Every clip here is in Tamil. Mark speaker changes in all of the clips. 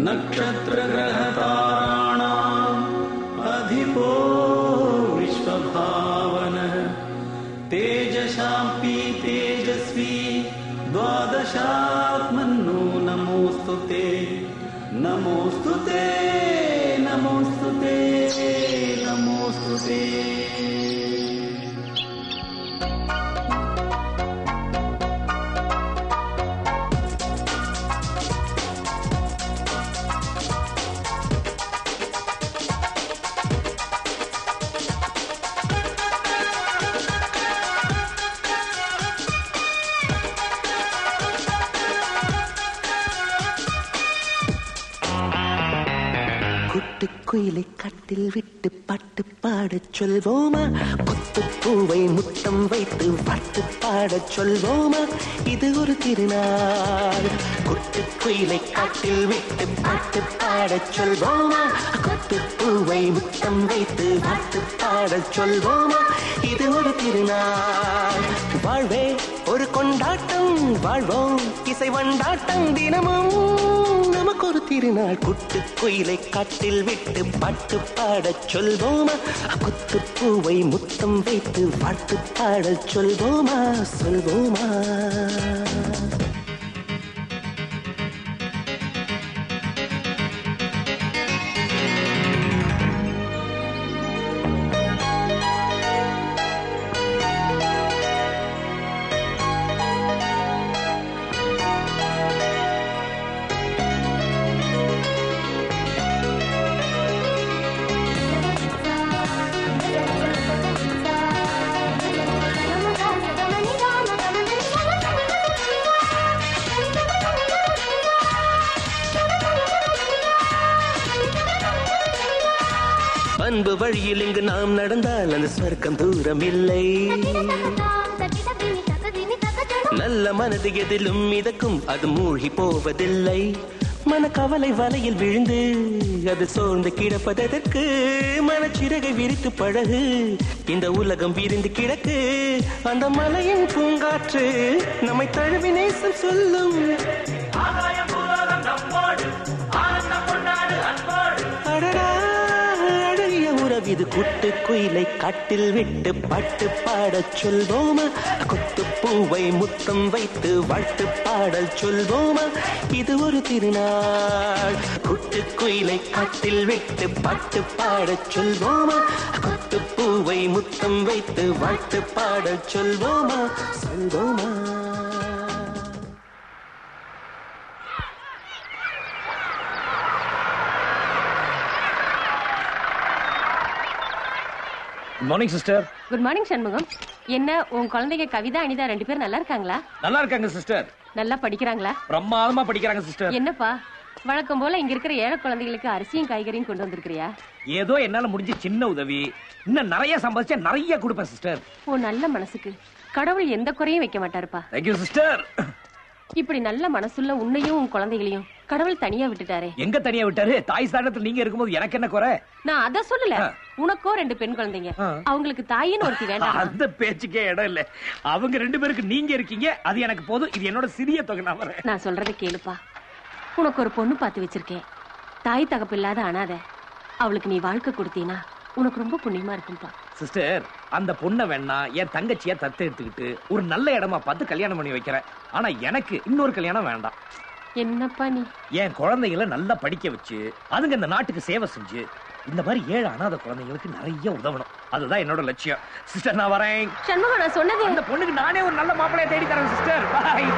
Speaker 1: नक्षत्रग्रहताराणाम् अधिपो विश्वभावनः तेजशाम्पि तेजस्वी द्वादशात्मन्नो नमोऽस्तु ते नमोऽस्तु ते नमोऽस्तु ते नमोऽस्तु ते
Speaker 2: குயிலை கட்டில் விட்டு பாட்டு பாடச் சொல்வோமா கொத்து பூவை முத்தம் வைத்து பாட்டு பாடச் சொல்வோமா இது ஒரு திருநாள் குட்டு குயிலை காட்டில் விட்டு பாட்டு பாடச் சொல்வோமா கொத்து பூவை முத்தம் வைத்து பாட்டு பாடச் சொல்வோமா இது ஒரு திருநாள் வாழ்வே ஒரு கொண்டாட்டம் வாழ்வோம் இசை வண்டாட்டம் தினமும் நமக்கு ஒரு திருநாள் குட்டு குயிலை காட்டில் விட்டு பாட்டு பாடச் சொல்வோமா குத்து பூவை முத்தம் வைத்து வாழ்த்து பாடச் சொல்வோமா சொல்வோமா அன்பு வழியில் இங்கு நாம் நடந்தால் அந்த சொர்க்கம் தூரம் இல்லை நல்ல மனது எதிலும் மிதக்கும் அது மூழ்கி போவதில்லை மனக்கவலை வலையில் விழுந்து அது சோர்ந்து கிடப்பதற்கு மனச்சிறகை விரித்து பழகு இந்த உலகம் விரிந்து கிடக்கு அந்த மலையின் பூங்காற்று நம்மை தழுவி நேசம் சொல்லும் அடடா, அழகிய உறவிது குட்டு குயிலை காட்டில் விட்டு பாட்டு பாடச் சொல்வோமா கொத்து பூவை முத்தம் வைத்து வாழ்த்து பாடல் சொல்வோமா இது ஒரு திருநாள் குட்டு குயிலை காட்டில் விட்டு பாட்டு பாடச் சொல்வோமா கொத்து பூவை முத்தம் வைத்து வாழ்த்து பாடல் சொல்வோமா சொல்வோமா
Speaker 3: good morning sister
Speaker 4: good morning Shanmugam என்ன உன் குழந்தைங்க கவிதா அனிதா ரெண்டு பேரும் நல்லா இருக்காங்களா
Speaker 3: நல்லா இருக்காங்க சிஸ்டர்
Speaker 4: நல்லா படிக்கிறாங்களா
Speaker 3: பிரமாதமா படிக்கிறாங்க சிஸ்டர்
Speaker 4: என்னப்பா வழக்கம் போல இங்க இருக்கிற ஏழை குழந்தைகளுக்கு அரிசியும் காய்கறியும் கொண்டு வந்திருக்கிறியா
Speaker 3: ஏதோ என்னால முடிஞ்ச சின்ன உதவி இன்னும் நிறைய சம்பாதிச்சா நிறைய கொடுப்பேன் சிஸ்டர்
Speaker 4: உன் நல்ல மனசுக்கு கடவுள் எந்த குறையும் வைக்க மாட்டாருப்பா
Speaker 3: தேங்க்யூ சிஸ்டர்
Speaker 4: இப்படி நல்ல மனசுள்ள உன்னையும் உன் குழந்தைகளையும் கடவுள் தனியா விட்டுட்டாரே
Speaker 3: எங்க தனியா விட்டாரு தாய் ஸ்தானத்துல நீங்க இருக்கும்போது எனக்கு என்ன குறை
Speaker 4: நான் அத சொல்லல
Speaker 3: ஆ.
Speaker 4: உனக்கோ ரெண்டு பெண் குழந்தைங்க
Speaker 3: ஆ.
Speaker 4: அவங்களுக்கு தாயின்னு ஒருத்தி வேண்டாம்
Speaker 3: அந்த பேச்சுக்கே இடம் இல்ல அவங்க ரெண்டு பேருக்கு நீங்க இருக்கீங்க அது எனக்கு போதும் இது என்னோட சிறிய தொகை நான் வரேன்
Speaker 4: நான் சொல்றதை கேளுப்பா உனக்கு ஒரு பொண்ணு பார்த்து வச்சிருக்கேன் தாய் தகப்பு இல்லாத அனாத அவளுக்கு நீ வாழ்க்கை கொடுத்தீனா உனக்கு ரொம்ப புண்ணியமா இருக்கும்பா
Speaker 3: சிஸ்டர் அந்த பொண்ணை வேணா என் தங்கச்சிய தத்து எடுத்துக்கிட்டு ஒரு நல்ல இடமா பார்த்து கல்யாணம் பண்ணி வைக்கிறேன் ஆனா எனக்கு இன்னொரு கல்யாணம் வேண்டாம்
Speaker 4: என்னப்பா நீ
Speaker 3: என் குழந்தைகளை நல்லா படிக்க வச்சு அதுங்க இந்த நாட்டுக்கு சேவை செஞ்சு இந்த மாதிரி ஏழு அனாதை குழந்தைங்களுக்கு நிறைய உதவணும் அதுதான் என்னோட லட்சியம் சிஸ்டர் நான் வரேன்
Speaker 4: சண்முகம் நான் சொன்னது
Speaker 3: அந்த பொண்ணுக்கு நானே ஒரு நல்ல மாப்பிளைய தேடி தரேன் sister bye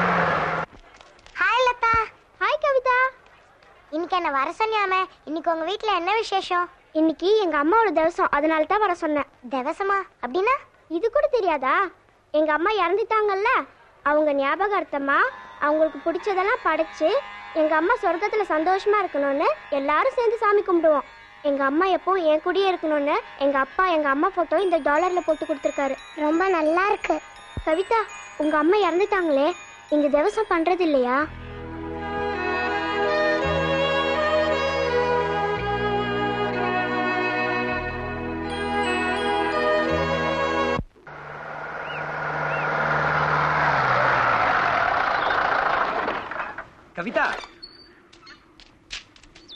Speaker 5: hi Latha hi Kavitha இன்னைக்கு என்ன வர சொன்னாமே இன்னைக்கு உங்க வீட்ல என்ன விசேஷம் இன்னைக்கு எங்க அம்மாவோட திவசம் அதனால தான் வர சொன்னேன் திவசமா அப்படின்னா இது கூட தெரியாதா எங்க அம்மா இறந்துட்டாங்கல்ல அவங்க ஞாபகார்த்தமா அவங்களுக்கு பிடிச்சதெல்லாம் படைச்சு எங்க அம்மா சொர்க்கத்துல சந்தோஷமா இருக்கணும்னு எல்லாரும் சேர்ந்து சாமி கும்பிடுவோம் எங்க அம்மா எப்பவும் என் கூடயே இருக்கணும்னு எங்க அப்பா எங்க அம்மா போட்டோ இந்த டாலர்ல போட்டு கொடுத்துருக்காரு ரொம்ப நல்லா இருக்கு கவிதா உங்க அம்மா இறந்துட்டாங்களே இங்க திவசம் பண்றது இல்லையா
Speaker 3: கவிதா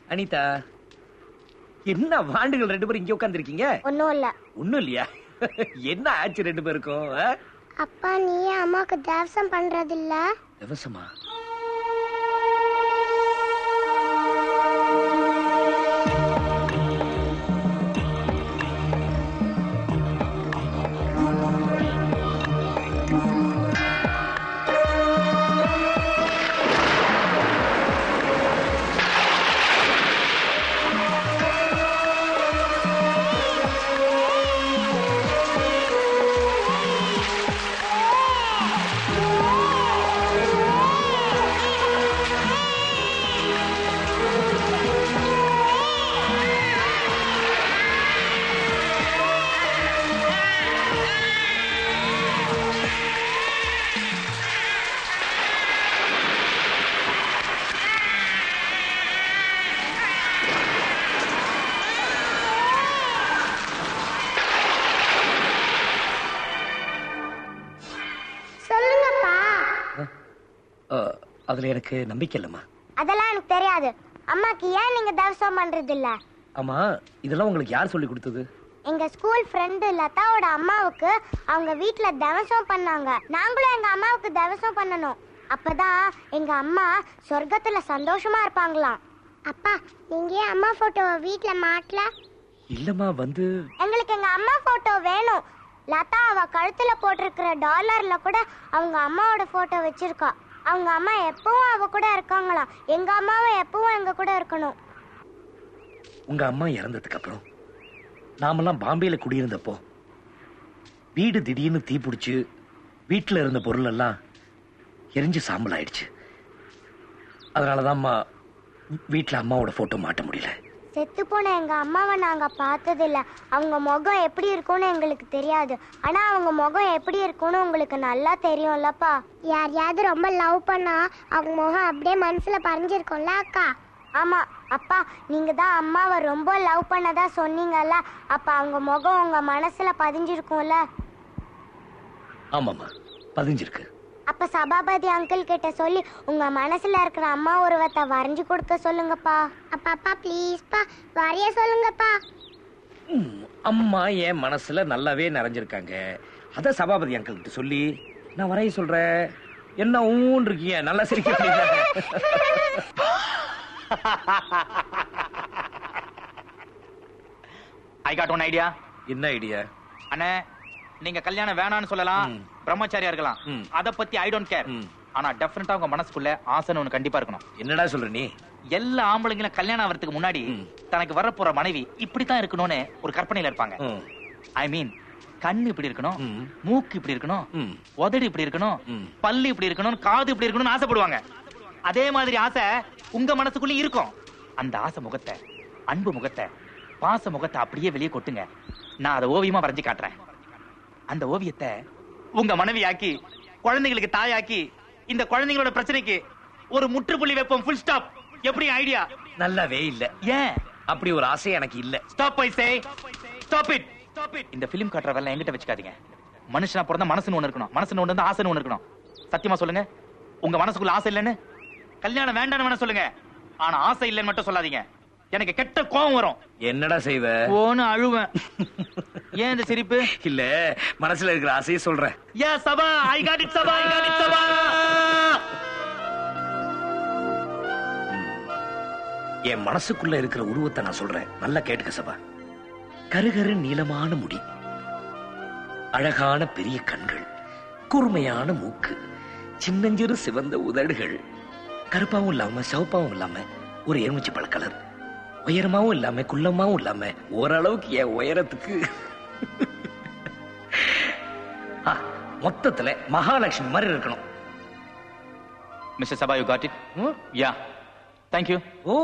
Speaker 3: அனிதா என்ன வாண்டுகள் ரெண்டு பேரும் இங்க உட்காந்துருக்கீங்க
Speaker 5: ஒன்றும் இல்லை
Speaker 3: ஒண்ணும் இல்லையா என்ன ஆச்சு ரெண்டு பேருக்கும் ஆ?
Speaker 5: அப்பா நீ அம்மாவுக்கு தேவசம் பண்றதில்ல
Speaker 3: விவசமா
Speaker 5: சொல்லுங்கப்பா
Speaker 3: ஆ, அதுல எனக்கு நம்பிக்கை இல்லம்மா
Speaker 5: அதெல்லாம் எனக்கு தெரியாது அம்மாக்கு ஏன் நீங்க தேவசம் பண்றது இல்ல
Speaker 3: ஆமா இதெல்லாம் உங்களுக்கு யார் சொல்லி கொடுத்தது
Speaker 5: எங்க ஸ்கூல் ஃப்ரெண்டு லதாவோட அம்மாவுக்கு அவங்க வீட்ல தவசம் பண்ணாங்க நாங்களும் எங்க அம்மாவுக்கு தவசம் பண்ணணும் அப்பதான் எங்க அம்மா சொர்க்கத்துல சந்தோஷமா இருப்பாங்களாம் அப்பா நீங்க ஏன் அம்மா போட்டோவை வீட்ல மாட்டல
Speaker 3: இல்லம்மா வந்து
Speaker 5: எங்களுக்கு எங்க அம்மா போட்டோ வேணும் லதா அவ கழுத்துல போட்டிருக்கிற டாலர்ல கூட அவங்க அம்மாவோட போட்டோ வச்சிருக்கா அவங்க அம்மா எப்பவும் அவ கூட இருக்காங்களாம் எங்க அம்மாவும் எப்பவும் எங்க கூட இருக்கணும்
Speaker 3: உங்க அம்மா இறந்ததுக்கு அப்புறம் நாமெல்லாம் பாம்பேல குடியிருந்தப்போ வீடு திடீர்னு தீ பிடிச்சு வீட்டுல இருந்த பொருள் எல்லாம் எரிஞ்சு சாம்பல் ஆயிடுச்சு அதனாலதான் அம்மா வீட்டுல அம்மாவோட போட்டோ மாட்ட முடியல
Speaker 5: செத்து போன எங்க அம்மாவை நாங்க பார்த்ததில்ல அவங்க முகம் எப்படி இருக்கும்னு எங்களுக்கு தெரியாது ஆனா அவங்க முகம் எப்படி இருக்கும்னு உங்களுக்கு நல்லா தெரியும்லப்பா யாரையாவது ரொம்ப லவ் பண்ணா அவங்க முகம் அப்படியே மனசுல பதிஞ்சிருக்கும்ல அக்கா ஆமா அப்பா நீங்க தான் அம்மாவை ரொம்ப லவ் பண்ணதா சொன்னீங்கல்ல அப்ப அவங்க முகம் உங்க மனசுல பதிஞ்சிருக்கும்ல
Speaker 3: ஆமாம்மா பதிஞ்சிருக்கு
Speaker 5: அப்ப சபாபதி அங்கிள் கிட்ட சொல்லி உங்க மனசுல இருக்கிற அம்மா உருவத்தை வரைஞ்சு கொடுக்க சொல்லுங்கப்பா அப்பா அப்பா ப்ளீஸ்ப்பா வரைய சொல்லுங்கப்பா
Speaker 3: ம், அம்மா என் மனசுல நல்லாவே நிறைஞ்சிருக்காங்க அத சபாபதி அங்கிள் கிட்ட சொல்லி நான் வரைய சொல்றேன் என்ன ஊன் இருக்கீங்க நல்லா சிரிக்கிறீங்க
Speaker 6: ஐ காட் ஒன் ஐடியா
Speaker 3: என்ன ஐடியா
Speaker 6: அண்ணே நீங்க கல்யாணம் வேணாம்னு சொல்லலாம்
Speaker 3: ம்.
Speaker 6: பிரம்மச்சாரியா இருக்கலாம்
Speaker 3: ம்.
Speaker 6: அத பத்தி ஐ டோன்ட் கேர்
Speaker 3: ம்.
Speaker 6: ஆனா டெஃபினட்டா உங்க மனசுக்குள்ள ஆசைன்னு ஒண்ணு கண்டிப்பா இருக்கணும்
Speaker 3: என்னடா சொல்ற நீ
Speaker 6: எல்லா ஆம்பளைங்களும் கல்யாணம் ஆகிறதுக்கு முன்னாடி
Speaker 3: ம்.
Speaker 6: தனக்கு வரப்போற மனைவி இப்படித்தான் இருக்கணும்னு ஒரு கற்பனையில இருப்பாங்க
Speaker 3: ம்,
Speaker 6: ஐ மீன் கண் இப்படி இருக்கணும்
Speaker 3: ம்.
Speaker 6: மூக்கு இப்படி இருக்கணும்
Speaker 3: ம்.
Speaker 6: உதடு இப்படி இருக்கணும்
Speaker 3: ம்.
Speaker 6: பல்லு இப்படி இருக்கணும் காது இப்படி இருக்கணும்னு ஆசைப்படுவாங்க அதே மாதிரி ஆசை உங்க மனசுக்குள்ள இருக்கும் அந்த ஆசை முகத்தை அன்பு முகத்தை பாச முகத்தை அப்படியே வெளியே கொட்டுங்க நான் அதை ஓவியமா வரைஞ்சு காட்டுறேன் அந்த ஓவியத்தை உங்க மனைவியாக்கி குழந்தைங்களுக்கு தாயாக்கி இந்த குழந்தைங்களோட பிரச்சனைக்கு ஒரு முற்றுப்புள்ளி வைப்போம் ஃபுல் ஸ்டாப் எப்படி ஐடியா
Speaker 3: நல்லாவே இல்ல
Speaker 6: ஏன்
Speaker 3: அப்படி ஒரு ஆசை எனக்கு இல்ல
Speaker 6: stop I say stop it இந்த பிலிம் காட்டுற வேலை என்கிட்ட வச்சுக்காதீங்க மனுஷனா பிறந்த மனசுன்னு ஒண்ணு இருக்கணும் மனசுன்னு ஒண்ணு இருந்தா ஆசைன்னு ஒண்ணு இருக்கணும் சத்தியமா சொல்லுங்க உங்க மனசுக்குள்ள ஆசை இல்லைன்னு கல்யாணம் வேண்டாம்னு வேணா சொல்லுங்க ஆனா ஆசை இல்லைன்னு மட்டும் சொல்லாதீங்க எனக்கு கெட்ட கோவம் வரும்
Speaker 3: என்னடா செய்வ
Speaker 6: ஓன்னு அழுவேன் ஏன் இந்த சிரிப்பு
Speaker 3: இல்ல மனசுல இருக்கிற ஆசையை சொல்றேன்
Speaker 6: யா Saba I got it Saba I got it Saba
Speaker 3: என் மனசுக்குள்ள இருக்கிற உருவத்தை நான் சொல்றேன் நல்லா கேட்டுக்க சபா கருகரு நீளமான முடி அழகான பெரிய கண்கள் கூர்மையான மூக்கு சின்னஞ்சிறு சிவந்த உதடுகள் கருப்பாவும் இல்லாம சிவப்பாவும் இல்லாம ஒரு எலுமிச்சை பழ கலர் உயரமாவும் இல்லாம குள்ளமாவும் இல்லாம ஓரளவுக்கு என் உயரத்துக்கு ஆ, மொத்தத்துல மகாலட்சுமி மாதிரி இருக்கணும்
Speaker 6: mister Saba you got it yeah thank you
Speaker 3: oh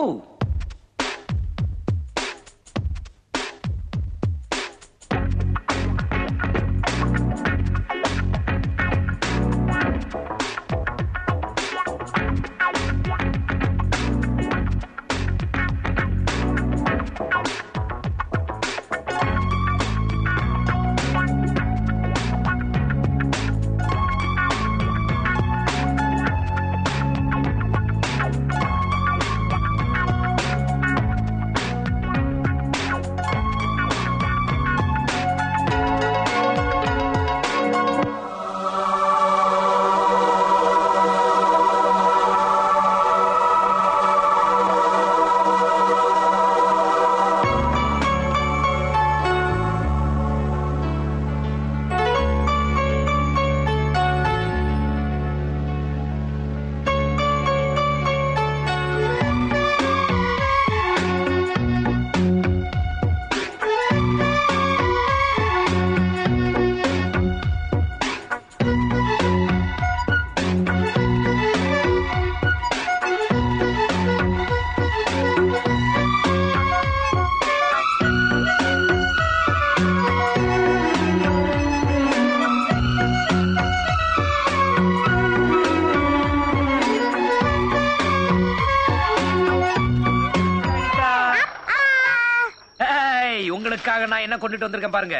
Speaker 3: உங்களுக்காக நான் என்ன கொண்டுட்டு வந்திருக்கேன் பாருங்க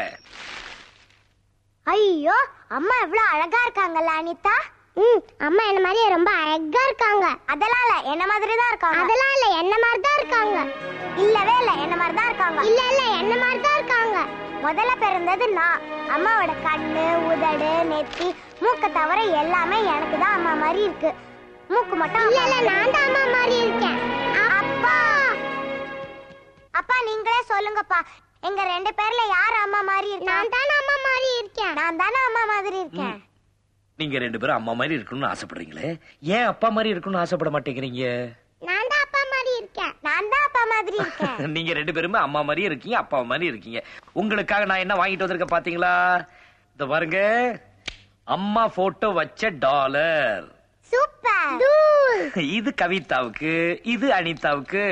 Speaker 5: ஐயோ அம்மா எவ்வளவு அழகா இருக்காங்கல்ல அனிதா ம் அம்மா என்ன மாதிரியே ரொம்ப அழகா இருக்காங்க அதெல்லாம் இல்ல என்ன மாதிரி தான் இருக்காங்க அதெல்லாம் இல்ல என்ன மாதிரி தான் இருக்காங்க இல்லவே இல்ல என்ன மாதிரி தான் இருக்காங்க இல்ல இல்ல என்ன மாதிரி தான் இருக்காங்க முதல்ல பிறந்தது நான் அம்மாவோட கண்ணு உதடு நெத்தி மூக்க தவிர எல்லாமே எனக்கு தான் அம்மா மாதிரி இருக்கு மூக்கு மட்டும் இல்ல இல்ல நான் தான் அம்மா மாதிரி இருக்கேன் அப்பா அப்பா நீங்களே சொல்லுங்கப்பா எங்க ரெண்டு பேர்ல யார் அம்மா மாதிரி இருக்கா நான் தானே அம்மா மாதிரி இருக்கேன் நான் தானே அம்மா மாதிரி இருக்கேன்
Speaker 3: நீங்க ரெண்டு பேரும் அம்மா மாதிரி இருக்கணும்னு ஆசைப்படுறீங்களே ஏன் அப்பா மாதிரி இருக்கணும்னு ஆசைப்பட மாட்டேங்கிறீங்க
Speaker 5: நான் தான் அப்பா மாதிரி இருக்கேன் நான் தான் அப்பா மாதிரி இருக்கேன்
Speaker 3: நீங்க ரெண்டு பேருமே அம்மா மாதிரி இருக்கீங்க அப்பா மாதிரி இருக்கீங்க உங்களுக்காக நான் என்ன வாங்கிட்டு வந்திருக்கேன் பாத்தீங்களா இந்த பாருங்க அம்மா போட்டோ வச்ச டாலர்
Speaker 5: சூப்பர்
Speaker 3: இது கவிதாவுக்கு இது அனிதாவுக்கு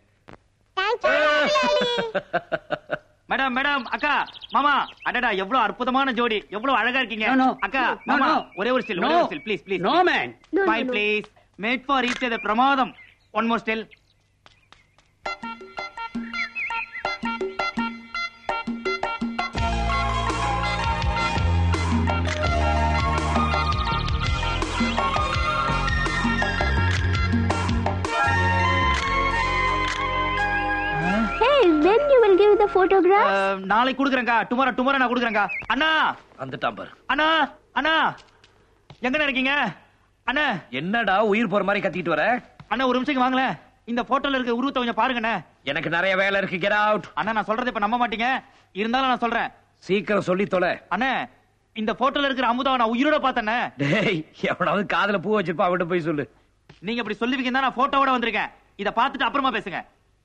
Speaker 6: மேடம் மேடம் அக்கா மாமா அடடா எவ்வளவு அற்புதமான ஜோடி எவ்வளவு அழகா இருக்கீங்க
Speaker 7: No, no.
Speaker 6: அக்கா
Speaker 7: No,
Speaker 6: மாமா
Speaker 7: no.
Speaker 6: ஒரே ஒரு ஸ்டில்
Speaker 7: No.
Speaker 6: ஒரே ஒரு still please please
Speaker 7: No, man.
Speaker 6: Smile please made for each other பிரமாதம் one more still
Speaker 5: Hey, when you will give the photograph?
Speaker 6: நாளைக்கு கொடுக்குறேங்கா டுமாரோ டுமாரோ நான் கொடுக்குறேங்கா அண்ணா
Speaker 3: வந்துட்டான் பாரு
Speaker 6: அண்ணா அண்ணா எங்கண்ணா இருக்கீங்க அண்ணா
Speaker 3: என்னடா உயிர் போற மாதிரி கத்திட்டு வர
Speaker 6: அண்ணா ஒரு நிமிஷம் இங்க வாங்களேன் இந்த போட்டோல இருக்க உருவத்தை கொஞ்சம் பாருங்கண்ணே
Speaker 3: எனக்கு நிறைய வேலை இருக்கு கெட் அவுட்
Speaker 6: அண்ணா நான் சொல்றதை இப்ப நம்ப மாட்டீங்க இருந்தாலும் நான் சொல்றேன்
Speaker 3: சீக்கிரம் சொல்லி தொலை
Speaker 6: அண்ணே இந்த போட்டோல இருக்கிற அமுதாவை நான் உயிரோட பார்த்தேனே
Speaker 3: டேய் எவனாவது காதுல பூ வச்சிருப்பா அவட்ட போய் சொல்லு
Speaker 6: நீங்க இப்படி சொல்லுவீங்க தான் நான் போட்டோவோட வந்திருக்கேன் இத பார்த்துட்டு அப்புறமா பேசுங்க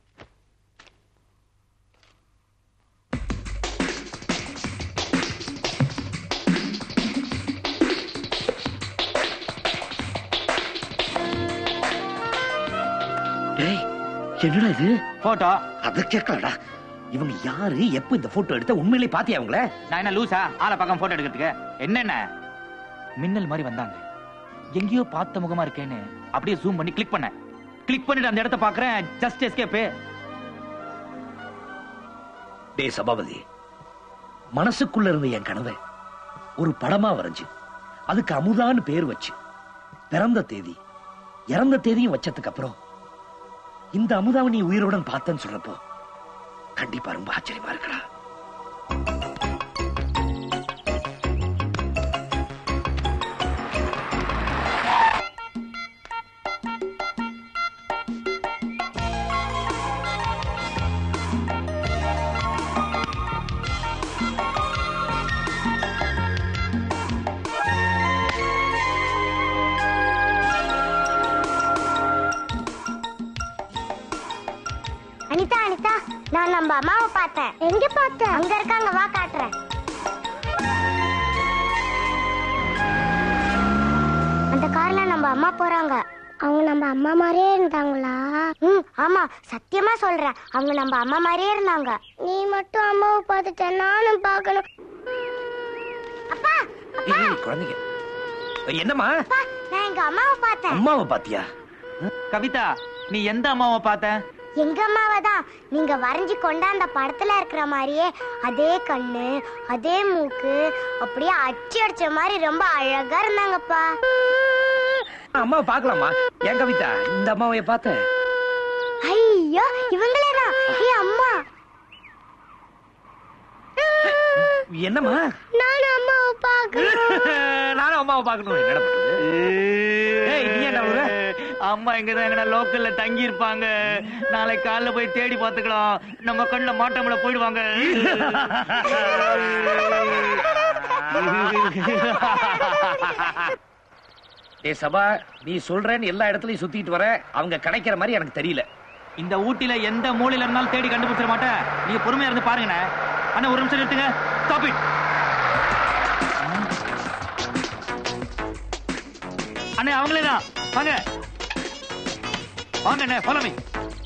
Speaker 3: டேய் என்னடா இது
Speaker 6: போட்டோ
Speaker 3: அத கேட்கலடா இவங்க யாரு எப்ப இந்த போட்டோ எடுத்த உண்மையிலேயே பாத்தியா அவங்கள
Speaker 6: நான் என்ன லூசா ஆளை பக்கம் போட்டோ எடுக்கிறதுக்கு என்னென்ன மின்னல் மாதிரி வந்தாங்க எங்கேயோ பார்த்த முகமா இருக்கேன்னு அப்படியே ஜூம் பண்ணி கிளிக் பண்ணேன் கிளிக் பண்ணிட்டு அந்த இடத்த பாக்குறேன் ஜஸ்ட் எஸ்கேப்
Speaker 3: டேய் சபாபதி மனசுக்குள்ள இருந்த என் கனவை ஒரு படமா வரைஞ்சு அதுக்கு அமுதான்னு பேர் வச்சு பிறந்த தேதி இறந்த தேதியும் வச்சதுக்கு அப்புறம் இந்த அமுதாவை நீ உயிருடன் பார்த்தேன்னு சொல்றப்போ கண்டிப்பா ரொம்ப ஆச்சரியமா இருக்கடா
Speaker 5: அனிதா அனிதா நான் நம்ம அம்மாவை பார்த்தேன் எங்க பார்த்தேன் அங்க இருக்காங்க வா காட்டுறேன் அந்த கார்ல நம்ம அம்மா போறாங்க அவங்க நம்ம அம்மா மாதிரியே இருந்தாங்களா ம் ஆமா சத்தியமா சொல்றேன் அவங்க நம்ம அம்மா மாதிரியே இருந்தாங்க நீ மட்டும் அம்மாவை பார்த்துட்ட நானும் பார்க்கணும் அப்பா அப்பா
Speaker 3: ஏய் குழந்தைங்க என்னம்மா
Speaker 5: அப்பா நான் எங்க அம்மாவை பார்த்தேன்
Speaker 3: அம்மாவை பாத்தியா
Speaker 6: கவிதா நீ எந்த அம்மாவை பார்த்த
Speaker 5: எங்க அம்மாவை தான் நீங்க வரைஞ்சு கொண்டாந்த படத்துல இருக்கிற மாதிரியே அதே கண்ணு அதே மூக்கு அப்படியே அச்சு அடிச்ச மாதிரி ரொம்ப அழகா இருந்தாங்கப்பா
Speaker 3: அம்மாவை பார்க்கலாமா ஏன் கவிதா இந்த அம்மாவை பார்த்தேன்
Speaker 5: ஐயோ இவங்களே தான் ஏ அம்மா
Speaker 3: என்னம்மா
Speaker 5: நானும் அம்மாவை பார்க்கணும்
Speaker 3: நானும் அம்மாவை பார்க்கணும் என்னடா பண்றது ஏய், நீ ஏன்டா அழுகுற?
Speaker 6: அம்மா எங்கதான் எங்கடா லோக்கல்ல தங்கி இருப்பாங்க நாளைக்கு காலைல போய் தேடி பாத்துக்கலாம் நம்ம கண்ணுல மாட்டம்ல போயிடுவாங்க
Speaker 3: ஏய் சபா நீ சொல்றேன்னு எல்லா இடத்துலயும் சுத்திட்டு வர அவங்க கிடைக்கிற மாதிரி எனக்கு தெரியல
Speaker 6: இந்த ஊட்டில எந்த மூலையில இருந்தாலும் தேடி கண்டுபிடிச்சிட மாட்டேன் நீங்க பொறுமையா இருந்து பாருங்கண்ணே அண்ணா ஒரு நிமிஷம் நிறுத்துங்க ஸ்டாப் இட் அண்ணே அவங்களே தான் வாங்க வாங்க அண்ணே ஃபாலோ மீ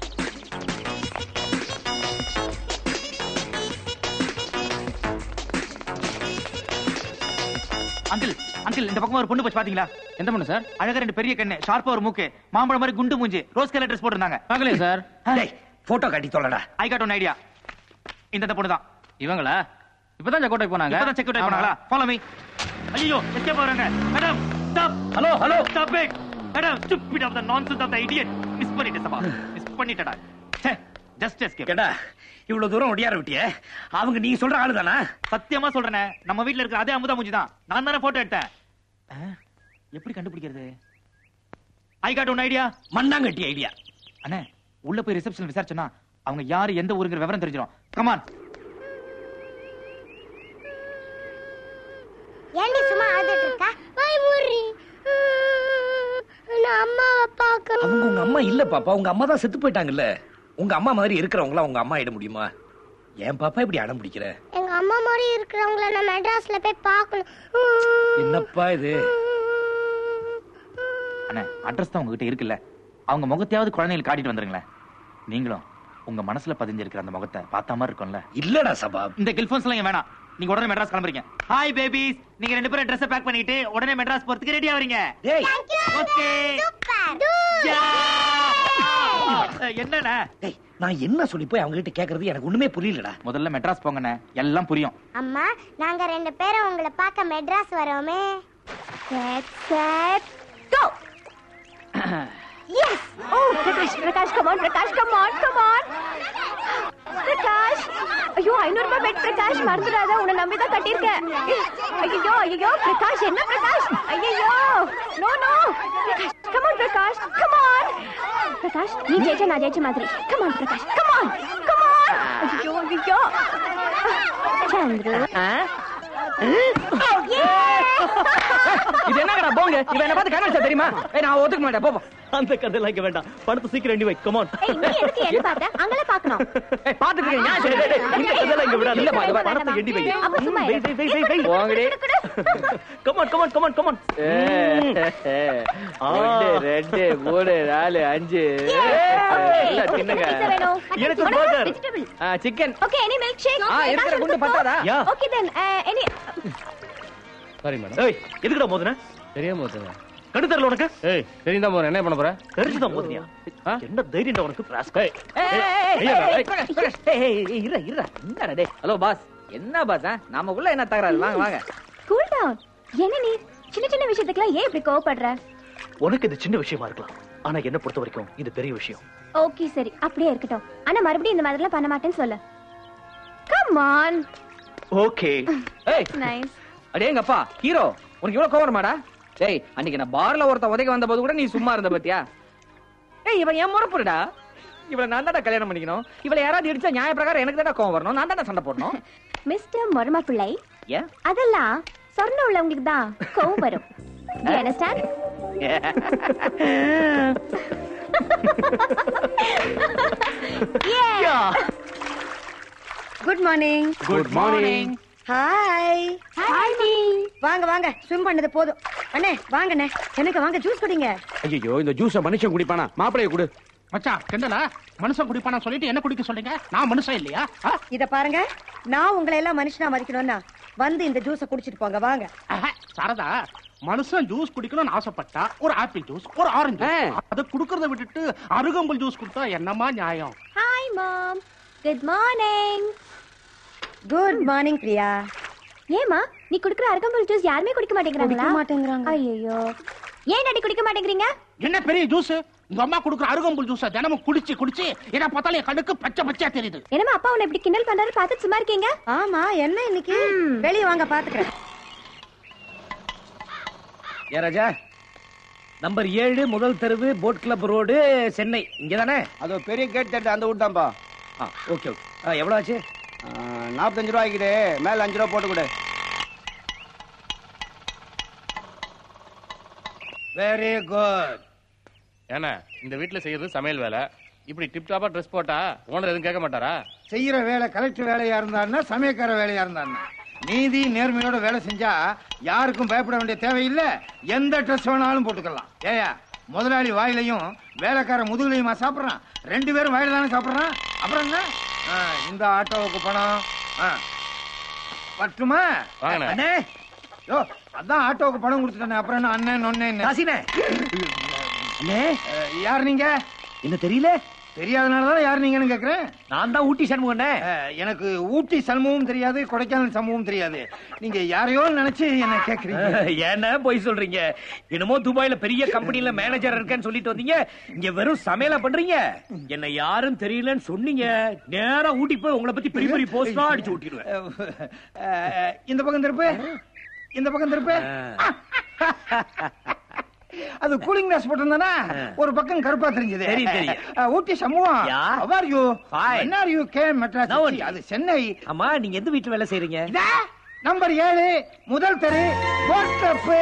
Speaker 6: அங்கிள் அங்கிள் இந்த பக்கமா ஒரு பொண்ணு போச்சு பாத்தீங்களா எந்த பொண்ணு சார் அழகா ரெண்டு பெரிய கண்ணு ஷார்ப்பா ஒரு மூக்கு மாம்பழம் மாதிரி குண்டு மூஞ்சி ரோஸ் கலர் ட்ரெஸ் போட்டிருந்தாங்க பார்க்கலையே சார்
Speaker 3: டேய் போட்டோ காட்டி தொலைடா
Speaker 6: ஐ காட் ஒன் ஐடியா இந்த இந்த பொண்ணு தான்
Speaker 7: இவங்களா இப்பதான் செக்கோட்டை போனாங்க
Speaker 6: இப்பதான் செக் அவுட் பண்ணாங்களா ஃபாலோ மீ ஐயோ எஸ்கேப் ஆகுறாங்க madam stop
Speaker 3: hello hello
Speaker 6: stop it madam stupid of the nonsense of the idiot miss பண்ணிட்டேன் சபா மிஸ் பண்ணிட்டடா ஜஸ்ட் எஸ்கேப்
Speaker 3: கேட்டா இவ்வளவு தூரம் ஒடியார விட்டியே அவங்க நீங்க சொல்ற ஆளு தானா
Speaker 6: சத்தியமா சொல்றேனே நம்ம வீட்ல இருக்கிற அதே அமுதா மூஞ்சி தான் நான் தானே போட்டோ எடுத்தேன் ஆ, எப்படி கண்டுபிடிக்கிறது ஐ காட் ஒன் ஐடியா
Speaker 3: மண்ணாங்கட்டி ஐடியா
Speaker 6: அண்ணே உள்ள போய் ரிசப்ஷன் விசாரிச்சோன்னா அவங்க யாரு எந்த ஊருங்கிற விவரம் தெரிஞ்சிடும் கமான்
Speaker 5: ஏண்டி சும்மா அழுதுட்டு இருக்கா வாய் மூடி நான் அம்மாவை பார்க்கணும்
Speaker 3: அவங்க உங்க அம்மா இல்ல பாப்பா உங்க அம்மா தான் செத்து போயிட்டாங்கல்ல உங்க அம்மா மாதிரி இருக்கிறவங்கள உங்க அம்மா ஆயிட முடியுமா ஏன் பாப்பா இப்படி அடம் பிடிக்கிற
Speaker 5: எங்க அம்மா மாதிரி இருக்கிறவங்கள நான் மெட்ராஸ்ல போய் பார்க்கணும்
Speaker 3: என்னப்பா இது
Speaker 6: அண்ணே அட்ரஸ் தான் உங்ககிட்ட இருக்குல்ல அவங்க முகத்தையாவது குழந்தைகளுக்கு காட்டிட்டு வந்துருங்களேன் நீங்களும் உங்க மனசுல பதிஞ்சிருக்கிற அந்த முகத்தை பார்த்த மாதிரி இருக்கும்ல
Speaker 3: இல்லடா சபாப்
Speaker 6: இந்த கில்போன்ஸ் எல்லாம் இங்க வேணாம் நீங்க உடனே மெட்ராஸ் கிளம்புறீங்க ஹாய் பேபிஸ் நீங்க ரெண்டு பேரும் ட்ரெஸ் பேக் பண்ணிட்டு உடனே மெட்ராஸ் போறதுக்கு ரெடி ஆவறீங்க
Speaker 3: டேய்
Speaker 6: ஓகே என்னண்ணே
Speaker 3: டேய் நான் என்ன சொல்லி போய் அவங்க கிட்ட கேக்குறது எனக்கு ஒண்ணுமே புரியலடா
Speaker 6: முதல்ல மெட்ராஸ் போங்கண்ணே எல்லாம் புரியும்
Speaker 5: அம்மா நாங்க ரெண்டு பேரும் உங்களை பார்க்க மெட்ராஸ் வரோமே set set go yes oh Prakash Prakash come on Prakash come on come on Prakash ஐயோ ஐநூறு ரூபாய் பெட் பிரகாஷ் மறந்துடாத உன்னை நம்பி தான் கட்டியிருக்கேன் ஐயோ ஐயோ பிரகாஷ் என்ன பிரகாஷ் ஐயோ no no Prakash come on Prakash come on Prakash நீ ஜெயிச்ச நான் ஜெயிச்ச மாதிரி come on Prakash come on come on ஐயோ ஐயோ சந்திரு
Speaker 7: இது என்னங்கடா போங்க இவன் என்ன பார்த்து கண்ணடிச்சா தெரியுமா ஏய் நான் ஒத்துக்க மாட்டேன் போப்போம்
Speaker 2: அந்த கதையெல்லாம் இங்க வேண்டாம் படத்தை சீக்கிரம் ரெடி வை கமான்
Speaker 5: ஏய் நீ எதுக்கு என்ன பார்த்த அங்கல பார்க்கணும்
Speaker 7: ஏய் பாத்துக்கிறேன் ஞாபகம்
Speaker 2: டேய், டேய், டேய், இந்த கதையெல்லாம் இங்க விடாத.
Speaker 7: இல்ல பா, இது பாரு.
Speaker 2: படத்தை எண்ணி வை.
Speaker 5: அப்ப சும்மா
Speaker 2: வை, வை, வை, வை, வை.
Speaker 7: போங்கடி
Speaker 2: கமான் கமான் கமான் கமான்
Speaker 7: ஒன்று ரெண்டு மூணு நாலு அஞ்சு இல்ல தின்னுங்க
Speaker 2: எனக்கு burger.
Speaker 7: Chicken
Speaker 5: okay any milkshake
Speaker 7: ஆ இருக்கிற குண்டு பத்தாதா
Speaker 2: யா
Speaker 5: okay then any
Speaker 8: sorry madam
Speaker 2: ஏய் எதுக்குடா மோதுன
Speaker 8: தெரியாம போச்சுங்க
Speaker 2: கண்டு தெரியல உனக்கு
Speaker 8: ஏய் தெரியும் தான் போறேன் என்ன பண்ண போற
Speaker 2: தெரிஞ்சுதான் மோதுனியா
Speaker 8: ஆ?
Speaker 2: என்ன தைரியம்டா உனக்கு ராஸ்கல்
Speaker 7: ஹலோ பாஸ் என்ன பாஸ் நமக்குள்ள என்ன தகராறு வாங்க வாங்க
Speaker 5: கூல் டவுன் என்ன நீ சின்ன சின்ன விஷயத்துக்குலாம் ஏன் இப்படி கோவப்படுற
Speaker 2: உனக்கு இது சின்ன விஷயமா இருக்கலாம் ஆனா என்ன பொறுத்த வரைக்கும் இது பெரிய விஷயம்
Speaker 5: ஓகே சரி அப்படியே இருக்கட்டும் ஆனா மறுபடியும் இந்த மாதிரிலாம் பண்ண மாட்டேன்னு சொல்லு கம் ஆன்
Speaker 2: ஓகே
Speaker 7: ஏய்
Speaker 5: நைஸ்
Speaker 7: அடே எங்க அப்பா ஹீரோ உனக்கு இவ்வளவு கோவம் வருமாடா டேய் அன்னைக்கு நான் பார்ல ஒருத்த உதைக்க வந்த போது கூட நீ சும்மா இருந்த பாத்தியா ஏய் இவன் ஏன் முறப்புடா இவளை நான் தான்டா கல்யாணம் பண்ணிக்கணும் இவளை யாராவது இடிச்சா நியாய பிரகாரம் எனக்கு தான்டா கோவம் வரணும் நான் தான்டா சண்டை போடணும்
Speaker 5: மிஸ்டர் மொரமா பிள்ளை
Speaker 7: ஏன்
Speaker 5: அதெல்லாம் சொர்ணம் உள்ளவங்களுக்கு தான் கோவம் வரும் You understand?
Speaker 9: Good morning
Speaker 8: good morning
Speaker 9: hi
Speaker 5: Hi.
Speaker 9: வாங்க வாங்க ஸ்விம் பண்ணது போதும் அண்ணே வாங்கண்ணே எனக்கு வாங்க ஜூஸ் குடிங்க
Speaker 8: ஐயோ இந்த ஜூஸ மனுஷன் குடிப்பானா மாப்பிளைய குடு
Speaker 10: மச்சான் கிண்டலா மனுஷன் குடிப்பானா சொல்லிட்டு என்ன குடிக்க சொல்றீங்க நான் மனுஷன் இல்லையா ஆ?
Speaker 9: இத பாருங்க நான் உங்களை எல்லாம் மனுஷனா மதிக்கணும்னா வந்து இந்த ஜூஸ குடிச்சிட்டு போங்க வாங்க
Speaker 10: ஆஹா, சாரதா மனுஷன் ஜூஸ் குடிக்கணும்னு ஆசைப்பட்டா ஒரு ஆப்பிள் ஜூஸ் ஒரு ஆரஞ்சு அதை குடுக்கறத விட்டுட்டு அருகம்புல் ஜூஸ் கொடுத்தா என்னமா நியாயம்
Speaker 5: Hi, Mom. Good morning.
Speaker 9: Good morning Priya
Speaker 5: ஏமா நீ குடுக்குற அருகம்புல் ஜூஸ் யாருமே குடிக்க மாட்டேங்கிறாங்களா
Speaker 9: குடிக்க மாட்டேங்கிறாங்க.
Speaker 5: ஐயோ ஏன் டாடி குடிக்க மாட்டேங்கிறீங்க
Speaker 10: என்ன பெரிய ஜூஸ் உங்க அம்மா குடுக்குற அருகம்புல் ஜூஸ தினமும் குடிச்சு குடிச்சு என்ன பார்த்தாலும் என் கண்ணுக்கு பச்சை பச்சையா தெரியுது
Speaker 5: என்னமா அப்பா உன்னை இப்படி கிண்டல் பண்றாரு பார்த்துட்டு சும்மா இருக்கீங்க
Speaker 9: ஆமா என்ன இன்னைக்கு வெளிய வாங்க பாத்துக்கிறேன்
Speaker 3: ஏ ராஜா நம்பர் ஏழு முதல் தெருவு போட் கிளப் ரோடு சென்னை இங்கதானே
Speaker 11: அது ஒரு பெரிய கேட் தட்டு அந்த வீட்டாம்பா
Speaker 3: ஆ ஓகே ஓகே ஆ எவ்வளோ ஆச்சு
Speaker 11: நாற்பத்தஞ்சு ரூபா ஆகிக்குது மேல அஞ்சு ரூபா போட்டு கொடு
Speaker 3: வெரி குட்
Speaker 8: ஏன்னா இந்த வீட்ல செய்யறது சமையல் வேலை இப்படி டிப் டாப்பா ட்ரெஸ் போட்டா ஓனர் எதுவும் கேட்க மாட்டாரா
Speaker 12: செய்யற வேலை கலெக்டர் வேலையா இருந்தாருன்னா சமயக்கார வேலையா இருந்தாருன்னா நீதி நேர்மையோட வேலை செஞ்சா யாருக்கும் பயப்பட வேண்டிய தேவையில்லை எந்த ட்ரெஸ் வேணாலும் போட்டுக்கலாம் ஏயா முதலாளி வாயிலையும் வேலைக்கார முதுகுலையுமா சாப்பிடுறான் ரெண்டு பேரும் வாயில தானே சாப்பிடுறான் அப்புறம் என்ன ஆ, இந்த ஆட்டோவுக்கு பணம் ஆ. பட்டுமா
Speaker 8: வாங்கண்ணே.
Speaker 12: அண்ணே யோ அதான் ஆட்டோவுக்கு பணம் கொடுத்துட்டேன் அப்புறம் என்ன அண்ணன் ஒன்னே
Speaker 3: காசினே அண்ணே
Speaker 12: யார் நீங்க
Speaker 3: என்ன தெரியல
Speaker 12: தெரியாதனால தான் யார் நீங்கன்னு கேக்குறேன்
Speaker 3: நான் தான் ஊட்டி சண்முகண்ணே
Speaker 12: அஹ், எனக்கு ஊட்டி சண்முகம் தெரியாது கொடைக்கானல் சமூகம் தெரியாது நீங்க யாரையோ நினைச்சு என்ன கேக்குறீங்க
Speaker 3: என்ன போய் சொல்றீங்க என்னமோ துபாயில பெரிய கம்பெனில மேனேஜர் இருக்கேன்னு சொல்லிட்டு வந்தீங்க இங்க வெறும் சமையலா பண்றீங்க என்ன யாரும் தெரியலன்னு சொன்னீங்க நேரா ஊட்டி போய் உங்களை பத்தி பெரிய பெரிய போஸ்டா அடிச்சு ஊட்டிடுவேன்
Speaker 12: அஹ், இந்த பக்கம் திருப்பு இந்த பக்கம் திருப்பு அது கூலிங் கிளாஸ் போட்டிருந்தானா ஒரு பக்கம் கருப்பா தெரிஞ்சது
Speaker 3: தெரியும், தெரியும்.
Speaker 12: அஹ், ஊட்டி சமூகம்
Speaker 3: Yeah.
Speaker 12: How are you?
Speaker 3: Fine.
Speaker 12: When are you came Madras?
Speaker 3: Now
Speaker 12: see, அது சென்னை
Speaker 3: அம்மா நீங்க எந்த வீட்டுல வேலை செய்றீங்க
Speaker 12: இதா நம்பர் ஏழு முதல் தெரு போட் கிளப்பு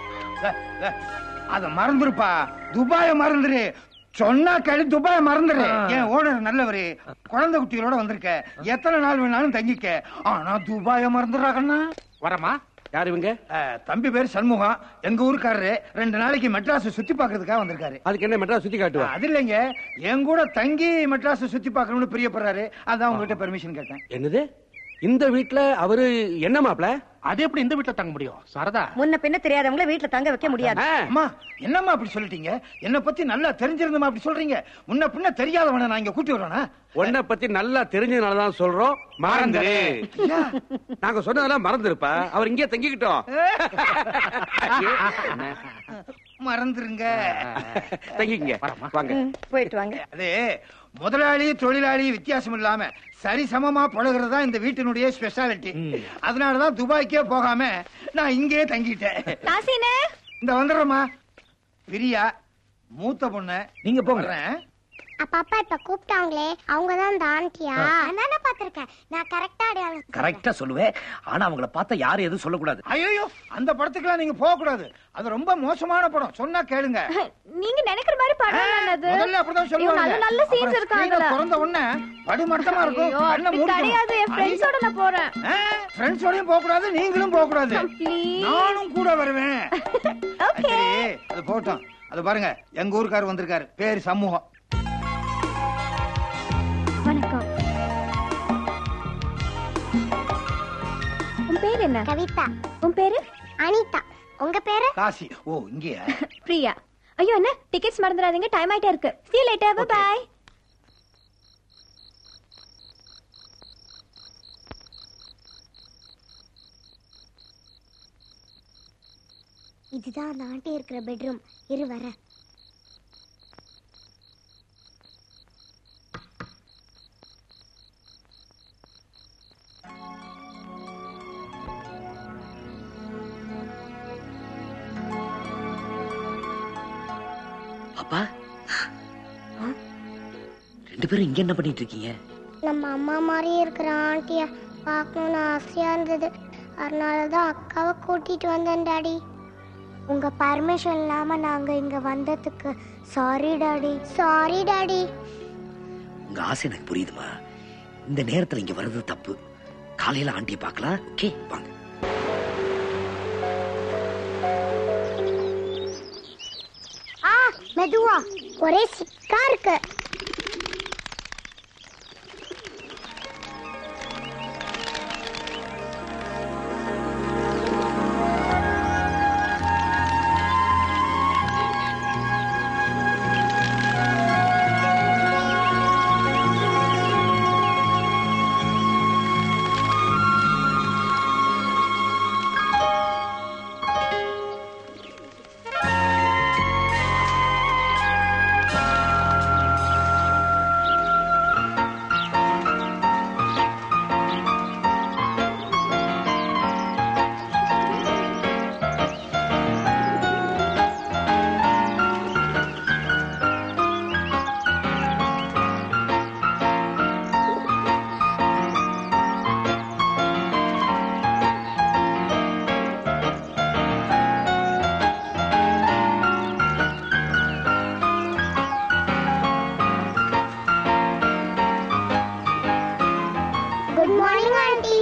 Speaker 12: அத மறந்துருப்பா துபாய மறந்துரு சொன்னா கேளு துபாய மறந்துரு
Speaker 3: ஆ.
Speaker 12: என் ஓனர் நல்லவரு குழந்தை குட்டிகளோட வந்திருக்க எத்தனை நாள் வேணாலும் தங்கிக்க ஆனா துபாய மறந்துடுறாங்கண்ணா
Speaker 10: வரமா யார் இவங்க
Speaker 12: தம்பி பேர் சண்முகம் எங்க ஊருக்காரரு ரெண்டு நாளைக்கு மெட்ராஸ் சுத்தி பாக்குறதுக்காக வந்திருக்காரு
Speaker 10: அதுக்கு என்ன மெட்ராஸ் சுத்தி காட்டுவா
Speaker 12: அது இல்லைங்க என் கூட தங்கி மெட்ராஸ் சுத்தி பார்க்கணும்னு பிரியப்படுறாரு அதான் உங்ககிட்ட பெர்மிஷன் கேட்டேன்
Speaker 10: என்னது இந்த வீட்ல அவரு என்ன மாப்ள அது எப்படி இந்த வீட்ல தங்க முடியும் சரதா
Speaker 9: முன்ன பின்ன தெரியாதவங்கள வீட்டுல தங்க வைக்க முடியாது
Speaker 12: அம்மா என்னம்மா அப்படி சொல்லிட்டீங்க என்ன பத்தி நல்லா தெரிஞ்சிருந்தமா அப்படி சொல்றீங்க முன்ன பின்ன தெரியாதவன நான் இங்க கூட்டி வரேனா
Speaker 10: உன்னை பத்தி நல்லா தெரிஞ்சதுனால தான் சொல்றோம் மறந்துரு நாங்க சொன்னதெல்லாம் மறந்துருப்பா அவர் இங்கே தங்கிக்கிட்டோம்
Speaker 12: மறந்துருங்க
Speaker 10: தங்கிக்கங்க வாங்க
Speaker 9: ம், போயிட்டு வாங்க
Speaker 12: அது முதலாளி தொழிலாளி வித்தியாசம் இல்லாம சரி சமமா பழகுறது தான் இந்த வீட்டினுடைய ஸ்பெஷாலிட்டி அதனாலதான் துபாய்க்கே போகாம நான் இங்கே தங்கிட்டேன் இந்த வந்துடுறேம்மா பிரியா மூத்த பொண்ணு
Speaker 3: நீங்க போங்க
Speaker 12: வர்றேன்
Speaker 5: அப்பா அப்பா இப்ப கூப்பிட்டாங்களே அவங்க தான் இந்த ஆண்டியா நானே பாத்திருக்கேன் நான் கரெக்டா அடையாளம்
Speaker 3: கரெக்டா சொல்லுவேன் ஆனா அவங்கள பார்த்தா யாரும் எதுவும் சொல்லக்கூடாது
Speaker 12: ஐயோ அந்த படத்துக்குலாம் நீங்க போக கூடாது அது ரொம்ப மோசமான படம் சொன்னா கேளுங்க
Speaker 13: நீங்க நினைக்கிற மாதிரி படம் இல்ல அது
Speaker 12: முதல்ல அப்படிதான்
Speaker 13: ஐயோ,
Speaker 12: சொல்லுவாங்க
Speaker 13: நல்ல நல்ல சீன்ஸ்
Speaker 12: அப்புறம்
Speaker 13: இருக்காங்க
Speaker 12: screen ல பிறந்த உடனே படுமட்டமா இருக்கும்
Speaker 13: ஐயோ,
Speaker 12: கண்ணை
Speaker 13: அப்படி
Speaker 12: மூடிக்கணும்.
Speaker 13: கிடையாது என் ஃப்ரெண்ட்ஸோட நான் போறேன்
Speaker 12: ஃப்ரெண்ட்ஸோடயும் போக கூடாது நீங்களும் போக கூடாது
Speaker 13: Please.
Speaker 12: நானும் கூட வருவேன் சரி அது போட்டோம் அது பாருங்க எங்க ஊருக்காரர் வந்திருக்காரு பேர் சமூகம்
Speaker 13: வணக்கம் உன் பேர் என்ன
Speaker 5: கவிதா
Speaker 13: உன் பேரு
Speaker 5: அனிதா உங்க பேரு
Speaker 12: காசி ஓ இங்கேயா
Speaker 13: பிரியா ஐயோ என்ன டிக்கெட்ஸ் மறந்துடாதீங்க டைம் ஆயிட்டே இருக்கு see you later bye bye
Speaker 5: இதுதான் அந்த ஆண்டி இருக்கிற பெட்ரூம் இரு வர
Speaker 3: அப்பா ரெண்டு பேரும் இங்க என்ன பண்ணிட்டு இருக்கீங்க
Speaker 5: நம்ம அம்மா மாதிரியே இருக்கிற ஆண்டிய பார்க்கணும்னு ஆசையா இருந்தது அதனால தான் அக்காவை கூட்டிட்டு வந்தேன் டாடி உங்க பர்மிஷன் இல்லாம நாங்க இங்க வந்ததுக்கு சாரி டாடி சாரி டாடி
Speaker 3: உங்க ஆசை எனக்கு புரியுதுமா இந்த நேரத்துல இங்க வர்றது தப்பு காலையில ஆண்டியை பார்க்கலாம் ஓகே வாங்க
Speaker 5: ஆ மெதுவா ஒரே சிக்கா இருக்கு குட் மார்னிங் ஆண்டி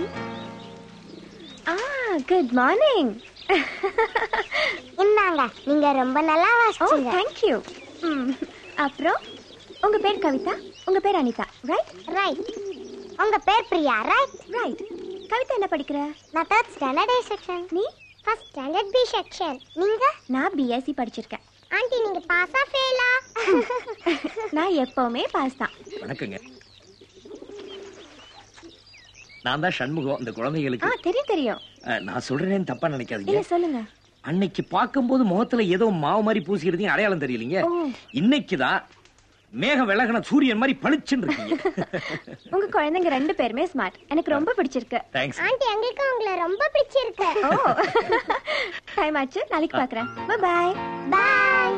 Speaker 13: ஆ குட் மார்னிங்
Speaker 5: இந்தாங்க நீங்க ரொம்ப நல்லா
Speaker 13: ஓ
Speaker 5: வாசிச்சீங்க
Speaker 13: தேங்க் யூ அப்புறம் உங்க பேர் கவிதா உங்க பேர் அனிதா ரைட்
Speaker 5: ரைட் உங்க பேர் பிரியா ரைட்
Speaker 13: ரைட் கவிதா என்ன படிக்கிற
Speaker 5: நான் தேர்ட் ஸ்டாண்டர்ட் ஏ செக்ஷன்
Speaker 13: நீ
Speaker 5: ஃபர்ஸ்ட் ஸ்டாண்டர்ட் பி செக்ஷன் நீங்க
Speaker 13: நான் பிஎஸ்சி படிச்சிருக்கேன்
Speaker 5: ஆண்டி நீங்க பாஸா ஃபெயிலா
Speaker 13: நான் எப்பவுமே பாஸ் தான்
Speaker 3: வணக்கங்க நான் தான் சண்முகம் இந்த
Speaker 13: ஆ
Speaker 3: குழந்தைகளுக்கு
Speaker 13: தெரியும் தெரியும்
Speaker 3: அஹ், நான் சொல்றேன்னு தப்பா
Speaker 13: இல்ல
Speaker 3: நினைக்காதீங்க
Speaker 13: சொல்லுங்க
Speaker 3: அன்னைக்கு பார்க்கும்போது முகத்துல ஏதோ மாவு மாதிரி பூசிக்கிறதையும் அடையாளம் தெரியலீங்க
Speaker 13: ஓ.
Speaker 3: இன்னைக்குதான் மேகம் விலகின சூரியன் மாதிரி பளிச்சுன்னு இருக்கீங்க
Speaker 13: உங்க குழந்தைங்க ரெண்டு பேருமே ஸ்மார்ட் எனக்கு ரொம்ப பிடிச்சிருக்கு
Speaker 3: தேங்க்ஸ்
Speaker 5: ஆண்டி எங்களுக்கு உங்களை ரொம்ப பிடிச்சிருக்கு
Speaker 13: ஓ டைம் ஆச்சு நாளைக்கு பாக்குறேன் பாய்
Speaker 5: பாய்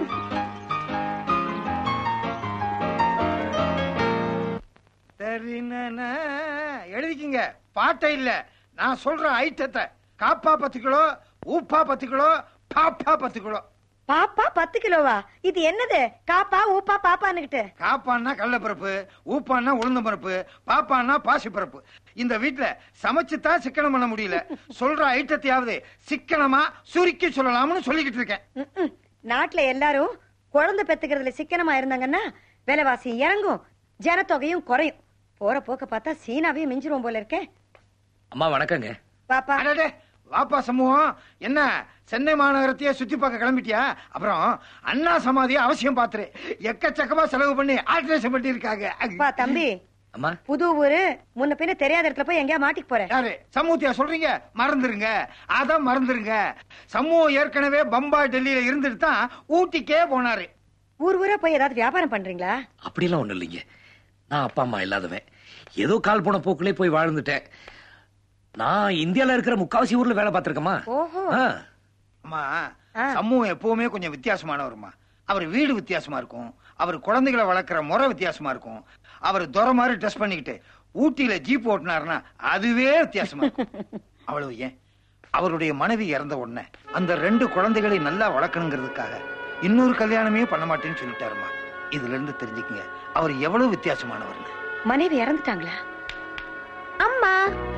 Speaker 12: தெரின எழுதிக்கிங்க பாட்டை இல்ல நான் சொல்ற ஐட்டத்தை காப்பா பத்து கிலோ ஊப்பா பத்து கிலோ பாப்பா பத்து கிலோ
Speaker 9: பாப்பா பத்து கிலோவா இது என்னது காப்பா ஊப்பா பாப்பான்னுகிட்டு
Speaker 12: காப்பான்னா கடலப்பருப்பு ஊப்பான்னா உளுந்த பருப்பு பாப்பான்னா பாசி பருப்பு இந்த வீட்டுல சமைச்சுதான் சிக்கனம் பண்ண முடியல சொல்ற ஐட்டத்தையாவது சிக்கனமா சுருக்கி சொல்லலாம்னு சொல்லிக்கிட்டு இருக்கேன்
Speaker 9: ம்ம். நாட்டுல எல்லாரும் குழந்தை பெத்துக்கிறதுல சிக்கனமா இருந்தாங்கன்னா விலைவாசி இறங்கும் ஜனத்தொகையும் குறையும் போற போக்க பார்த்தா சீனாவையும் மிஞ்சிரும் போல இருக்கே
Speaker 3: அம்மா வணக்கங்க
Speaker 9: பாப்பா
Speaker 12: அடடே வாப்பா சமூகம் என்ன சென்னை மாநகரத்தையே சுத்தி பார்க்க கிளம்பிட்டியா அப்புறம் அண்ணா சமாதியை அவசியம் பாத்துரு எக்கச்சக்கமா செலவு பண்ணி ஆல்ட்ரேஷன் பண்ணி இருக்காங்க
Speaker 9: பா தம்பி
Speaker 3: அம்மா
Speaker 9: புது ஊரு முன்ன பின்ன தெரியாத இடத்துல போய் எங்கேயா மாட்டிக்க போறேன்
Speaker 12: யாரு சமூகத்தையா சொல்றீங்க மறந்துருங்க அதான் மறந்துருங்க சமூகம் ஏற்கனவே பம்பாய் டெல்லியில இருந்துட்டு தான் ஊட்டிக்கே போனாரு
Speaker 9: ஊர் ஊரா போய் ஏதாவது வியாபாரம் பண்றீங்களா
Speaker 3: அப்படிலாம் ஒண்ணும் இல்லைங்க நான் அப்பா அம்மா இல்லாதவன் ஏதோ கால் போன போக்குள்ளே போய் வாழ்ந்துட்டேன் நான் இந்தியால இருக்கிற முக்காவாசி ஊர்ல வேலை பார்த்திருக்கேமா
Speaker 9: ஓஹோ
Speaker 12: அம்மா சமூகம் எப்பவுமே கொஞ்சம் வித்தியாசமானவருமா அவர் வீடு வித்தியாசமா இருக்கும் அவர் குழந்தைகளை வளர்க்குற முறை வித்தியாசமா இருக்கும் அவர் துறை மாதிரி ட்ரெஸ் பண்ணிக்கிட்டு ஊட்டியில ஜீப் ஓட்டினாருன்னா அதுவே வித்தியாசமா இருக்கும் அவ்வளவு ஏன் அவருடைய மனைவி இறந்த உடனே அந்த ரெண்டு குழந்தைகளை நல்லா வளர்க்கணுங்கிறதுக்காக இன்னொரு கல்யாணமே பண்ண மாட்டேன்னு சொல்லிட்டாருமா இதுல இருந்து தெரிஞ்சுக்கங்க அவர் எவ்வளவு வித்தியாசமானவர்னு
Speaker 9: மனைவி இறந்துட்டாங்களா
Speaker 13: அம்மா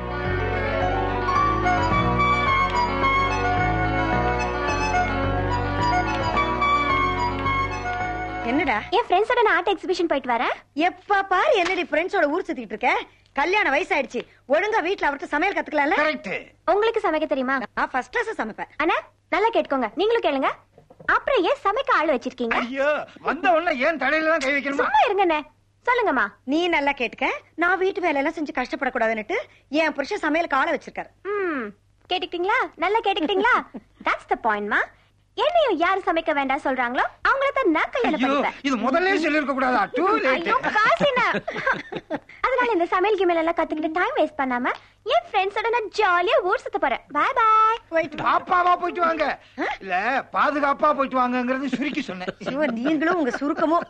Speaker 9: என்னடா
Speaker 13: என் ஃப்ரெண்ட்ஸோட நான் ஆர்ட் எக்ஸிபிஷன் போயிட்டு வரேன்
Speaker 9: எப்ப பாரு என்னடி ஃப்ரெண்ட்ஸோட ஊர் சுத்திட்டு இருக்க கல்யாண வயசாயிடுச்சு ஒழுங்கா வீட்ல அவர்ட்ட சமையல் கத்துக்கலாம்ல
Speaker 12: கரெக்ட்
Speaker 13: உங்களுக்கு சமைக்க தெரியுமா
Speaker 9: நான் ஃபர்ஸ்ட் கிளாஸ் சமைப்பேன்
Speaker 13: அண்ணா நல்லா கேட்டுக்கோங்க நீங்களும் கேளுங்க அப்புறம் ஏன் சமைக்க ஆள் வச்சிருக்கீங்க
Speaker 12: ஐயோ வந்த உடனே ஏன் தலையில தான் கை வைக்கணுமா
Speaker 13: சும்மா இருங்கண்ணே சொல்லுங்கம்மா
Speaker 9: நீ நல்லா கேட்டுக்க நான் வீட்டு வேலை எல்லாம் செஞ்சு கஷ்டப்படக்கூடாதுன்னுட்டு என் புருஷன் சமையலுக்கு ஆளை வச்சிருக்காரு
Speaker 13: ம் கேட்டுக்கிட்டீங்களா நல்லா கேட்டுக்கிட்டீங்களா தட்ஸ் த பாயிண்ட்மா என்னையும் யாரு சமைக்க வேண்டாம் சொல்றாங்களோ அவங்கள தான் நான் கல்யாணம்
Speaker 12: ஐயோ
Speaker 13: பண்ணிப்பேன்
Speaker 12: இது முதல்ல சொல்லிருக்க கூடாதா டூ
Speaker 13: ஐயோ காசினா அதனால இந்த சமையல் கிமையல் எல்லாம் கத்துக்கிட்டு டைம் வேஸ்ட் பண்ணாம என் ஃப்ரெண்ட்ஸோட நான் ஜாலியா ஊர் சுத்த போறேன் பை பாய்
Speaker 12: பாப்பாவா போயிட்டு வாங்க இல்ல பாதுகாப்பா போயிட்டு வாங்கங்கிறது சுருக்கி சொன்னேன்
Speaker 9: ஐயோ, நீங்களும் உங்க சுருக்கமும்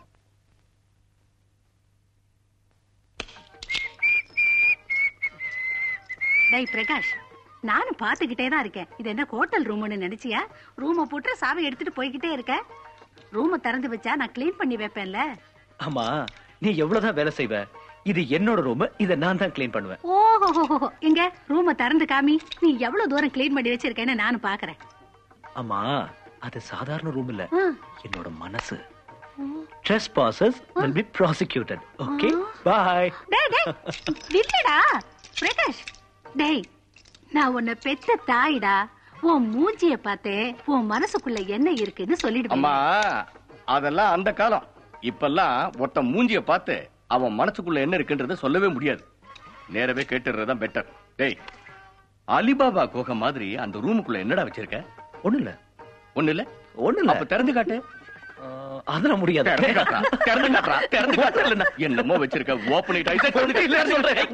Speaker 14: டேய் பிரகாஷ் நானும் பாத்துக்கிட்டே தான் இருக்கேன் இது என்ன ஹோட்டல் ரூம்னு நினைச்சியா ரூமை போட்டு சாவி எடுத்துட்டு போய்கிட்டே இருக்க ரூமை திறந்து வச்சா நான் க்ளீன் பண்ணி வைப்பேன்ல
Speaker 15: ஆமா நீ எவ்வளவுதான் வேலை செய்வ இது என்னோட ரூம் இத நான் தான் க்ளீன் பண்ணுவேன்
Speaker 14: ஓஹோ எங்க ரூமை திறந்து காமி நீ எவ்வளவு தூரம் க்ளீன் பண்ணி வச்சிருக்கேன்னு நானும் பாக்குறேன்
Speaker 15: ஆமா அது சாதாரண ரூம் இல்ல
Speaker 14: ஆ.
Speaker 15: என்னோட மனசு trespassers will be prosecuted okay bye
Speaker 14: டேய் டேய் இல்லடா பிரகாஷ் டேய் நான் உன்னை பெத்த தாயிடா உன் மூஞ்சிய பார்த்தே உன் மனசுக்குள்ள என்ன இருக்குன்னு சொல்லிடுவேன்
Speaker 16: அம்மா அதெல்லாம் அந்த காலம் இப்பெல்லாம் ஒருத்த மூஞ்சிய பார்த்து அவன் மனசுக்குள்ள என்ன இருக்குன்றத சொல்லவே முடியாது நேரவே கேட்டுறதுதான் பெட்டர் டேய் அலிபாபா குகை மாதிரி அந்த ரூமுக்குள்ள என்னடா வச்சிருக்க
Speaker 15: ஒண்ணு இல்ல
Speaker 16: ஒண்ணு இல்ல
Speaker 15: ஒண்ணு இல்ல
Speaker 16: அப்ப திறந்து காட்டு
Speaker 15: அதெல்லாம் முடியாது
Speaker 16: திறந்து காட்டுறா திறந்து காட்டுறா திறந்து காட்டுறா என்னமோ வச்சிருக்க ஓபன் இட் இல்ல சொல்றேன்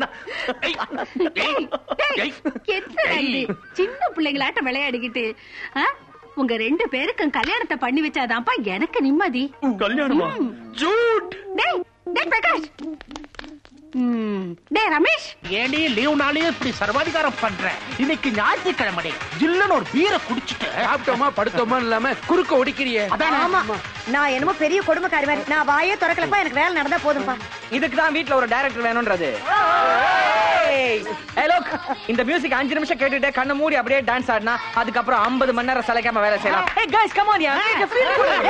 Speaker 14: என்னடா இது? சின்ன பிள்ளைங்களாட்டம் விளையாடிக்கிட்டு ஆ? உங்க ரெண்டு பேருக்கும் கல்யாணத்தை பண்ணி வச்சாதான்ப்பா எனக்கு நிம்மதி
Speaker 16: கல்யாணமா
Speaker 14: ஜூட் டேய் டேய் பிரகாஷ் ம், டேய் ரமேஷ்
Speaker 10: ஏடி லீவ் நாளையும் இப்படி சர்வாதிகாரம் பண்ற இன்னைக்கு ஞாயிற்றுக்கிழமை ஜில்லுன்னு ஒரு பீரை குடிச்சிட்டு
Speaker 7: சாப்பிட்டோமா படுத்தோமா இல்லாம குறுக்க ஒடிக்கிறியே
Speaker 9: ஆமா நான் என்னமோ பெரிய கொடுமைக்காரி மாதிரி நான் வாயே திறக்கலப்பா எனக்கு வேலை நடந்தா போதும்பா
Speaker 7: இதுக்கு தான் வீட்ல ஒரு டைரக்டர் வேணும்ன்றது Hey, look, இந்த மியூசிக் அஞ்சு நிமிஷம் கேட்டுட்டு கண்ணை மூடி அப்படியே டான்ஸ் ஆடினா அதுக்கப்புறம் 50 மணி நேரம் சலைக்காம வேலை செய்யலாம் Hey guys, come on, yeah. Get the feel good.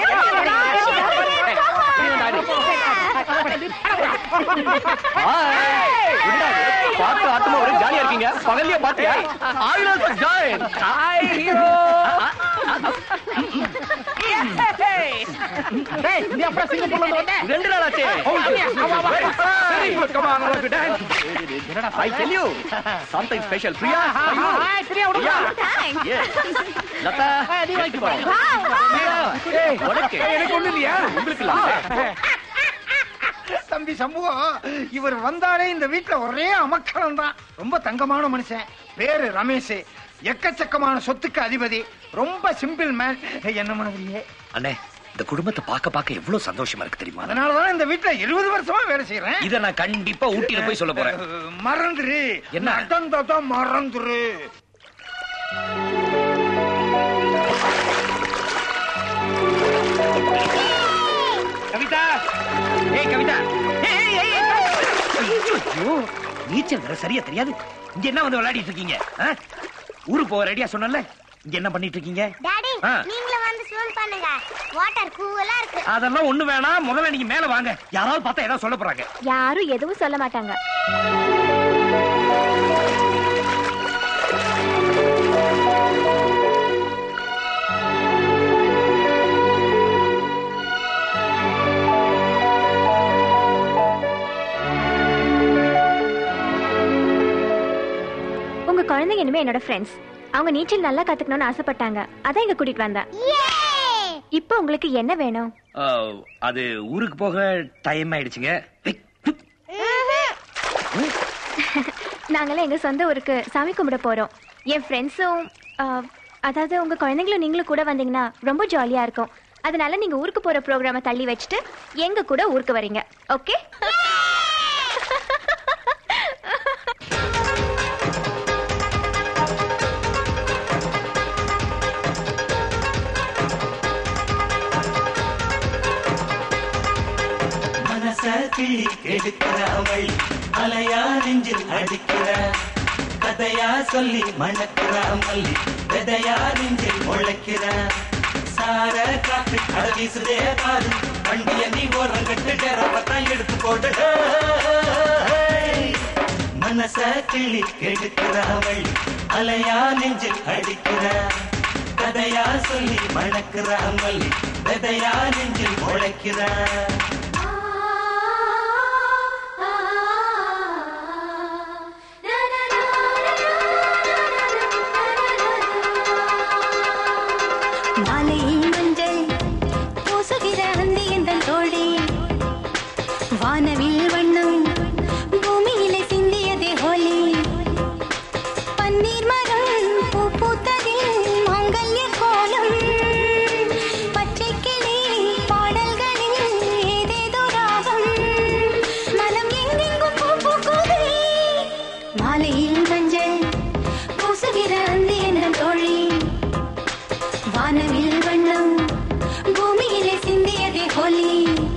Speaker 16: பார்த்து ஆட்டமா ஒரே ஜாலியா இருக்கீங்க பகல்லையே பாத்தியா I will also join
Speaker 7: Hi, hero.
Speaker 10: டேய் நீ அப்பா சிங்கப்பூர்ல இருந்து வந்த
Speaker 16: ரெண்டு நாள் ஆச்சு
Speaker 10: Oh, yeah. வா, வா, வா.
Speaker 16: Very good. Come on, all of you dance. I tell you, something special. Priya, for you.
Speaker 10: Hi, Priya, விடுங்க.
Speaker 16: Yeah. Yes. லதா,
Speaker 10: நீ வாங்கிக்கோ.
Speaker 16: Priya,
Speaker 10: ஏய்,
Speaker 16: உனக்கு.
Speaker 10: எனக்கு ஒண்ணு இல்லையா?
Speaker 16: உங்களுக்கு இல்ல.
Speaker 12: தம்பி சமூகம் இவர் வந்தாலே இந்த வீட்டுல ஒரே அமக்களம் தான் ரொம்ப தங்கமான மனுஷன் பேரு ரமேஷ் எக்கச்சக்கமான சொத்துக்கு அதிபதி ரொம்ப சிம்பிள் மேன் என்ன மாதிரியே
Speaker 3: அண்ணே இந்த குடும்பத்தை பார்க்க பார்க்க எவ்வளவு சந்தோஷமா இருக்கு தெரியுமா
Speaker 12: அதனாலதான் இந்த வீட்டுல இருபது வருஷமா வேலை செய்யறேன்
Speaker 3: இத நான் கண்டிப்பா ஊட்டியில போய் சொல்ல போறேன்
Speaker 12: மறந்துரு
Speaker 3: என்ன?
Speaker 12: நடந்ததான் மறந்துரு
Speaker 3: கவிதா ஏய் கவிதா ஏய், ஏய், ஏய், ஏய். ஐயோ, ஐயோ, நீச்சல் வேற சரியா தெரியாது இங்க என்ன வந்து விளையாடிட்டு இருக்கீங்க ஆ? ஊருக்கு போக ரெடியா சொன்னல இங்க என்ன பண்ணிட்டு இருக்கீங்க
Speaker 5: டாடி
Speaker 3: ஆ.
Speaker 5: நீங்களும் வந்து ஸ்விம் பண்ணுங்க வாட்டர் கூலா இருக்கு
Speaker 3: அதெல்லாம் ஒண்ணு வேணாம் முதல்ல நீங்க மேல வாங்க யாராவது பார்த்தா ஏதாவது சொல்ல போறாங்க
Speaker 13: யாரும் எதுவும் சொல்ல மாட்டாங்க உங்க குழந்தைங்க இனிமே என்னோட ஃப்ரெண்ட்ஸ் அவங்க நீச்சல் நல்லா கத்துக்கணும்னு ஆசைப்பட்டாங்க அதான் இங்க கூட்டிட்டு வந்தேன் இப்போ உங்களுக்கு என்ன வேணும்
Speaker 3: ஆ, அது ஊருக்கு போக டைம் ஆயிடுச்சுங்க ஏய்,
Speaker 13: நாங்களாம் எங்க சொந்த ஊருக்கு சாமி கும்பிட போறோம் என் ஃப்ரெண்ட்ஸும் அதாவது உங்க குழந்தைங்களும் நீங்களும் கூட வந்தீங்கன்னா ரொம்ப ஜாலியா இருக்கும் அதனால நீங்க ஊருக்கு போற ப்ரோக்ராம தள்ளி வச்சுட்டு எங்க கூட ஊருக்கு வரீங்க ஓகே
Speaker 1: மனச கிள்ளி எடுக்கிற அவள் அலையா நெஞ்சில் அடிக்கிற கதையா சொல்லி மணக்கிற மல்லி விதையா நெஞ்சில் முளைக்கிற சார காற்று அட வீசுதே பாரு வண்டிய நீ ஓரம் கட்டு டேரப்பத்தான் எடுத்து போடு மனச கிள்ளி எடுக்கிற அவள் அலையா நெஞ்சில் அடிக்கிற கதையா சொல்லி மணக்கிற மல்லி விதையா நெஞ்சில் முளைக்கிற
Speaker 17: மாலையில் மஞ்சள் பூசுகிற அந்தி எந்தன் தோழி வானவில் வண்ணம் பூமியிலே சிந்தியதே ஹோலி பன்னீர் மரம் பூ பூத்ததில் மாங்கல்ய கோலம் பச்சை கிளி பாடல்களில் ஏதேதோ ராகம் மனம் எங்கெங்கும் பூ பூக்குதே மாலையில் மஞ்சள் பூசுகிற அந்தி எந்தன் தோழி வானவில் வண்ணம் பூமியிலே சிந்தியதே ஹோலி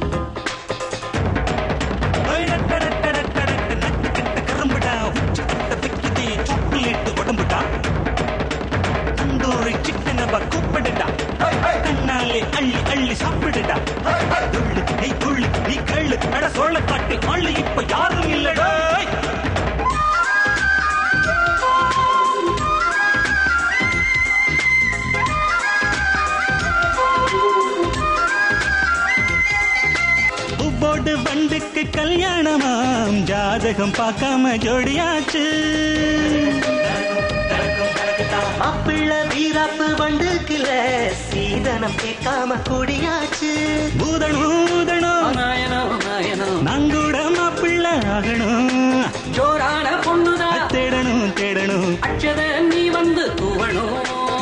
Speaker 1: கரும்புடா உச்சி கட்ட வைக்குதே சாக்லேட் உடம்புடா தந்தூரி சிக்கன கூப்பிடுடா கண்ணாலே அள்ளி அள்ளி சாப்பிடுடா துள்ளு நீ துள்ளு நீ கள்ளு அட சொல்ல காட்டு அள்ளு இப்ப யாரும் இல்லடா உப்போடு வண்டுக்கு கல்யாணமாம் ஜாதகம் பார்க்காம ஜோடியாச்சு மாப்பிள்ள வீராப்பு வண்டுக்குல சீதனம் கேட்காம குடியாச்சு ஊதணும் ஊதணும் நாயனம் நாயனம் நாங்கூட மாப்பிள்ள ஆகணும் ஜோரான பொண்ணுதான் தேடணும் தேடணும் அச்சத நீ வந்து தூவணும்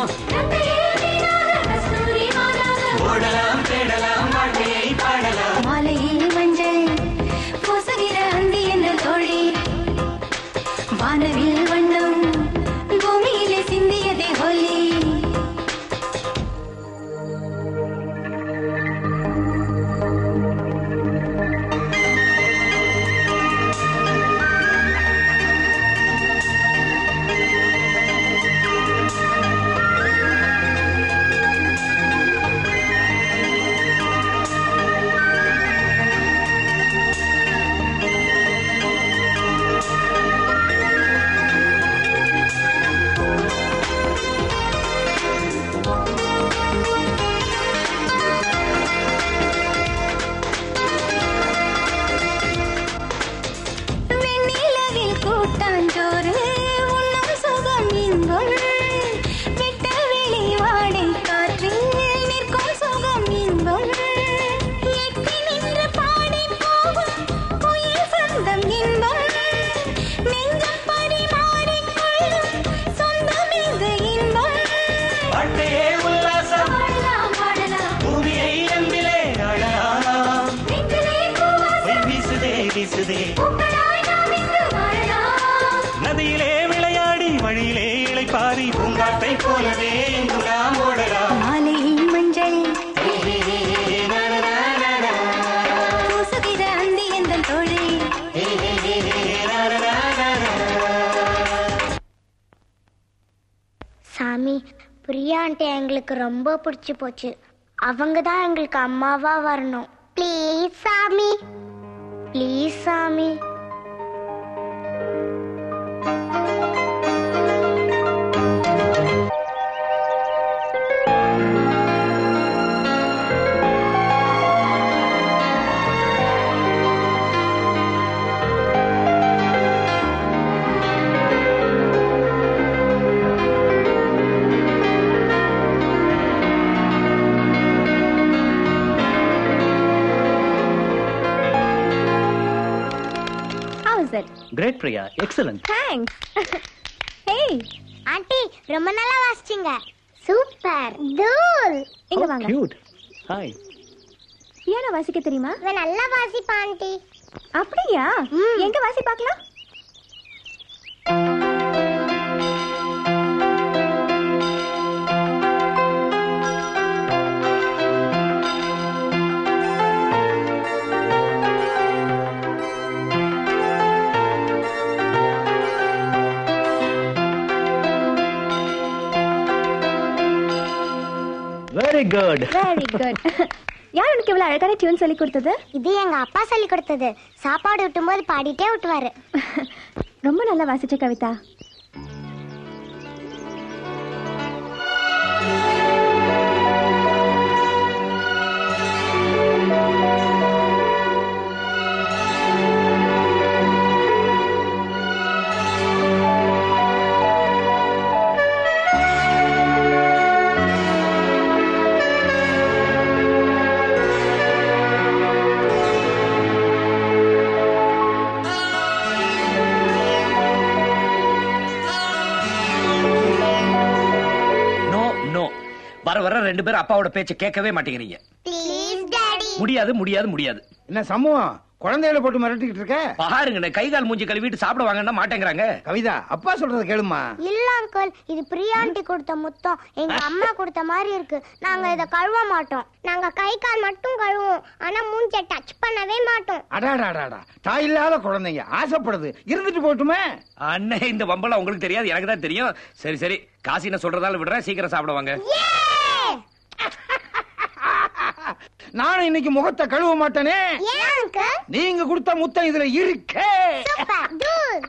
Speaker 1: ஓடலாம் தேடலாம் வாழ்க்கையை பாடலாம்
Speaker 17: மாலையில் மஞ்சள் பூசுகிற அந்தி என்ற தோழி வானவில் வண்ணம் பூமியிலே சிந்தியதே ஹோலி
Speaker 1: ஆ வீசுதே நதியிலே விளையாடி வழியிலே இளைப்பாரி பூங்காத்தை போலவே இங்கு நாம் ஓடலாம்
Speaker 17: மாலையில் மஞ்சள் பூசுகிற அந்தி எந்தன் தோழி
Speaker 5: சாமி பிரியா ஆண்டி எங்களுக்கு ரொம்ப பிடிச்சு போச்சு அவங்க தான் எங்களுக்கு அம்மாவா வரணும் ப்ளீஸ் சாமி ப்ளீஸ் சாமி
Speaker 13: How's it?
Speaker 15: Great Priya excellent
Speaker 13: Thanks. hey,
Speaker 5: aunty ரொம்ப நல்லா வாசிச்சீங்க சூப்பர் தூள்
Speaker 13: இங்க வாங்க
Speaker 15: கியூட் ஹாய்
Speaker 13: பியானோ வாசிக்க தெரியுமா
Speaker 5: இவன் நல்லா வாசிப்பா ஆண்டி
Speaker 13: அப்படியா எங்க வாசி பார்க்கலாம்
Speaker 15: வெரி குட்
Speaker 13: வெரி குட் யார் உனக்கு இவ்வளவு அழகான டியூன் சொல்லி கொடுத்தது
Speaker 5: இது எங்க அப்பா சொல்லி கொடுத்தது சாப்பாடு விட்டும்போது பாடிட்டே விட்டுவாரு
Speaker 13: ரொம்ப நல்லா வாசிச்ச கவிதா
Speaker 3: நோ நோ வர வர ரெண்டு பேரும் அப்பாவோட பேச்ச கேட்கவே மாட்டேங்கிறீங்க
Speaker 5: ப்ளீஸ் டாடி
Speaker 3: முடியாது முடியாது முடியாது
Speaker 12: என்ன சமூகம் குழந்தைகளை போட்டு மிரட்டிக்கிட்டு இருக்க
Speaker 3: பாருங்க கை கால் மூஞ்சி கழுவிட்டு சாப்பிட வாங்கன்னா மாட்டேங்கிறாங்க
Speaker 12: கவிதா அப்பா சொல்றத கேளுமா
Speaker 5: இல்ல அங்கிள் இது பிரியா ஆண்டி கொடுத்த முத்தம் எங்க அம்மா கொடுத்த மாதிரி இருக்கு நாங்க இத கழுவ மாட்டோம் நாங்க கை கால் மட்டும் கழுவோம் ஆனா மூஞ்ச டச் பண்ணவே மாட்டோம்
Speaker 12: அடாடாடாடா தாய் இல்லாத குழந்தைங்க ஆசைப்படுது இருந்துட்டு போட்டுமே
Speaker 3: அண்ணே இந்த வம்பெல்லாம் உங்களுக்கு தெரியாது எனக்கு தான் தெரியும் சரி சரி காசி என்ன சொல்றதால விடுறேன் சீக்கிரம் சாப்பிடுவாங்க
Speaker 12: நானும் இன்னைக்கு முகத்தை கழுவ மாட்டேனே
Speaker 5: ஏன் அங்கிள்
Speaker 12: நீங்க கொடுத்த முத்தம் இதுல இருக்கே
Speaker 5: சூப்பர் தூள்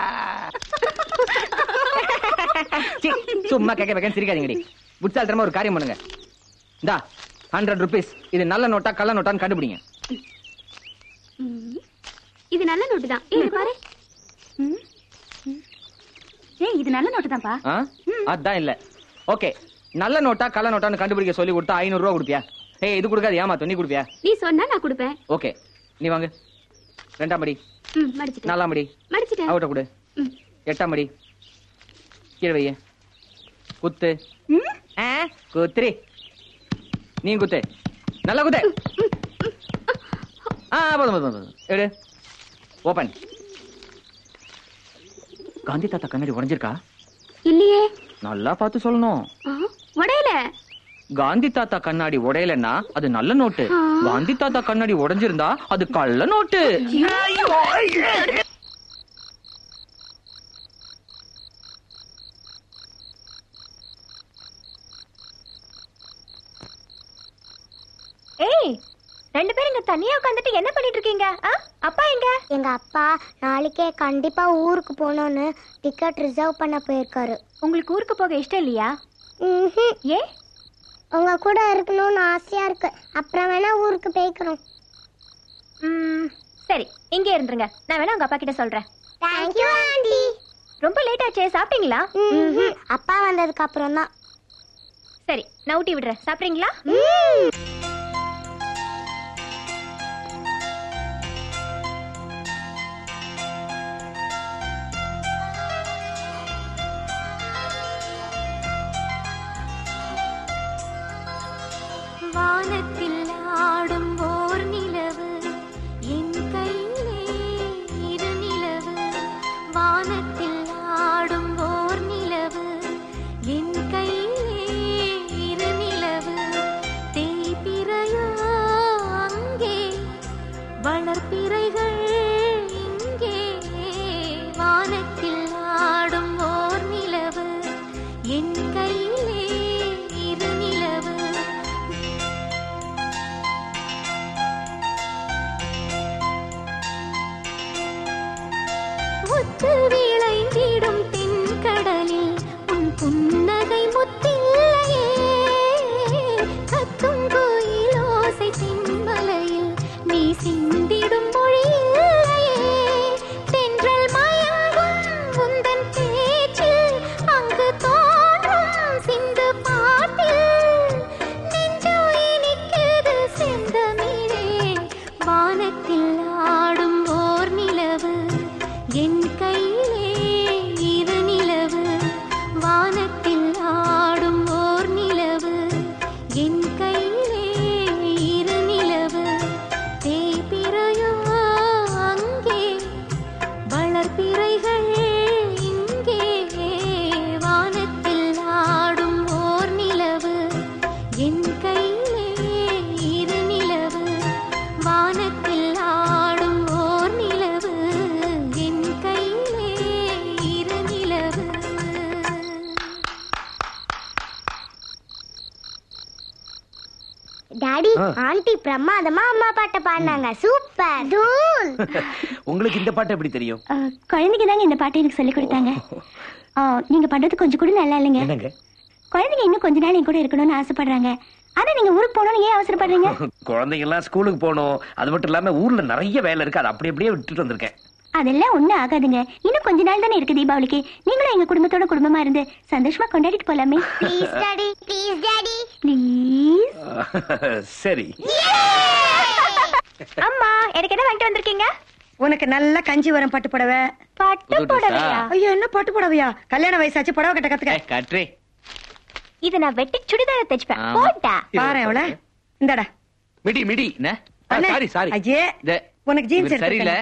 Speaker 7: சீ, சும்மா கேட்க வைக்க சிரிக்காதீங்கடி புட்சால்தரமா ஒரு காரியம் பண்ணுங்க இந்தா ஹண்ட்ரட் ருபீஸ் இது நல்ல நோட்டா கள்ள நோட்டான்னு கண்டுபிடிங்க
Speaker 13: இது நல்ல நோட்டு தான் இது பாரு ஏய் இது நல்ல நோட்டு தான்ப்பா
Speaker 7: ஆ? அதான் இல்ல ஓகே நல்ல நோட்டா கள்ள நோட்டான்னு கண்டுபிடிக்க சொல்லி கொடுத்தா ஐநூறு ரூபா கொடுப்பியா ஏய் இது கொடுக்காது ஏமாத்தம் நீ கொடுப்பியா
Speaker 13: நீ சொன்னா நான் கொடுப்பேன்
Speaker 7: ஓகே நீ வாங்கு ரெண்டாம் படி
Speaker 13: ம் மடிச்சிட்டேன்
Speaker 7: நாலாம் படி
Speaker 13: மடிச்சிட்டேன்
Speaker 7: அவட்ட கொடு
Speaker 13: ம்.
Speaker 7: எட்டாம் படி கீழே வைய குத்து ஆ, குத்துரி நீ குத்து நல்லா குத்து ஆ போதும் போதும் போதும் எடு ஓபன் காந்தி தாத்தா கண்ணாடி உடைஞ்சிருக்கா
Speaker 13: இல்லையே
Speaker 7: நல்லா பார்த்து சொல்லணும்
Speaker 13: ஆ, உடையல
Speaker 7: காந்தி தாத்தா கண்ணாடி உடையலன்னா அது நல்ல நோட்டு காந்தி தாத்தா கண்ணாடி உடைஞ்சிருந்தா அது கள்ள நோட்டு
Speaker 13: ஏய் ரெண்டு பேரும் இங்க தனியா உட்காந்துட்டு என்ன பண்ணிட்டு இருக்கீங்க ஆ? அப்பா எங்க
Speaker 5: எங்க அப்பா நாளைக்கே கண்டிப்பா ஊருக்கு போகணும்னு டிக்கெட் ரிசர்வ் பண்ண போயிருக்காரு
Speaker 13: உங்களுக்கு ஊருக்கு போக இஷ்டம் இல்லையா ஏ
Speaker 5: உங்க கூட இருக்கணும்னு ஆசையா இருக்கு அப்புறம் வேணா ஊருக்கு போய்க்கிறோம்
Speaker 13: ம், சரி இங்கே இருந்துருங்க நான் வேணா உங்க அப்பா கிட்ட சொல்றேன்
Speaker 5: தேங்க்யூ ஆண்டி
Speaker 13: ரொம்ப லேட் ஆச்சே சாப்பிட்டீங்களா
Speaker 5: அப்பா வந்ததுக்கு அப்புறம் தான்
Speaker 13: சரி நான் ஊட்டி விடுறேன் சாப்பிட்றீங்களா
Speaker 17: வானத்தில் ஆடும் ஓர் நிலவு என் கையிலே வளர்ப்பிறைகள் இங்கே வானத்தில் ஆடும் ஓர் நிலவு என் கையிலே இரு நிலவு முத்து விளைந்திடும் தென்கடலில் உன் புன்னகை முத்தில்லையே கத்தும் கோயில் ஓசை தென்மலையில் நீ சிந்திடும் மொழி இல்லையே தென்றல் மயங்கும் உந்தன் பேச்சில் அங்கு தோன்றும் சிந்து பாட்டில் நெஞ்சு இனிக்குது செந்தமிழே வானத்தில் ஆடும் ஓர் நிலவு என் கையிலே இரு நிலவு வானத்தில் ஆடும் ஓர் நிலவு என் கையிலே இரு நிலவு தேய்பிறையோ அங்கே வளர்பிறைகள் இங்கே வானத்தில் ஆடும் ஓர் நிலவு என் கையிலே இரு நிலவு வானத்தில் ஆடும் ஓர் நிலவு என் கையிலே இரு நிலவு
Speaker 5: டாடி
Speaker 3: ஆ.
Speaker 5: ஆண்டி பிரமாதமா அம்மா பாட்டை பாடினாங்க சூப்பர் தூள்
Speaker 3: உங்களுக்கு இந்த பாட்டு எப்படி தெரியும்
Speaker 18: குழந்தைங்க தாங்க இந்த பாட்டை எனக்கு சொல்லி கொடுத்தாங்க ஆ, நீங்க பண்றது கொஞ்சம் கூட நல்லா இல்லைங்க
Speaker 3: என்னங்க
Speaker 18: குழந்தைங்க இன்னும் கொஞ்ச நாள் என் கூட இருக்கணும்னு ஆசைப்படுறாங்க ஆனா நீங்க ஊருக்கு போகணும்னு ஏன் அவசரப்படுறீங்க
Speaker 3: குழந்தைங்க எல்லாம் ஸ்கூலுக்கு போகணும் அது மட்டும் இல்லாம ஊர்ல நிறைய வேலை இருக்கு அதை அப்படி அப்படியே விட்டுட்டு வந்திருக்கேன்
Speaker 18: அதெல்லாம் ஒண்ணும் ஆகாதுங்க இன்னும் கொஞ்ச நாள் தானே இருக்கு தீபாவளிக்கு நீங்களும் எங்க குடும்பத்தோட குடும்பமா இருந்து சந்தோஷமா கொண்டாடிட்டு போலாமே
Speaker 5: please daddy please daddy
Speaker 18: please
Speaker 3: சரி
Speaker 13: அம்மா எனக்கு என்ன வாங்கிட்டு வந்திருக்கீங்க
Speaker 9: உனக்கு நல்ல கஞ்சிவரம் பட்டு புடவை
Speaker 13: பட்டு
Speaker 7: புது dress ஆ? புடவையா?
Speaker 9: ஐயோ என்ன பட்டு புடவையா கல்யாண வயசாச்சு புடவை கட்ட கத்துக்க
Speaker 7: கட்ரி
Speaker 13: இத நான் வெட்டி சுடிதார தைச்சுப்பேன்
Speaker 7: ஆமா.
Speaker 13: போட்டா
Speaker 9: பாரு எவ்வளோ இந்தடா
Speaker 7: மிடி மிடி என்ன
Speaker 9: அண்ணே,
Speaker 7: சாரி சாரி
Speaker 9: ஐயே, உனக்கு ஜீன்ஸ்
Speaker 7: இவர் சரியில்லை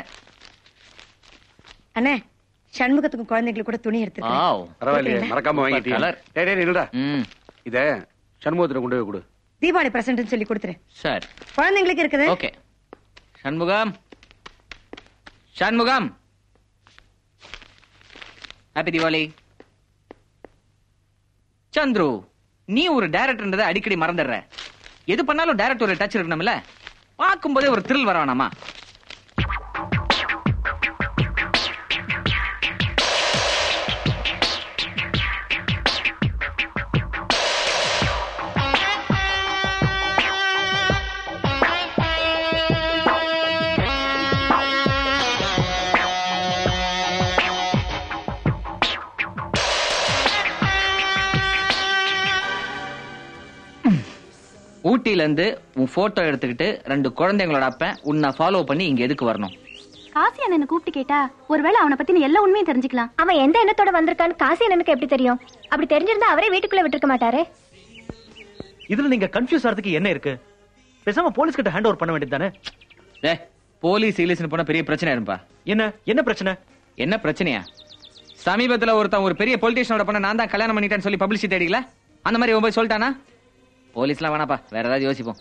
Speaker 9: அண்ணே சண்முகத்துக்கும் குழந்தைங்களுக்கு கூட துணி எடுத்துருக்கேன்
Speaker 7: ஆவ்.
Speaker 19: பரவாயில்லையே மறக்காம வாங்கிட்டீங்க
Speaker 7: கலர்.
Speaker 19: டேய் டேய் நில்லுடா இத சண்முகத்துல கொண்டு போய் கொடு
Speaker 9: தீபாவளி பிரசன்ட்னு சொல்லி கொடுத்துரு
Speaker 7: சரி
Speaker 9: குழந்தைங்களுக்கு இருக்குது
Speaker 7: ஓகே சண்முகம் சண்முகம் ஹாப்பி தீபாவளி சந்துரு நீ ஒரு டைரக்டர்ன்றதை அடிக்கடி மறந்துடுற எது பண்ணாலும் டைரக்டர் ஒரு டச் இருக்கணும்ல பார்க்கும்போதே ஒரு த்ரில் வர வேணாமா ஊட்டில இருந்து உன் போட்டோ எடுத்துக்கிட்டு ரெண்டு குழந்தைங்களோட அப்பன் உன்னை ஃபாலோ பண்ணி இங்க எதுக்கு வரணும்
Speaker 13: காசி அண்ணனை கூப்பிட்டு கேட்டா ஒருவேளை அவனை பத்தின எல்லா உண்மையும் தெரிஞ்சுக்கலாம் அவன் எந்த எண்ணத்தோட வந்திருக்கான்னு காசி அண்ணனுக்கு எப்படி தெரியும் அப்படி தெரிஞ்சிருந்தா அவரே வீட்டுக்குள்ள விட்டுருக்க மாட்டாரே
Speaker 15: இதுல நீங்க கன்ஃபியூஸ் ஆறதுக்கு என்ன இருக்கு பேசாம போலீஸ் கிட்ட ஹேண்ட் ஓவர் பண்ண வேண்டியது தானே
Speaker 7: ஏ போலீஸ் இலீஸ்னு போனா பெரிய பிரச்சனை இருப்பா
Speaker 15: என்ன என்ன பிரச்சனை
Speaker 7: என்ன பிரச்சனையா சமீபத்துல ஒருத்தன் ஒரு பெரிய பொலிட்டீஷனோட பண்ண நான் தான் கல்யாணம் பண்ணிட்டேன்னு சொல்லி பப்ளிசிட்டி தேடிக்கல அந்த மாதிரி இவன் போய் சொல்லிட்டானா போலீஸ்லாம் வேணாப்பா வேற ஏதாவது யோசிப்போம்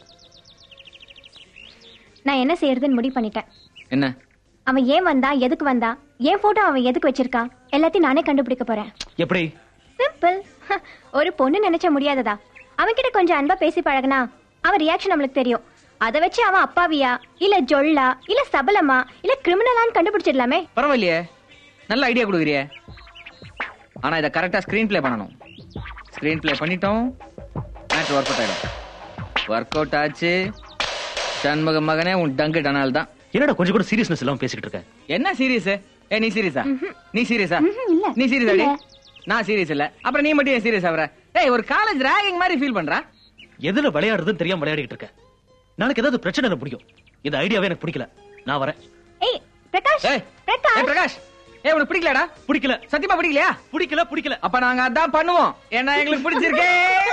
Speaker 13: நான் என்ன செய்யறதுன்னு முடிவு பண்ணிட்டேன்
Speaker 7: என்ன
Speaker 13: அவன் ஏன் வந்தான் எதுக்கு வந்தான் ஏன் போட்டோ அவன் எதுக்கு வச்சிருக்கான் எல்லாத்தையும் நானே கண்டுபிடிக்க போறேன்
Speaker 15: எப்படி
Speaker 13: சிம்பிள் ஒரு பொண்ணு நினைச்ச முடியாததா அவன்கிட்ட கொஞ்சம் அன்பா பேசி பழகுனா அவன் ரியாக்ஷன் நம்மளுக்கு தெரியும் அதை வச்சு அவன் அப்பாவியா இல்ல ஜொல்லா இல்ல சபலமா இல்ல கிரிமினலான்னு கண்டுபிடிச்சிடலாமே
Speaker 7: பரவாயில்லையே நல்ல ஐடியா கொடுக்குறியே ஆனா இதை கரெக்டா ஸ்கிரீன் ப்ளே பண்ணணும் ஸ்கிரீன் ப்ளே பண்ணிட்டோம் மேட்ச் ஒர்க் அவுட் ஆயிடும் ஒர்க் அவுட் ஆச்சு சண்முக மகனே உன் டங்கு டனால் தான்
Speaker 15: என்னடா கொஞ்சம் கூட சீரியஸ்னஸ் இல்லாம பேசிக்கிட்டு இருக்க
Speaker 7: என்ன சீரியஸ் ஏ நீ சீரியஸா நீ சீரியஸா
Speaker 13: இல்ல
Speaker 7: நீ சீரியஸ்
Speaker 13: இல்ல.
Speaker 7: நான் சீரியஸ் இல்ல அப்புறம் நீ மட்டும் ஏன் சீரியஸ் ஆவற ஏய் ஒரு காலேஜ் ராகிங் மாதிரி ஃபீல் பண்றா
Speaker 15: எதுல விளையாடுறதுன்னு தெரியாம விளையாடிட்டு இருக்க நாளைக்கு ஏதாவது பிரச்சனை எனக்கு பிடிக்கும் இந்த ஐடியாவே எனக்கு பிடிக்கல நான் வரேன்
Speaker 13: ஏய் பிரகாஷ்
Speaker 7: ஏய் ஏய் பிரகாஷ் ஏய் உனக்கு பிடிக்கலடா
Speaker 15: பிடிக்கல
Speaker 7: சத்தியமா பிடிக்கலையா
Speaker 15: பிடிக்கல பிடிக்கல
Speaker 7: அப்ப நாங்க அதான் பண்ணுவோம் ஏன்னா எங்களுக்கு பிடிச்சிருக்கே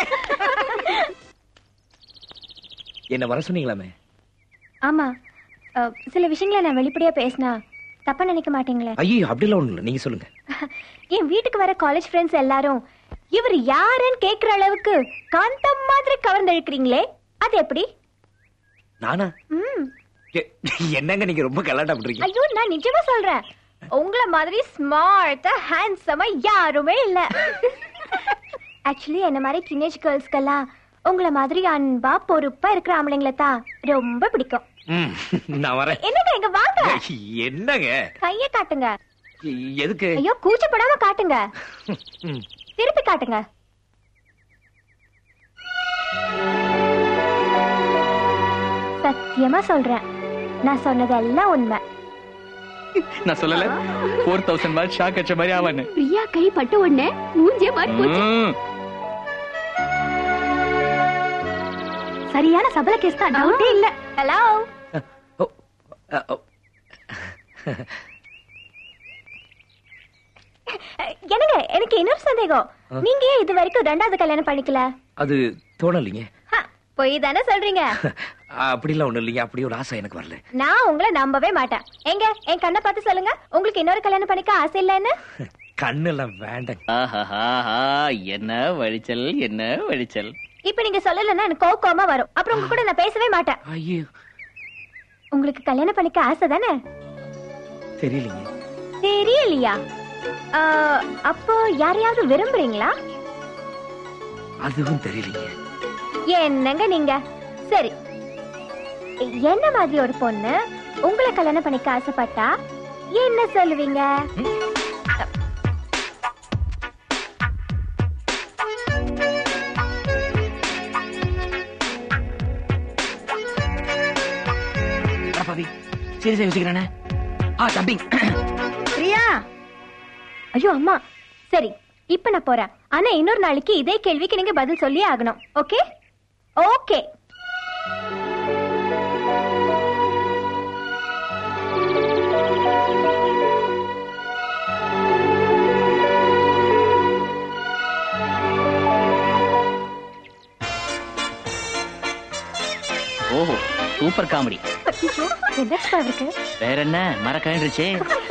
Speaker 3: என்ன வர சொன்னீங்களாமே
Speaker 13: ஆமா அஹ், சில விஷயங்களை நான் வெளிப்படையா பேசினா தப்பா நினைக்க மாட்டீங்களே
Speaker 3: ஐயோ அப்படிலாம் ஒண்ணு இல்லை நீங்க சொல்லுங்க
Speaker 13: என் வீட்டுக்கு வர காலேஜ் ஃப்ரெண்ட்ஸ் எல்லாரும் இவர் யாருன்னு கேக்குற அளவுக்கு காந்தம் மாதிரி கவர்ந்தழுக்கிறீங்களே அது எப்படி
Speaker 3: நானா
Speaker 13: ம்
Speaker 3: என்னங்க நீங்க ரொம்ப கலாட்டா பண்றீங்க
Speaker 13: ஐயோ நான் நிஜமா சொல்றேன் உங்களை மாதிரி ஸ்மார்ட்டா ஹேண்ட்ஸமா யாருமே இல்ல ஆக்சுவலி என்ன மாதிரி டீனேஜ் கேர்ள்ஸ்க்கெல்லாம் உங்களை மாதிரி அன்பா பொறுப்பா இருக்கிற ஆம்பளைங்களை தான் ரொம்ப பிடிக்கும்
Speaker 3: ம், நான் வரேன்
Speaker 13: என்னங்க இங்க வாங்க
Speaker 3: என்னங்க
Speaker 13: கைய காட்டுங்க
Speaker 3: எதுக்கு
Speaker 13: ஐயோ கூச்சப்படாம காட்டுங்க
Speaker 3: ம்.
Speaker 13: திருப்பி காட்டுங்க சத்தியமா சொல்றேன் நான் சொன்னதெல்லாம் உண்மை
Speaker 7: நான் சொல்லல ஃபோர் தௌசண்ட் மாதிரி ஷாக் அடிச்ச மாதிரி ஆவான்னு
Speaker 13: பிரியா கை பட்ட உடனே மூஞ்சே மாறி
Speaker 7: ம்.
Speaker 13: சரியான சபல கேஸ் தான் டவுட்டே இல்ல ஹலோ என்னங்க எனக்கு இன்னொரு சந்தேகம்
Speaker 3: ஆ.
Speaker 13: நீங்க ஏன் இது வரைக்கும் ரெண்டாவது கல்யாணம் பண்ணிக்கல
Speaker 3: அது தோணலைங்க
Speaker 13: ஹ, பொய் தானே சொல்றீங்க
Speaker 3: அப்படிலாம் ஒண்ணும் இல்லைங்க அப்படி ஒரு ஆசை எனக்கு வரல
Speaker 13: நான் உங்களை நம்பவே மாட்டேன் எங்க என் கண்ணை பார்த்து சொல்லுங்க உங்களுக்கு இன்னொரு கல்யாணம் பண்ணிக்க ஆசை இல்லைன்னு
Speaker 3: கண்ணெல்லாம் வேண்டாங்க
Speaker 7: ஆஹாஹாஹா, என்ன வழிச்சல் என்ன வழிச்சல்
Speaker 13: இப்ப நீங்க சொல்லலைன்னா எனக்கு கோவம் கோவமா வரும் அப்புறம் உங்க கூட நான் பேசவே மாட்டேன்
Speaker 3: ஐயோ
Speaker 13: உங்களுக்கு கல்யாணம் பண்ணிக்க ஆசை தானே
Speaker 3: தெரியலைங்க
Speaker 13: தெரியலையா ஆ, அப்போ யாரையாவது விரும்புறீங்களா
Speaker 3: அதுவும் தெரியலைங்க
Speaker 13: என்னங்க நீங்க சரி என்ன மாதிரி ஒரு பொண்ணு உங்களை கல்யாணம் பண்ணிக்க ஆசைப்பட்டா என்ன சொல்லுவீங்க
Speaker 3: பாவி சீரியஸா யோசிக்கிறானே ஆ தம்பி
Speaker 13: பிரியா ஐயோ அம்மா சரி இப்ப நான் போறேன் ஆனா இன்னொரு நாளைக்கு இதே கேள்விக்கு நீங்க பதில் சொல்லியே ஆகணும் ஓகே ஓகே
Speaker 7: ஓஹோ சூப்பர் காமெடி
Speaker 13: என்னாச்சுப்பா அவருக்கு
Speaker 7: வேற என்ன மர கழிஞ்சிருச்சே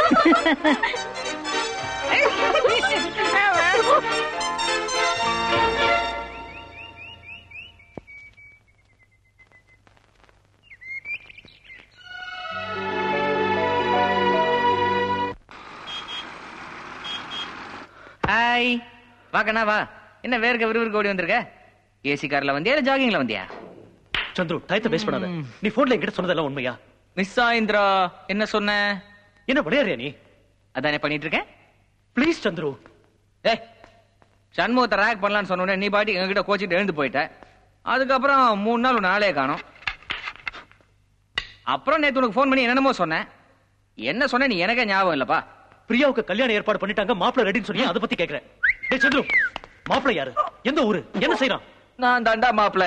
Speaker 7: ஹாய் வா கண்ணா வா என்ன வேர்க்க விறுவிறுக்க ஓடி வந்திருக்க ஏசி கார்ல வந்தியா இல்ல ஜாகிங்ல வந்தியா
Speaker 15: சந்துரு டயத்தை வேஸ்ட் பண்ணாத நீ போன்ல என்கிட்ட சொன்னதெல்லாம் உண்மையா
Speaker 7: மிஸ் ஆயிந்திரா என்ன சொன்ன
Speaker 15: என்ன விளையாடுறியா நீ
Speaker 7: அதானே பண்ணிட்டு இருக்கேன்
Speaker 15: ப்ளீஸ் சந்துரு
Speaker 7: ஏய் சண்முகத்தை ரேக் பண்ணலாம்னு சொன்ன உடனே நீ பாட்டி எங்ககிட்ட கோச்சிட்டு எழுந்து போயிட்ட அதுக்கப்புறம் மூணு நாள் உன்னை ஆளே காணும் அப்புறம் நேத்து உனக்கு ஃபோன் பண்ணி என்னென்னமோ சொன்னேன் என்ன சொன்ன நீ எனக்கே ஞாபகம் இல்லப்பா
Speaker 15: பிரியாவுக்கு கல்யாணம் ஏற்பாடு பண்ணிட்டாங்க மாப்பிள்ள ரெடின்னு சொன்னி அதை பத்தி கேக்குறேன் டேய் சந்துரு மாப்பிள்ள யாரு எந்த ஊரு என்ன செய்யறான்
Speaker 7: நான் தாண்டா மாப்பிள்ள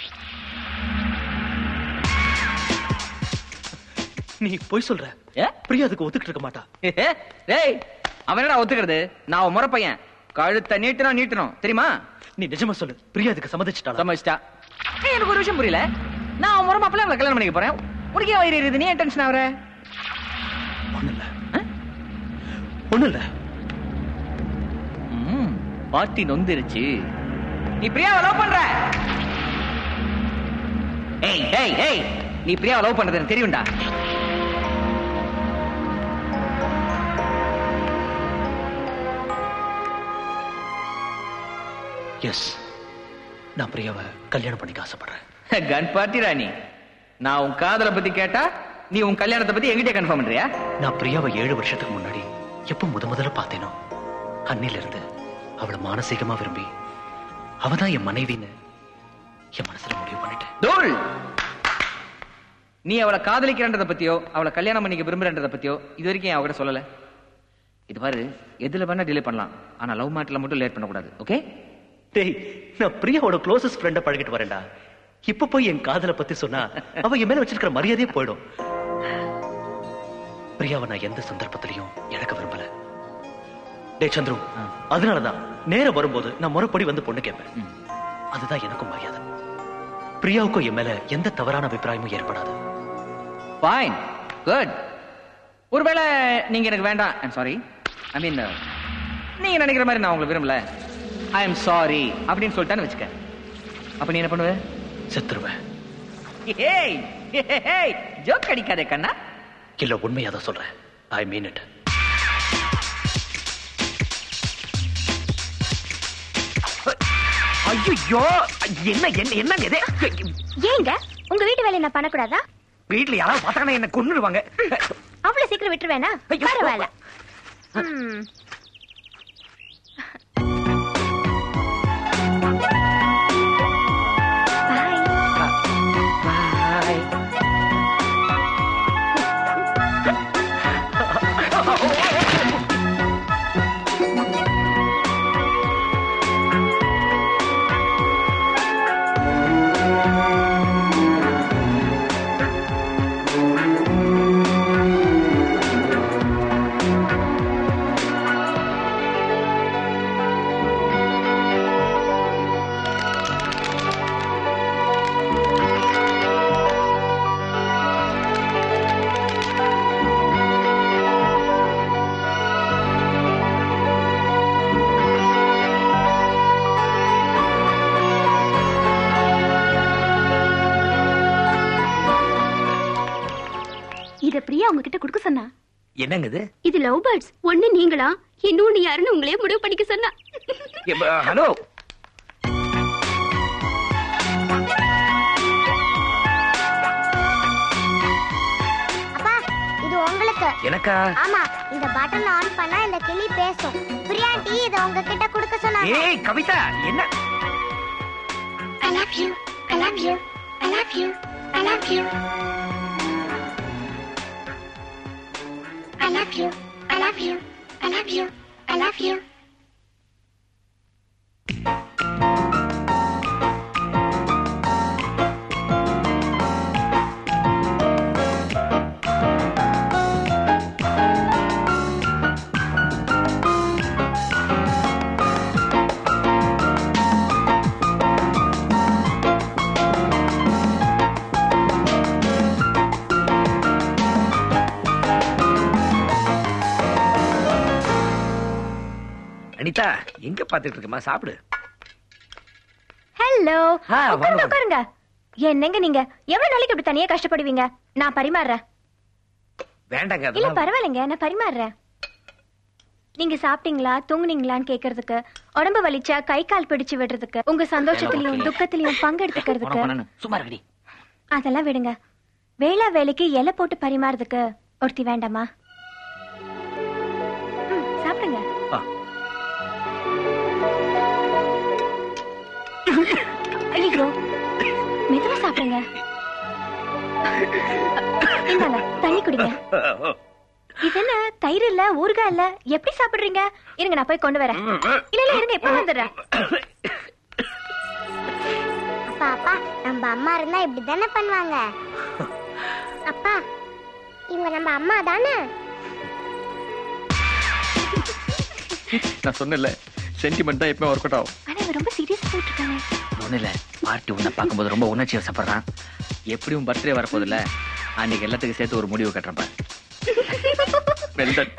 Speaker 15: நீ பொய் சொல்ற பிரியா அதுக்கு ஒத்துக்கிட்டு இருக்க மாட்டா
Speaker 7: டேய் அவன் என்னடா ஒத்துக்கிறது நான் அவன் முறை பையன் கழுத்தை நீட்டணும் நீட்டணும் தெரியுமா
Speaker 15: நீ நிஜமா சொல்லு பிரியா அதுக்கு சம்மதிச்சிட்டா
Speaker 7: சம்மதிச்சிட்டா ஏய், எனக்கு ஒரு விஷயம் புரியல நான் அவன் முறை மாப்பிள்ள அவளை கல்யாணம் பண்ணிக்க போறேன் உனக்கு ஏன் வயிறு எரியுது நீ ஏன் டென்ஷன் ஆகுற
Speaker 15: ஒண்ணு இல்ல
Speaker 7: ம், பாட்டி நொந்திருச்சு நீ பிரியாவை லவ் பண்ற ஏய் ஏய் ஏய் நீ பிரியாவை லவ் பண்றது எனக்கு தெரியும்டா
Speaker 15: எஸ் நான் பிரியாவை கல்யாணம் பண்ணிக்க ஆசைப்படுறேன்
Speaker 7: கன் பார்ட்டி ராணி நான் உன் காதலை பத்தி கேட்டா நீ உன் கல்யாணத்தை பத்தி எங்கிட்ட கன்ஃபார்ம் பண்றியா
Speaker 15: நான் பிரியாவை ஏழு வருஷத்துக்கு முன்னாடி எப்ப முத முதல்ல பார்த்தேனோ அன்னையில இருந்து அவளை மானசீகமா விரும்பி அவதான் என் மனைவின்னு என் மனசுல முடிவு பண்ணிட்டேன்
Speaker 7: தோல் நீ அவளை காதலிக்கிறன்றத பத்தியோ அவளை கல்யாணம் பண்ணிக்க விரும்புறன்றத பத்தியோ இது வரைக்கும் அவகிட்ட சொல்லல இது பாரு எதுல வேணா டிலே பண்ணலாம் ஆனா லவ் மேட்டர்ல மட்டும் லேட் பண்ணக்கூடாது ஓகே
Speaker 15: டேய் நான் பிரியாவோட க்ளோசஸ்ட் ஃப்ரெண்ட பழகிட்டு வரேன்டா இப்ப போய் என் காதலை பத்தி சொன்னா அவ என் மேல வச்சிருக்கிற மரியாதையே போயிடும் பிரியாவை நான் எந்த சந்தர்ப்பத்திலையும் இழக்க விரும்பல டேய் சந்துரு அதனாலதான் நேரம் வரும்போது நான் முறைப்படி வந்து பொண்ணு கேட்பேன் அதுதான் எனக்கும் மரியாதை பிரியாவுக்கும் என் மேல எந்த தவறான அபிப்பிராயமும் ஏற்படாது
Speaker 7: ஃபைன் குட் ஒருவேளை நீங்க எனக்கு வேண்டாம் ஐம் சாரி ஐ மீன் நீங்க நினைக்கிற மாதிரி நான் உங்களை விரும்பல ஐ எம் சாரி அப்படின்னு சொல்லிட்டான்னு வச்சுக்க அப்ப நீ என்ன பண்ணுவ
Speaker 15: செத்துருவேன்
Speaker 7: ஏய் ஜோக் அடிக்காதே கண்ணா
Speaker 15: இல்ல உண்மையா தான் சொல்றேன் ஐ மீன் இட்
Speaker 3: ஐயோ என்ன என்ன என்ன இது
Speaker 13: ஏங்க உங்க வீட்டு வேலையை நான் பண்ணக்கூடாதா
Speaker 3: வீட்டுல யாராவது பார்த்தாங்கன்னா என்ன கொன்னுடுவாங்க
Speaker 13: அவ்வளவு சீக்கிரம் விட்டுருவேனா பரவாயில்ல ம்.
Speaker 18: இத பிரியா உங்ககிட்ட கொடுக்க சொன்னா
Speaker 3: என்னங்க இது
Speaker 18: இது லவ் பேர்ட்ஸ் ஒண்ணு நீங்களா இன்னொன்னு யாருன்னு உங்களே முடிவு பண்ணிக்க சொன்னா
Speaker 3: ஹலோ
Speaker 5: அப்பா இது உங்களுக்கு
Speaker 3: எனக்கா
Speaker 5: ஆமா இந்த பட்டன் ஆன் பண்ணா இந்த கிளி பேசும் பிரியாண்டி இத உங்ககிட்ட கொடுக்க சொன்னாங்க
Speaker 3: ஏய் கவிதா என்ன
Speaker 5: I love you. I love you. I love you. I love you. I love you. I love you. I love you. I love you.
Speaker 3: Anitha எங்க பாத்துட்டு இருக்கமா சாப்பிடு
Speaker 13: ஹலோ
Speaker 3: ஆ, வாங்க,
Speaker 13: உட்காருங்க
Speaker 3: வாங்க.
Speaker 13: உட்காருங்க என்னங்க நீங்க எவ்வளவு நாளைக்கு இப்படி தனியா கஷ்டப்படுவீங்க நான் பரிமாறுறேன்
Speaker 3: வேண்டாங்க
Speaker 13: இல்ல
Speaker 3: அதெல்லாம்
Speaker 13: பரவாயில்லைங்க நான் பரிமாறுறேன் நீங்க சாப்பிட்டீங்களா தூங்குனீங்களான்னு கேக்குறதுக்கு உடம்பு வலிச்சா கை கால் பிடிச்சு விடுறதுக்கு உங்க சந்தோஷத்திலையும் துக்கத்திலையும் பங்கெடுத்துக்கிறதுக்கு
Speaker 7: சும்மா இருக்கடி
Speaker 13: அதெல்லாம் விடுங்க வேளா வேலைக்கு இலை போட்டு பரிமாறதுக்கு ஒருத்தி வேண்டாமா ம், சாப்பிடுங்க ஐயோ மெதுவா சாப்பிடுங்க இந்தாங்க தண்ணி குடிங்க இது என்ன தயிர் இல்ல ஊறுகாய் இல்ல எப்படி சாப்பிடுறீங்க இருங்க நான் போய் கொண்டு வரேன் இல்ல இல்ல இருங்க இப்ப வந்துடுறேன்
Speaker 5: அப்பா அப்பா நம்ம அம்மா இருந்தா இப்படி தானே பண்ணுவாங்க அப்பா இவங்க நம்ம அம்மா தானே
Speaker 15: நான் சொன்னேன்ல சென்டிமெண்ட் தான் எப்பவுமே ஒர்க் அவுட் ஆகும்
Speaker 13: ஆனா இவன் ரொம்ப சீரியஸ் போயிட்டு இருக்கானே
Speaker 7: ஒண்ணு இல்ல பார்ட்டி உன்னை பார்க்கும்போது ரொம்ப உணர்ச்சி வசப்படுறான் எப்படியும் பர்த்டே வரப்போதில்ல அன்னைக்கு எல்லாத்துக்கும் சேர்த்து ஒரு முடிவு கட்டுறப்ப
Speaker 15: well done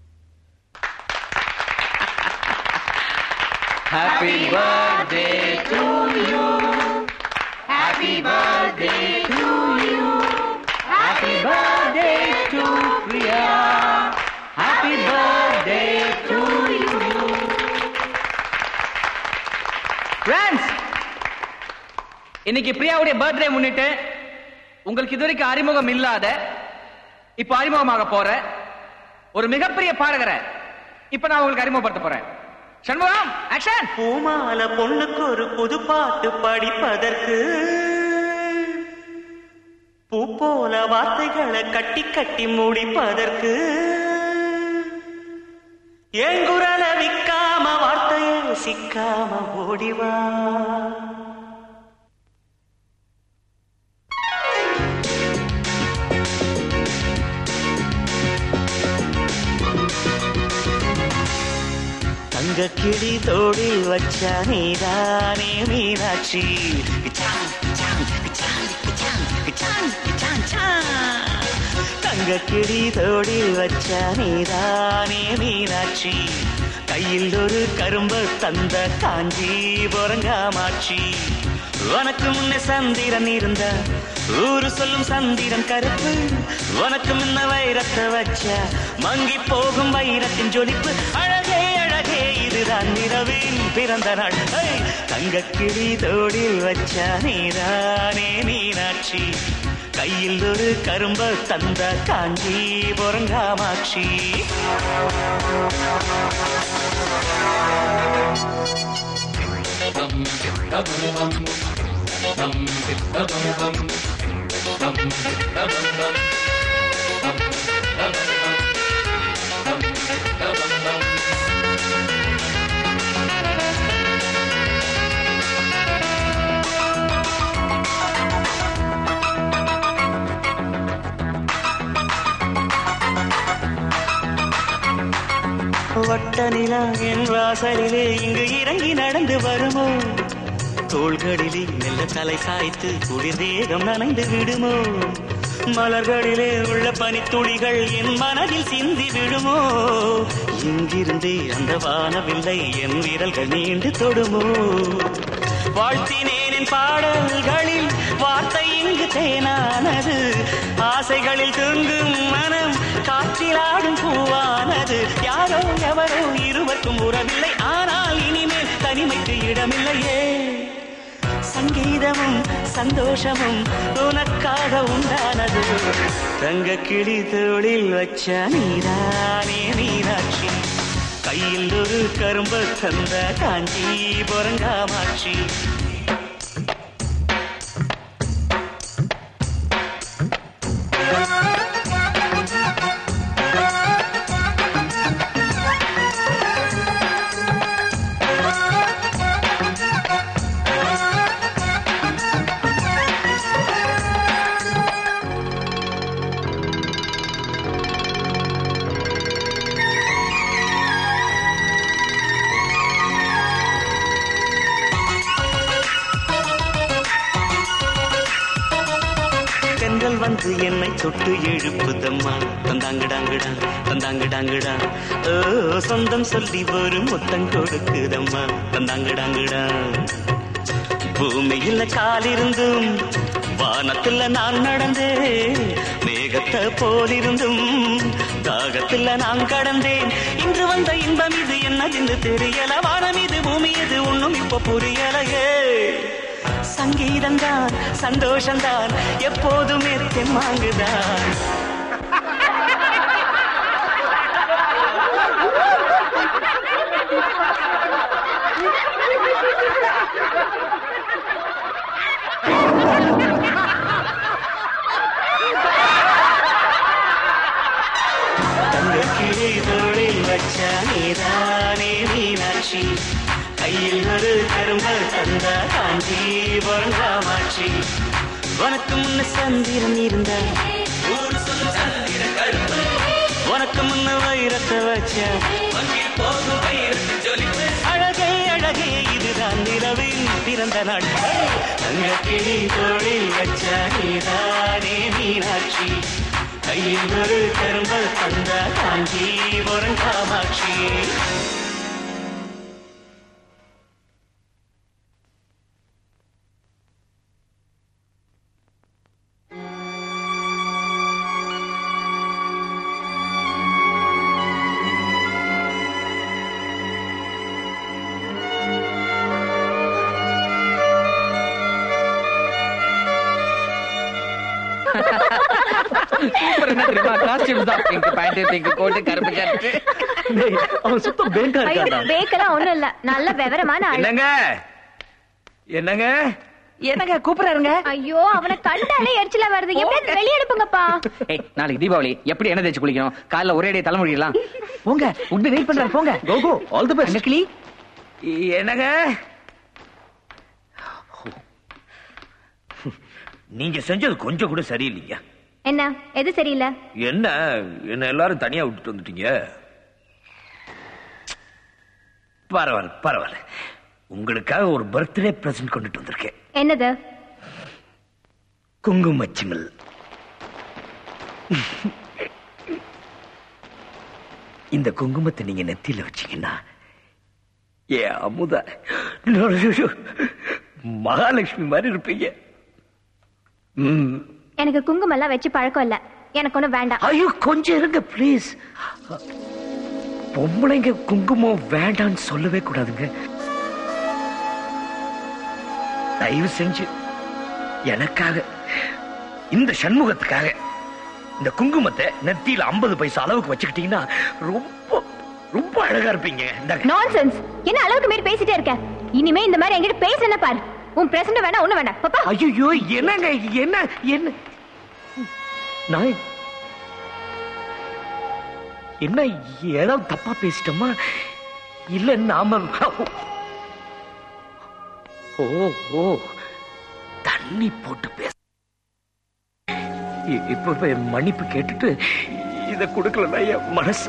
Speaker 7: happy birthday to you happy birthday to you happy birthday to Priya happy birthday to you friends இன்னைக்கு பிரியாவுடைய பர்த்டே முன்னிட்டு உங்களுக்கு இதுவரைக்கும் அறிமுகம் இல்லாத இப்ப அறிமுகமாக போற ஒரு மிகப்பெரிய பாடகரை இப்ப நான் உங்களுக்கு அறிமுகப்படுத்த போறேன் சண்முகம் ஆக்ஷன்
Speaker 1: பூமால பொண்ணுக்கு ஒரு புது பாட்டு படிப்பதற்கு பூ போல வார்த்தைகளை கட்டி கட்டி முடிப்பதற்கு என் குரலை விக்காம வார்த்தையை சிக்காம ஓடிவா தங்க கிளி தோடி வச்ச நீதானே மீனாட்சி கிச்சாங், கிச்சாங், கிச்சாங், கிச்சாங், கிச்சாங், கிச்சாங், சாங். தங்க கிளி தோடி வச்ச நீதானே மீனாட்சி கையில் ஒரு கரும்பு தந்த காஞ்சி பொறங்காமாட்சி உனக்கு முன்னே சந்திரன் இருந்த
Speaker 2: ஊரு சொல்லும் சந்திரன் கருப்பு உனக்கு முன்ன வைரத்தை வச்சா மங்கி போகும் வைரத்தின் ஜொலிப்பு அழகே அழகே இதுதான் நிறவின் பிறந்த நாள் ஐ, தங்கக்கிளி தோடில் வச்சா நீதானே மீனாட்சி கையில் ஒரு கரும்ப தந்த காஞ்சி பொறங்காமாட்சி வட்ட நிலா என் வாசலிலே இங்கு இறங்கி நடந்து வருமோ தோள்களிலே மெல்ல தலை சாய்த்து குளிர் தேகம் நனைந்து விடுமோ மலர்களிலே உள்ள பனித்துளிகள் என் மனதில் சிந்தி விடுமோ இங்கிருந்தே அந்த வானவில்லை என் விரல்கள் நீண்டு தொடுமோ வாழ்த்தினேனின் பாடல்களில் வார்த்தை இங்கு தேனானது ஆசைகளில் தூங்கும் மனம் காற்றிலாடும் பூவானது யாரோ எவரோ இருவருக்கும் உறவில்லை ஆனால் இனிமேல் தனிமைக்கு இடமில்லையே சங்கீதமும் சந்தோஷமும் உனக்காக உண்டானது தங்க கிளி தோளில் வச்ச நீதானே மீனாட்சி கையில் ஒரு கரும்பு தந்த காஞ்சி பொறங்காமாட்சி தென்றல் வந்து என்னை தொட்டு எழுப்புதம்மா தந்தாங்கிடாங்கிடா தந்தாங்கிடாங்கிடா ஓ சொந்தம் சொல்லி ஒரு முத்தம் கொடுக்குதம்மா தந்தாங்கிடாங்கிடா பூமியில காலிருந்தும் வானத்துல நான் நடந்தேன் மேகத்தை போலிருந்தும் தாகத்துல நான் கடந்தேன் இன்று வந்த இன்பம் இது என்னதென்று தெரியல வானம் இது பூமி இது ஒண்ணும் இப்ப புரியலையே சங்கீதம்தான் சந்தோஷம்தான் எப்போதுமே தெம்மாங்குதான் தங்க கிளி தோளில் வச்ச நீதானே மீனாட்சி கையில் ஒரு கரும்ப தந்த காஞ்சி பொறங்காமாட்சி உனக்கு முன்ன சந்திரன் இருந்த ஊர் சொல்லும் சந்திர கருப்பு உனக்கு முன்ன வைரத்தை வச்ச வங்கில் போகும் வைரத்தை ஜொலிப்பு அழகே அழகே இதுதான் நிலவின் பிறந்த நாள் தங்க கிளி தோளில் வச்ச நீதானே மீனாட்சி கையில் ஒரு கரும்ப தந்த காஞ்சி பொறங்காமாட்சி
Speaker 7: சூப்பர் என்ன தெரியுமா காஸ்டியூம் தான் பிங்க் பேண்ட் பிங்க் கோட் கருப்பு ஷர்ட்
Speaker 3: அவன் சுத்தம் பேங்கா
Speaker 13: ஐயோ பேக்கெல்லாம் ஒண்ணும் இல்ல நல்ல விவரமான ஆளு
Speaker 3: என்னங்க என்னங்க
Speaker 7: என்னங்க கூப்பிடுறாருங்க
Speaker 13: ஐயோ அவனை கண்டாலே எரிச்சலா வருது எப்படி வெளிய எடுப்புங்கப்பா
Speaker 7: ஏய் நாளைக்கு தீபாவளி எப்படி என்ன தேய்ச்சி குளிக்கணும் காலைல ஒரே அடியே தலைமுடிக்கலாம் போங்க உட்பி வெயிட் பண்றாரு போங்க கோ கோ ஆல் தி பெஸ்ட் கிளி
Speaker 3: என்னங்க நீங்க செஞ்சது கொஞ்சம் கூட சரியில்லைங்க
Speaker 13: என்ன எது சரியில்லை
Speaker 3: என்ன என்ன எல்லாரும் தனியா விட்டுட்டு வந்துட்டீங்க பரவாயில்ல பரவாயில்ல உங்களுக்காக ஒரு பர்த்டே பிரசன்ட் கொண்டுட்டு வந்திருக்கேன்
Speaker 13: என்னது
Speaker 3: குங்குமச்சிமில் இந்த குங்குமத்தை நீங்க நெத்தியில வச்சீங்கன்னா ஏ அமுதா மகாலட்சுமி மாதிரி இருப்பீங்க ம்.
Speaker 13: எனக்கு குங்குமம் எல்லாம் வச்சு பழக்கம் இல்ல எனக்கு ஒண்ணும் வேண்டாம்
Speaker 3: ஐயோ கொஞ்சம் இருங்க ப்ளீஸ் பொம்பளைங்க குங்குமம் வேண்டான்னு சொல்லவே கூடாதுங்க தயவு செஞ்சு எனக்காக இந்த சண்முகத்துக்காக இந்த குங்குமத்தை நெத்தியில ஐம்பது பைசா அளவுக்கு வச்சுக்கிட்டீங்கன்னா ரொம்ப ரொம்ப அழகா இருப்பீங்க இந்தாங்க.
Speaker 13: நான்சென்ஸ் என்ன அளவுக்கு மீறி பேசிட்டே இருக்க இனிமே இந்த மாதிரி என்கிட்ட பேசுன பாரு உன் பிரசன்ட் வேணா ஒண்ணு வேண்டாம் பாப்பா
Speaker 3: ஐயோ என்னங்க என்ன என்ன நான் என்ன ஏதாவது தப்பா பேசிட்டோமா இல்ல நாம ஓ ஓ தண்ணி போட்டு பேச இ- இப்ப இப்ப மன்னிப்பு கேட்டுட்டு இத கொடுக்கலன்னா என் மனசு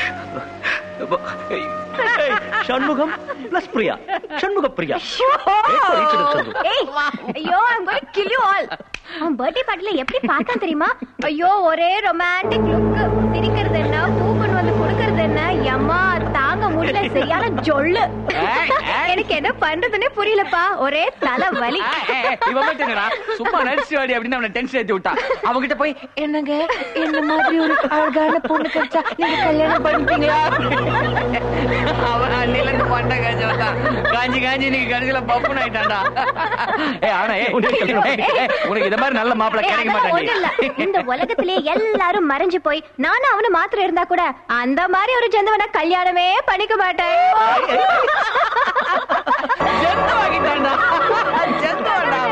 Speaker 3: ஏய், Shanmugam plus Priya Shanmuga Priya Wait for introduction.
Speaker 13: ஏய் ஐயோ I'm going to kill you all அவன் பர்த்டே பார்ட்டில எப்படி பார்த்தான் தெரியுமா ஐயோ ஒரே ரொமான்டிக் லுக் சிரிக்கிறது என்ன பூ கொண்டு வந்து கொடுக்கறது என்ன எம்மா தாங்க முடியல சரியான ஜொல்லு எனக்கு என்ன பண்றதுன்னே புரியலப்பா ஒரே தலை வலி
Speaker 7: இவன் மட்டும் என்னடா சும்மா நடிச்சு வாடி அப்படின்னு அவனை டென்ஷன் ஏத்தி விட்டா அவகிட்ட போய் என்னங்க என்ன மாதிரி ஒரு அழகான பொண்ணு கிடைச்சா நீங்க கல்யாணம் பண்ணிட்டீங்களா அவன் அன்னில இருந்து பண்ண காய்ச்சி வந்தான் காஞ்சி காஞ்சி நீங்க கடைசியில பப்புன்னு ஆயிட்டான்டா ஏ ஆனா ஏய், ஏய், ஏய், உனக்கு இந்த மாதிரி நல்ல மாப்பிள்ளை
Speaker 13: ஏய்,
Speaker 7: கிடைக்க
Speaker 13: அதெல்லாம் ஒண்ணும் இல்ல.
Speaker 7: மாட்டாங்க
Speaker 13: இந்த உலகத்திலேயே எல்லாரும் மறைஞ்சு போய் நானும் அவனும் மாத்திரம் இருந்தா கூட அந்த மாதிரி ஒரு ஜந்துவனை கல்யாணமே பண்ணிக்க மாட்டேன்
Speaker 7: ஜென்தவாகிட்டான்டா ஜென்தவான்டா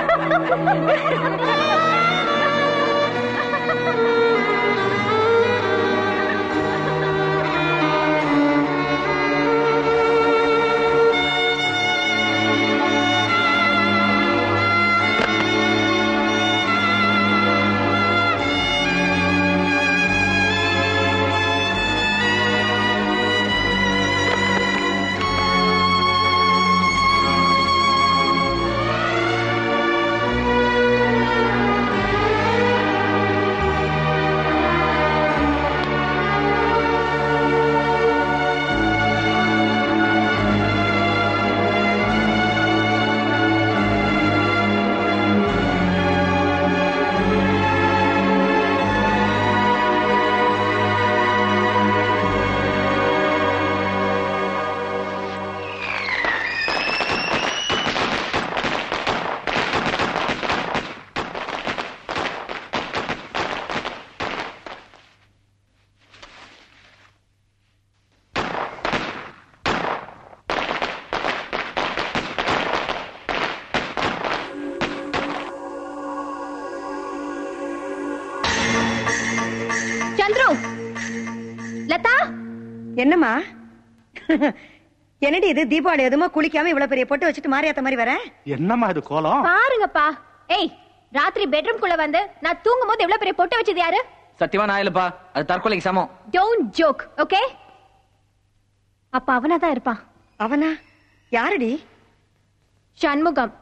Speaker 13: சந்துரு லதா
Speaker 9: என்னம்மா என்னடி இது தீபாவளி எதுமா குளிக்காம இவ்வளவு பெரிய பொட்டு வச்சுட்டு மாரியாத்த மாதிரி வர
Speaker 10: என்னம்மா இது கோலம்
Speaker 13: பாருங்கப்பா ஏய் ராத்திரி பெட்ரூம் குள்ள வந்து நான் தூங்கும் போது எவ்வளவு பெரிய பொட்டு வச்சது யாரு
Speaker 7: சத்தியமா நான் இல்லப்பா அது தற்கொலைக்கு சமம்
Speaker 13: டோன்ட் ஜோக் ஓகே அப்ப அவனா தான் இருப்பான்
Speaker 9: அவனா யாருடி
Speaker 13: சண்முகம்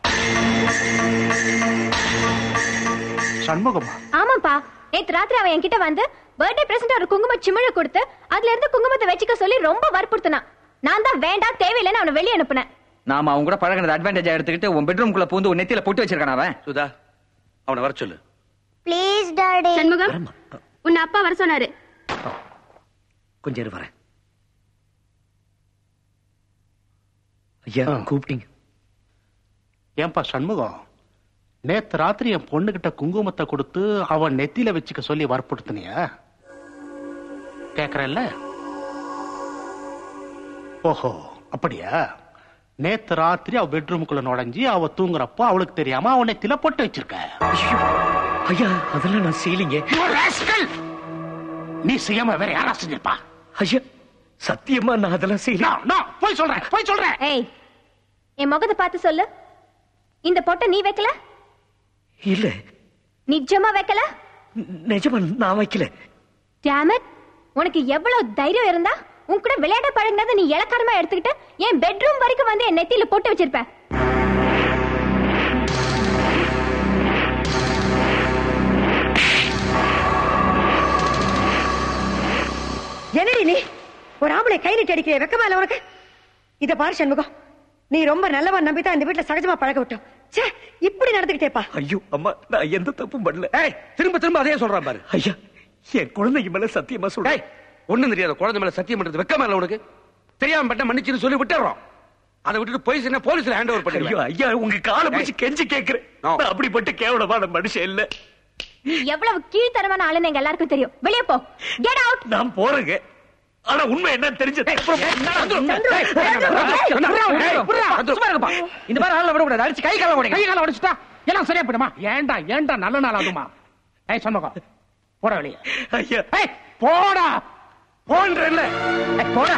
Speaker 10: சண்முகமா
Speaker 13: ஆமாப்பா நேத்து ராத்திரி அவன் என்கிட்ட வந்து பர்த்டே பிரசன்ட் ஒரு குங்கும சிமிழ கொடுத்து அதுல இருந்து குங்குமத்தை வச்சுக்க சொல்லி ரொம்ப வற்புறுத்தினான் நான் தான் வேண்டாம் தேவையில்லைன்னு அவனை வெளியே அனுப்புனேன்
Speaker 7: நாம அவங்க கூட பழகினது அட்வான்டேஜா எடுத்துக்கிட்டு உன் பெட்ரூம் குள்ள பூந்து உன் நெத்தியில பொட்டு வச்சிருக்கான் அவன்
Speaker 19: சுதா அவனை வர சொல்லு
Speaker 5: ப்ளீஸ் டாடி
Speaker 20: சண்முகம் உன்னை அப்பா வர சொன்னாரு
Speaker 3: கொஞ்சம் இரு வரேன் ஐயா கூப்பிட்டீங்க
Speaker 10: ஏன்பா சண்முகம் நேத்து ராத்திரி என் பொண்ணுகிட்ட குங்குமத்தை கொடுத்து அவன் நெத்தியில வச்சுக்க சொல்லி வற்புறுத்தினியா கேக்குறல்ல ஓஹோ அப்படியா நேத்து ராத்திரி அவ பெட்ரூமுக்குள்ள நுழைஞ்சி அவ தூங்குறப்போ அவளுக்கு தெரியாம அவன் நெத்தியில பொட்டு வச்சிருக்க
Speaker 3: ஐயா அதெல்லாம் நான் செய்யலிங்க
Speaker 10: நீ செய்யாம வேற யாரா செஞ்சிருப்பா
Speaker 3: ஐயா சத்தியமா நான் அதெல்லாம் செய்யல
Speaker 10: போய் சொல்றேன் போய் சொல்றேன்
Speaker 13: ஏய் என் முகத்தை பார்த்து சொல்லு இந்த பொட்டை நீ வைக்கல
Speaker 3: இல்ல
Speaker 13: நிஜமா வைக்கல
Speaker 3: நிஜமா நான் வைக்கல
Speaker 13: டேமட் உனக்கு எவ்வளவு தைரியம் இருந்தா உன் கூட விளையாட பழகினதை நீ இலக்காரமா எடுத்துக்கிட்டு என் பெட்ரூம் வரைக்கும் வந்து என் நெத்தியில போட்டு வச்சிருப்ப
Speaker 9: என்னடி நீ ஒரு ஆம்பளை கை நீட்டி அடிக்கிற வெக்கமா இல்ல உனக்கு இத பாரு சண்முகம் நீ ரொம்ப நல்லவன் நம்பி தான் இந்த வீட்டுல சகஜமா பழக விட்டோம் ச்சே இப்படி நடந்துக்கிட்டேப்பா
Speaker 3: ஐயோ அம்மா நான் எந்த தப்பும் பண்ணல
Speaker 19: ஏய் திரும்ப திரும்ப அதே சொல்றான் பாரு
Speaker 3: ஐயா என் குழந்தைக்கு மேல சத்தியமா சொல்றேன்
Speaker 19: ஏய் ஒண்ணும் தெரியாத குழந்தை மேல சத்தியம் பண்றது வெக்கமா இல்ல உனக்கு தெரியாம பட்ட மன்னிச்சுன்னு சொல்லி விட்டுறோம் அதை விட்டுட்டு போய் சொன்னா போலீஸ்ல ஹேண்ட் ஓவர்
Speaker 3: ஐயோ
Speaker 19: பண்ணிடுவேன்
Speaker 3: ஐயா உங்க காலை பிடிச்சு கெஞ்சி கேக்குறேன் நான் அப்படிப்பட்ட கேவலமான மனுஷன் இல்ல
Speaker 13: நீ எவ்வளவு கீழ்த்தரமான ஆளுன்னு எங்க எல்லாருக்கும் தெரியும் வெளியே போ கெட் அவுட்
Speaker 3: நான் போறேங்க ஆனா உண்மை என்னன்னு தெரிஞ்சது
Speaker 7: இந்த மாதிரி ஆள்ல விடக்கூடாது அடிச்சு கை கால
Speaker 10: கை கால உடைச்சிட்டா எல்லாம் சரியா போயிடுமா ஏன்டா ஏன்டா நல்ல நாள் அதுமா ஏய் சண்முகம் போட வெளியே
Speaker 3: ஐயா
Speaker 10: ஏய் போடா
Speaker 3: போன்றல்ல
Speaker 10: ஏய், போடா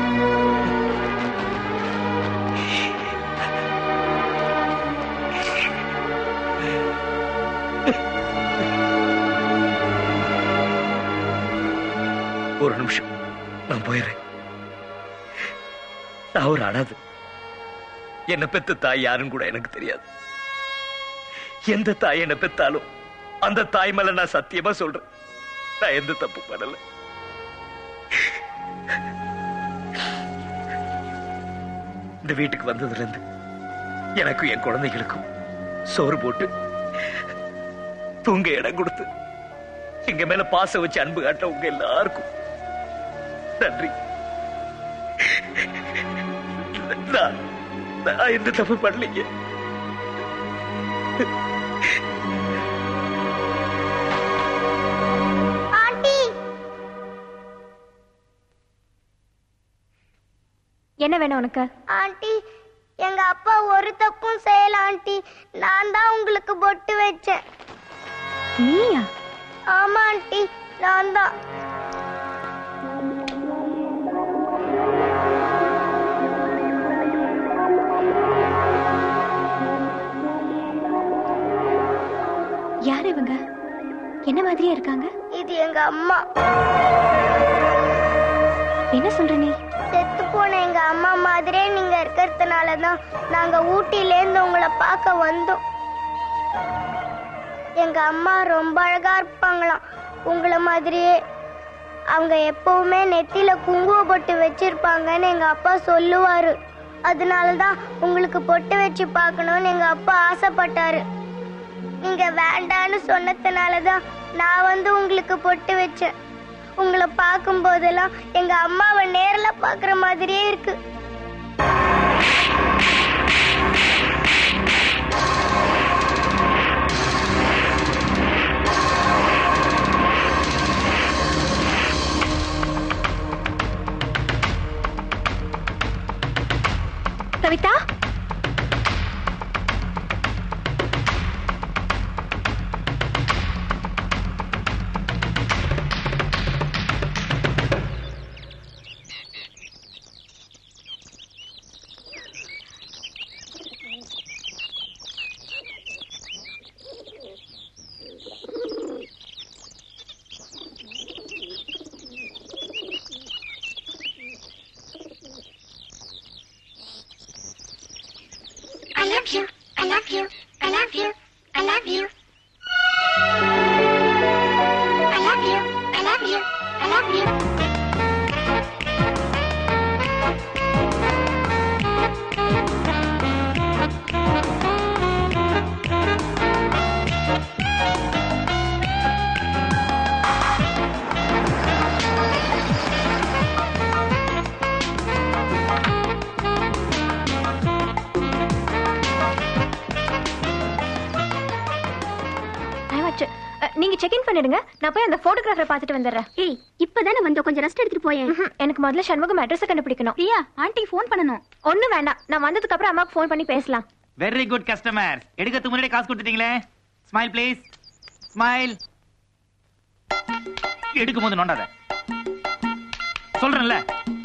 Speaker 3: ஒரு நிமிஷம் நான் போயிடுறேன் நான் ஒரு அனாதை என்ன பெத்த தாய் யாருன்னு கூட எனக்கு தெரியாது எந்த தாய் என்ன பெத்தாலும் அந்த தாய் மேல நான் சத்தியமா சொல்றேன் நான் எந்த தப்பு பண்ணல இந்த வீட்டுக்கு வந்ததுல இருந்து எனக்கும் என் குழந்தைகளுக்கும் சோறு போட்டு தூங்க இடம் கொடுத்து எங்க மேல பாசம் வச்சு அன்பு காட்ட உங்க எல்லாருக்கும் நன்றி நான் நான் எந்த தப்பு பண்ணலைங்க
Speaker 5: ஆண்டி
Speaker 13: என்ன வேணும் உனக்கு
Speaker 5: ஆண்டி எங்க அப்பா ஒரு தப்பும் செய்யல ஆண்டி நான் தான் உங்களுக்கு பொட்டு வச்சேன்
Speaker 13: நீயா
Speaker 5: ஆமா ஆண்டி நான் தான்
Speaker 13: யார் இவங்க என்ன மாதிரியே இருக்காங்க
Speaker 5: இது எங்க அம்மா
Speaker 13: என்ன சொல்ற நீ
Speaker 5: செத்து போன எங்க அம்மா மாதிரியே நீங்க இருக்கிறதுனால தான் நாங்க ஊட்டில இருந்து உங்களை பார்க்க வந்தோம் எங்க அம்மா ரொம்ப அழகா இருப்பாங்களாம் உங்களை மாதிரியே அவங்க எப்பவுமே நெத்தியில குங்கும பொட்டு வச்சிருப்பாங்கன்னு எங்க அப்பா சொல்லுவாரு அதனால தான் உங்களுக்கு பொட்டு வச்சு பார்க்கணும்னு எங்க அப்பா ஆசைப்பட்டாரு நீங்க வேண்டான்னு சொன்னதுனால தான் நான் வந்து உங்களுக்கு பொட்டு வச்சேன் உங்களை பார்க்கும் போதெல்லாம் எங்க அம்மாவை நேர்ல பார்க்குற மாதிரியே இருக்கு
Speaker 13: Kavitha
Speaker 17: I love you. I love you. I love you. I love you. I love you. I love you. I love you.
Speaker 13: Time ஆச்சு. அ, நீங்க செக் இன் பண்ணிடுங்க நான் போய் அந்த போட்டோகிராஃபரை பார்த்துட்டு வந்துடுறேன் ஏய் இப்பதானே வந்த கொஞ்சம் ரெஸ்ட் எடுத்துட்டு போயேன் எனக்கு முதல்ல சண்முகம் அட்ரஸ் கண்டுபிடிக்கணும் பிரியா ஆண்டி ஃபோன் பண்ணணும் ஒண்ணு வேண்டாம் நான் வந்ததுக்கு அப்புறம் அம்மாக்கு ஃபோன் பண்ணி பேசலாம்
Speaker 6: வெரி குட் கஸ்டமர் எடுக்கிறதுக்கு முன்னாடி காசு கொடுத்துட்டீங்களே ஸ்மைல் ப்ளீஸ் ஸ்மைல் எடுக்கும் போது நோண்டாத சொல்றேன்ல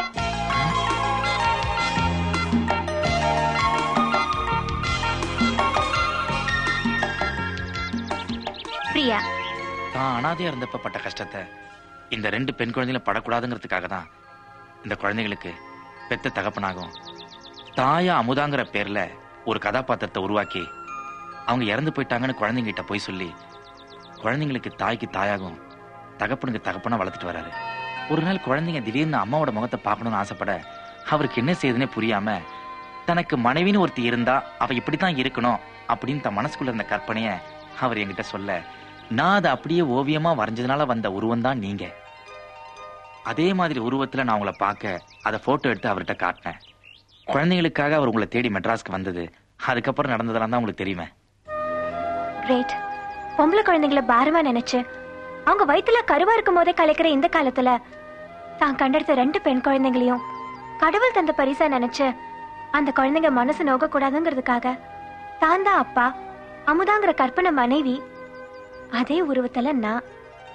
Speaker 13: பிரியா
Speaker 6: தான் அனாதையா இருந்தப்ப பட்ட கஷ்டத்தை இந்த ரெண்டு பெண் குழந்தைகளும் படக்கூடாதுங்கிறதுக்காக தான் இந்த குழந்தைகளுக்கு பெத்த தகப்பனாகும் தாயா அமுதாங்கிற பேர்ல ஒரு கதாபாத்திரத்தை உருவாக்கி அவங்க இறந்து போயிட்டாங்கன்னு குழந்தைங்கிட்ட போய் சொல்லி குழந்தைங்களுக்கு தாய்க்கு தாயாகும் தகப்பனுக்கு தகப்பனா வளர்த்துட்டு வராரு ஒரு நாள் குழந்தைங்க திடீர்னு அம்மாவோட முகத்தை பார்க்கணும்னு ஆசைப்பட அவருக்கு என்ன செய்யுதுன்னே புரியாம தனக்கு மனைவின்னு ஒருத்தி இருந்தா அவ இப்படித்தான் இருக்கணும் அப்படின்னு தன் மனசுக்குள்ள இருந்த கற்பனைய அவர் என்கிட்ட சொல்ல நான் அதை அப்படியே ஓவியமா வரைஞ்சதுனால வந்த உருவம் தான் நீங்க அதே மாதிரி உருவத்துல நான் உங்களை பார்க்க அதை போட்டோ எடுத்து அவர்கிட்ட காட்டினேன் குழந்தைங்களுக்காக அவர் உங்களை தேடி மெட்ராஸ்க்கு வந்தது அதுக்கப்புறம் நடந்ததெல்லாம் தான் உங்களுக்கு தெரியுமே
Speaker 13: கிரேட் பொம்பளை குழந்தைங்களை பாரமா நினைச்சு அவங்க வயித்துல கருவா இருக்கும் போதே கலைக்கிற இந்த காலத்துல தான் கண்டெடுத்த ரெண்டு பெண் குழந்தைங்களையும் கடவுள் தந்த பரிசா நினைச்சு அந்த குழந்தைங்க மனசு நோக கூடாதுங்கிறதுக்காக தான் தான் அப்பா அமுதாங்கிற கற்பனை மனைவி அதே உருவத்துல நான்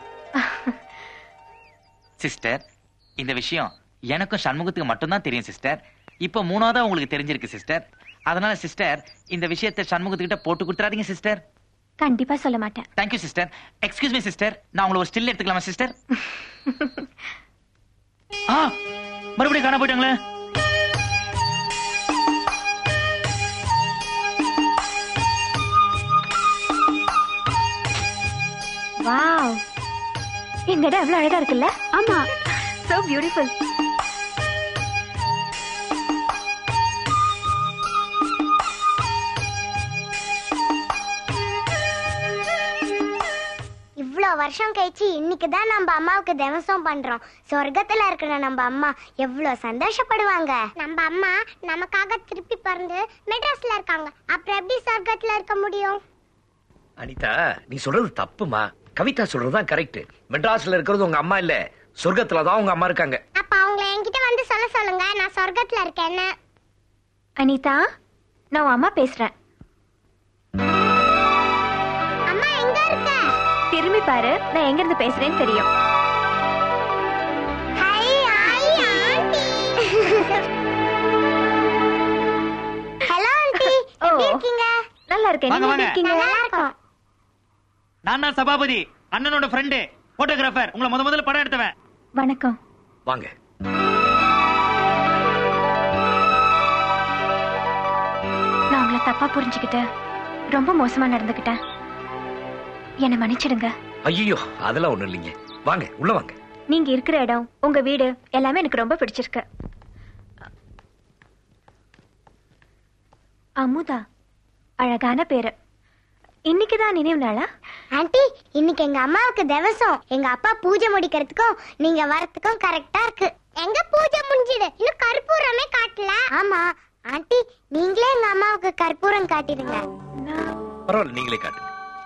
Speaker 6: சிஸ்டர் இந்த விஷயம் எனக்கும் சண்முகத்துக்கு மட்டும்தான் தெரியும் சிஸ்டர் இப்போ மூணாவதா உங்களுக்கு தெரிஞ்சிருக்கு சிஸ்டர் அதனால சிஸ்டர் இந்த விஷயத்தை சண்முகத்துக்கிட்ட போட்டு கொடுத்துறாதீங்க சிஸ்டர்
Speaker 13: கண்டிப்பா சொல்ல மாட்டேன்
Speaker 6: thank you sister excuse me sister நான் உங்களை ஒரு ஸ்டில் எடுத்துக்கலாமா சிஸ்டர் ஆ மறுபடியும் காண போயிட்டாங்களே
Speaker 13: வாவ் இந்த இடம் எவ்வளவு அழகா இருக்குல்ல ஆமா சோ பியூட்டிஃபுல்
Speaker 5: இவ்வளோ வருஷம் கழிச்சு இன்னைக்கு தான் நம்ம அம்மாவுக்கு திவசம் பண்றோம் சொர்க்கத்துல இருக்கிற நம்ம அம்மா எவ்வளோ சந்தோஷப்படுவாங்க நம்ம அம்மா நமக்காக திருப்பி பிறந்து மெட்ராஸ்ல இருக்காங்க அப்புறம் எப்படி சொர்க்கத்துல இருக்க முடியும்
Speaker 3: அனிதா நீ சொல்றது தப்புமா கவிதா சொல்றதுதான் கரெக்ட் மெட்ராஸ்ல இருக்கிறது உங்க அம்மா இல்ல சொர்க்கத்துல தான் உங்க அம்மா இருக்காங்க
Speaker 5: அப்ப அவங்கள என்கிட்ட வந்து சொல்ல சொல்லுங்க நான் சொர்க்கத்துல இருக்கேன்னு
Speaker 13: அனிதா நான் உன் அம்மா பேசுறேன்
Speaker 5: அம்மா எங்க இருக்க
Speaker 13: திரும்பி பாரு நான் எங்க இருந்து பேசுறேன்னு தெரியும்
Speaker 5: hi hi aunty hello aunty எப்படி இருக்கீங்க
Speaker 13: நல்லா இருக்கேன்
Speaker 6: வாங்க,
Speaker 13: நீங்க
Speaker 6: வாங்க.
Speaker 13: எப்படி இருக்கீங்க
Speaker 5: நல்லா இருக்கோம்
Speaker 6: நான் தான் சபாபதி அண்ணனோட ஃப்ரெண்டு போட்டோகிராஃபர் உங்களை முத முதல்ல படம் எடுத்தவன்
Speaker 13: வணக்கம்
Speaker 3: வாங்க
Speaker 13: நான் உங்களை தப்பா புரிஞ்சுக்கிட்டு ரொம்ப மோசமா நடந்துக்கிட்டேன் என்னை மன்னிச்சிடுங்க
Speaker 3: ஐயோ அதெல்லாம் ஒண்ணும் இல்லைங்க வாங்க உள்ள வாங்க
Speaker 13: நீங்க இருக்கிற இடம் உங்க வீடு எல்லாமே எனக்கு ரொம்ப பிடிச்சிருக்கு அமுதா அழகான பேரு இன்னைக்குதான் நினைவு நாளா
Speaker 5: ஆண்டி இன்னைக்கு எங்க அம்மாவுக்கு திவசம் எங்க அப்பா பூஜை முடிக்கிறதுக்கும் நீங்க வரதுக்கும் கரெக்டா இருக்கு எங்க பூஜை முடிஞ்சிடு இன்னும் கற்பூரமே காட்டல ஆமா ஆண்டி நீங்களே எங்க அம்மாவுக்கு கற்பூரம் காட்டிடுங்க
Speaker 3: பரவாயில்ல நீங்களே காட்டுங்க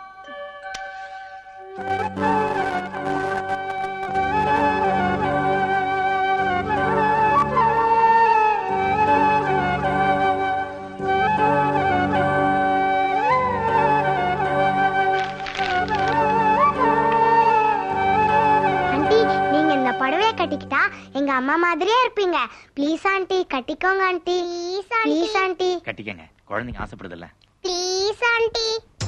Speaker 5: ஆண்டி நீங்க இந்த புடவைய கட்டிக்கிட்டா எங்க அம்மா மாதிரியே இருப்பீங்க ப்ளீஸ் ஆண்டி கட்டிக்கோங்க ஆண்டி ப்ளீஸ் ஆண்டி
Speaker 6: கட்டிக்கங்க குழந்தைங்க ஆசைப்படுதில்ல
Speaker 5: ப்ளீஸ் ஆண்டி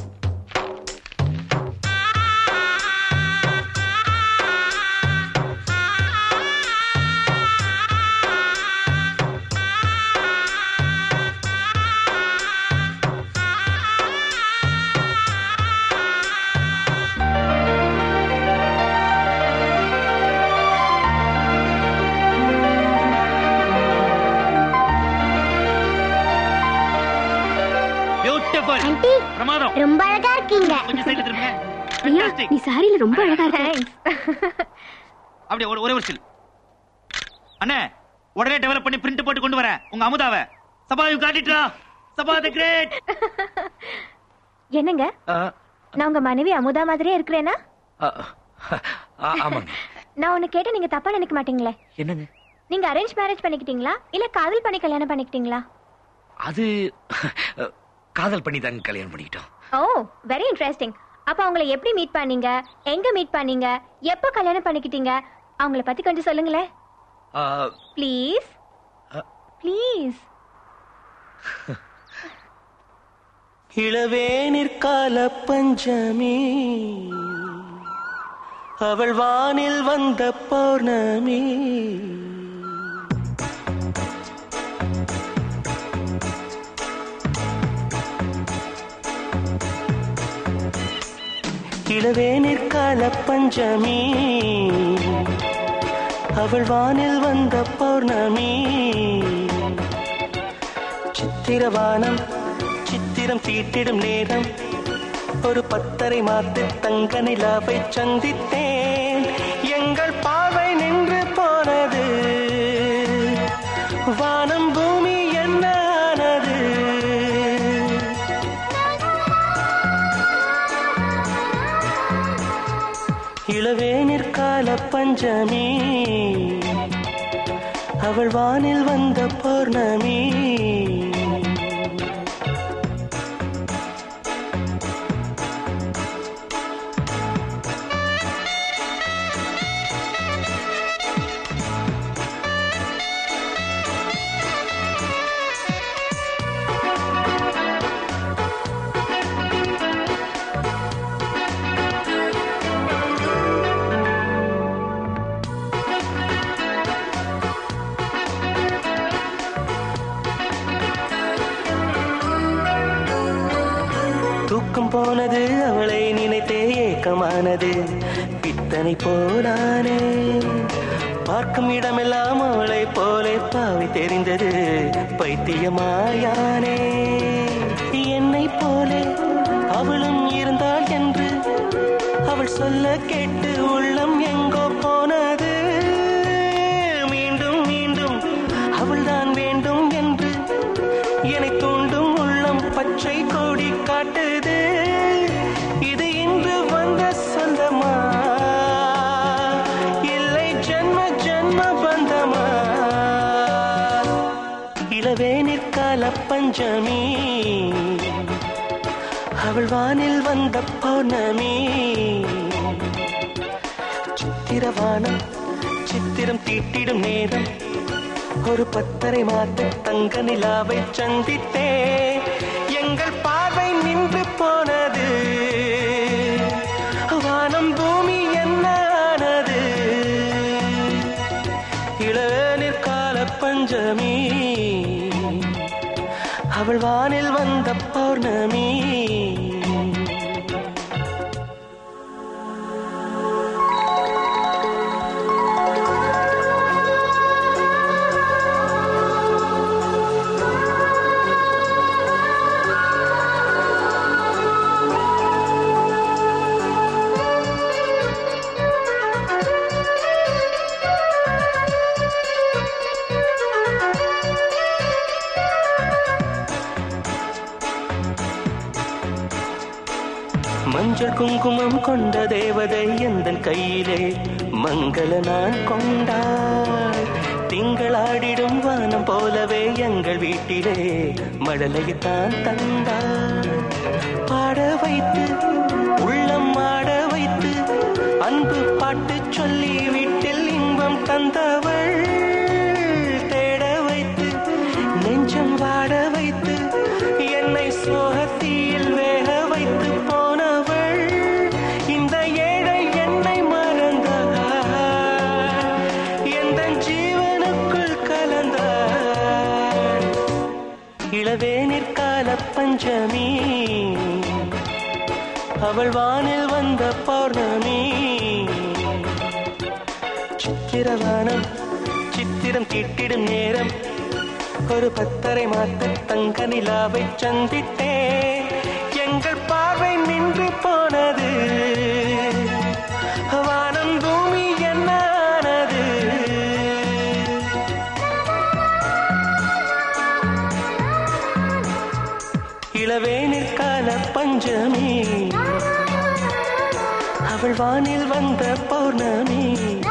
Speaker 6: பியூட்டிஃபுல்
Speaker 5: ஆண்டி
Speaker 6: பிரமாதம்
Speaker 5: ரொம்ப அழகா இருக்கீங்க
Speaker 6: கொஞ்சம் சைடு திரும்புங்க
Speaker 20: பிரியா
Speaker 6: Fantastic.
Speaker 20: நீ சாரியில ரொம்ப அழகா இருக்க
Speaker 6: அப்படியே ஒரு- ஒரே ஒரு ஸ்டில் அண்ணே உடனே டெவலப் பண்ணி பிரிண்ட் போட்டு கொண்டு வரேன் உங்க அமுதாவை சபாயும் காட்டிட்டா சபா த கிரேட்
Speaker 13: என்னங்க நான் உங்க மனைவி அமுதா மாதிரியே இருக்கிறேனா
Speaker 3: ஆமாங்க
Speaker 13: நான் உன்னை கேட்ட நீங்க தப்பா நினைக்க மாட்டீங்களே
Speaker 3: என்னங்க
Speaker 13: நீங்க அரேஞ்ச் மேரேஜ் பண்ணிக்கிட்டீங்களா இல்ல காதல் பண்ணி கல்யாணம் பண்ணிக்கிட்டீங்களா
Speaker 3: அது காதல் பண்ணி தாங்க கல்யாணம் பண்ணிக்கிட்டோம்
Speaker 13: ஓ வெரி இன்ட்ரெஸ்டிங் அப்ப அவங்கள எப்படி மீட் பண்ணீங்க எங்க மீட் பண்ணீங்க எப்போ கல்யாணம் பண்ணிக்கிட்டீங்க அவங்கள பத்தி கொஞ்சம் சொல்லுங்களேன்
Speaker 3: ஆ,
Speaker 13: ப்ளீஸ் ப்ளீஸ்
Speaker 2: இளவேனிற்கால பஞ்சமி அவள் வானில் வந்த பௌர்ணமி இளவேனிற்கால பஞ்சமி அவள் வானில் வந்த பௌர்ணமி சித்திரவானம் சித்திரம் தீட்டிடும் நேரம் ஒரு பத்தரை மாத்து தங்க நிலாவை சந்தித்தேன் எங்கள் பார்வை நின்று போனது வானம் பூமி என்ன ஆனது இளவேனிற் கால பஞ்சமி அவள் வானில் வந்த பௌர்ணமி தூக்கம் போனது அவளை நினைத்தே ஏக்கமானது பித்தனை போனானே பார்க்கும் இடமெல்லாம் அவளை போலே பாவை தெரிந்தது பைத்தியமாயானே என்னை போலே அவளும் இருந்தாள் என்று அவள் சொல்ல கேட்டு உள்ளம் எங்கோ போனது மீண்டும் மீண்டும் அவள்தான் வேண்டும் என்று என்னை தூண்டும் உள்ளம் பச்சை கொடி காட்டுது இது இன்று வந்த சொந்தமா இல்லை ஜென்ம ஜென்ம பந்தமா இளவேனிற் கால பஞ்சமி அவள் வானில் வந்த பௌர்ணமி சித்திரவானம் சித்திரம் தீட்டிடும் நேரம் ஒரு பத்தரை மாத்த தங்க நிலாவை சந்தித்தே எங்கள் பார்வை நின்று போனது வானம் பூமி என்ன ஆனது இளநீர் கால பஞ்சமி அவள் வானில் வந்த பௌர்ணமி மஞ்சள் குங்குமம் கொண்ட தேவதை எந்த கையிலே மங்கள நான் கொண்டாள் திங்களாடிடும் வானம் போலவே எங்கள் வீட்டிலே மழலையைத்தான் தந்தாள் பாட வைத்து உள்ளம் ஆட வைத்து அன்பு பாட்டு சொல்லி வீட்டில் இன்பம் தந்தவள் தேட வைத்து நெஞ்சம் வாட வைத்து என்னை சோகத்தீயில் வேக வைத்து போனவள் இந்த ஏழை என்னை மறந்தாள் எந்த ஜீவனுக்குள் கலந்தாள் இளவேனிற் கால பஞ்சமி அவள் வானில் வந்த பௌர்ணமி சித்திரவானம் சித்திரம் தீட்டிடும் நேரம் ஒரு பத்தரை மாத்த தங்க நிலாவை சந்தித்தே எங்கள் பார்வை நின்று போனது வானம் பூமி என்ன ஆனது இளவேனிற் கால பஞ்சமி அவள் வானில் வந்த பௌர்ணமி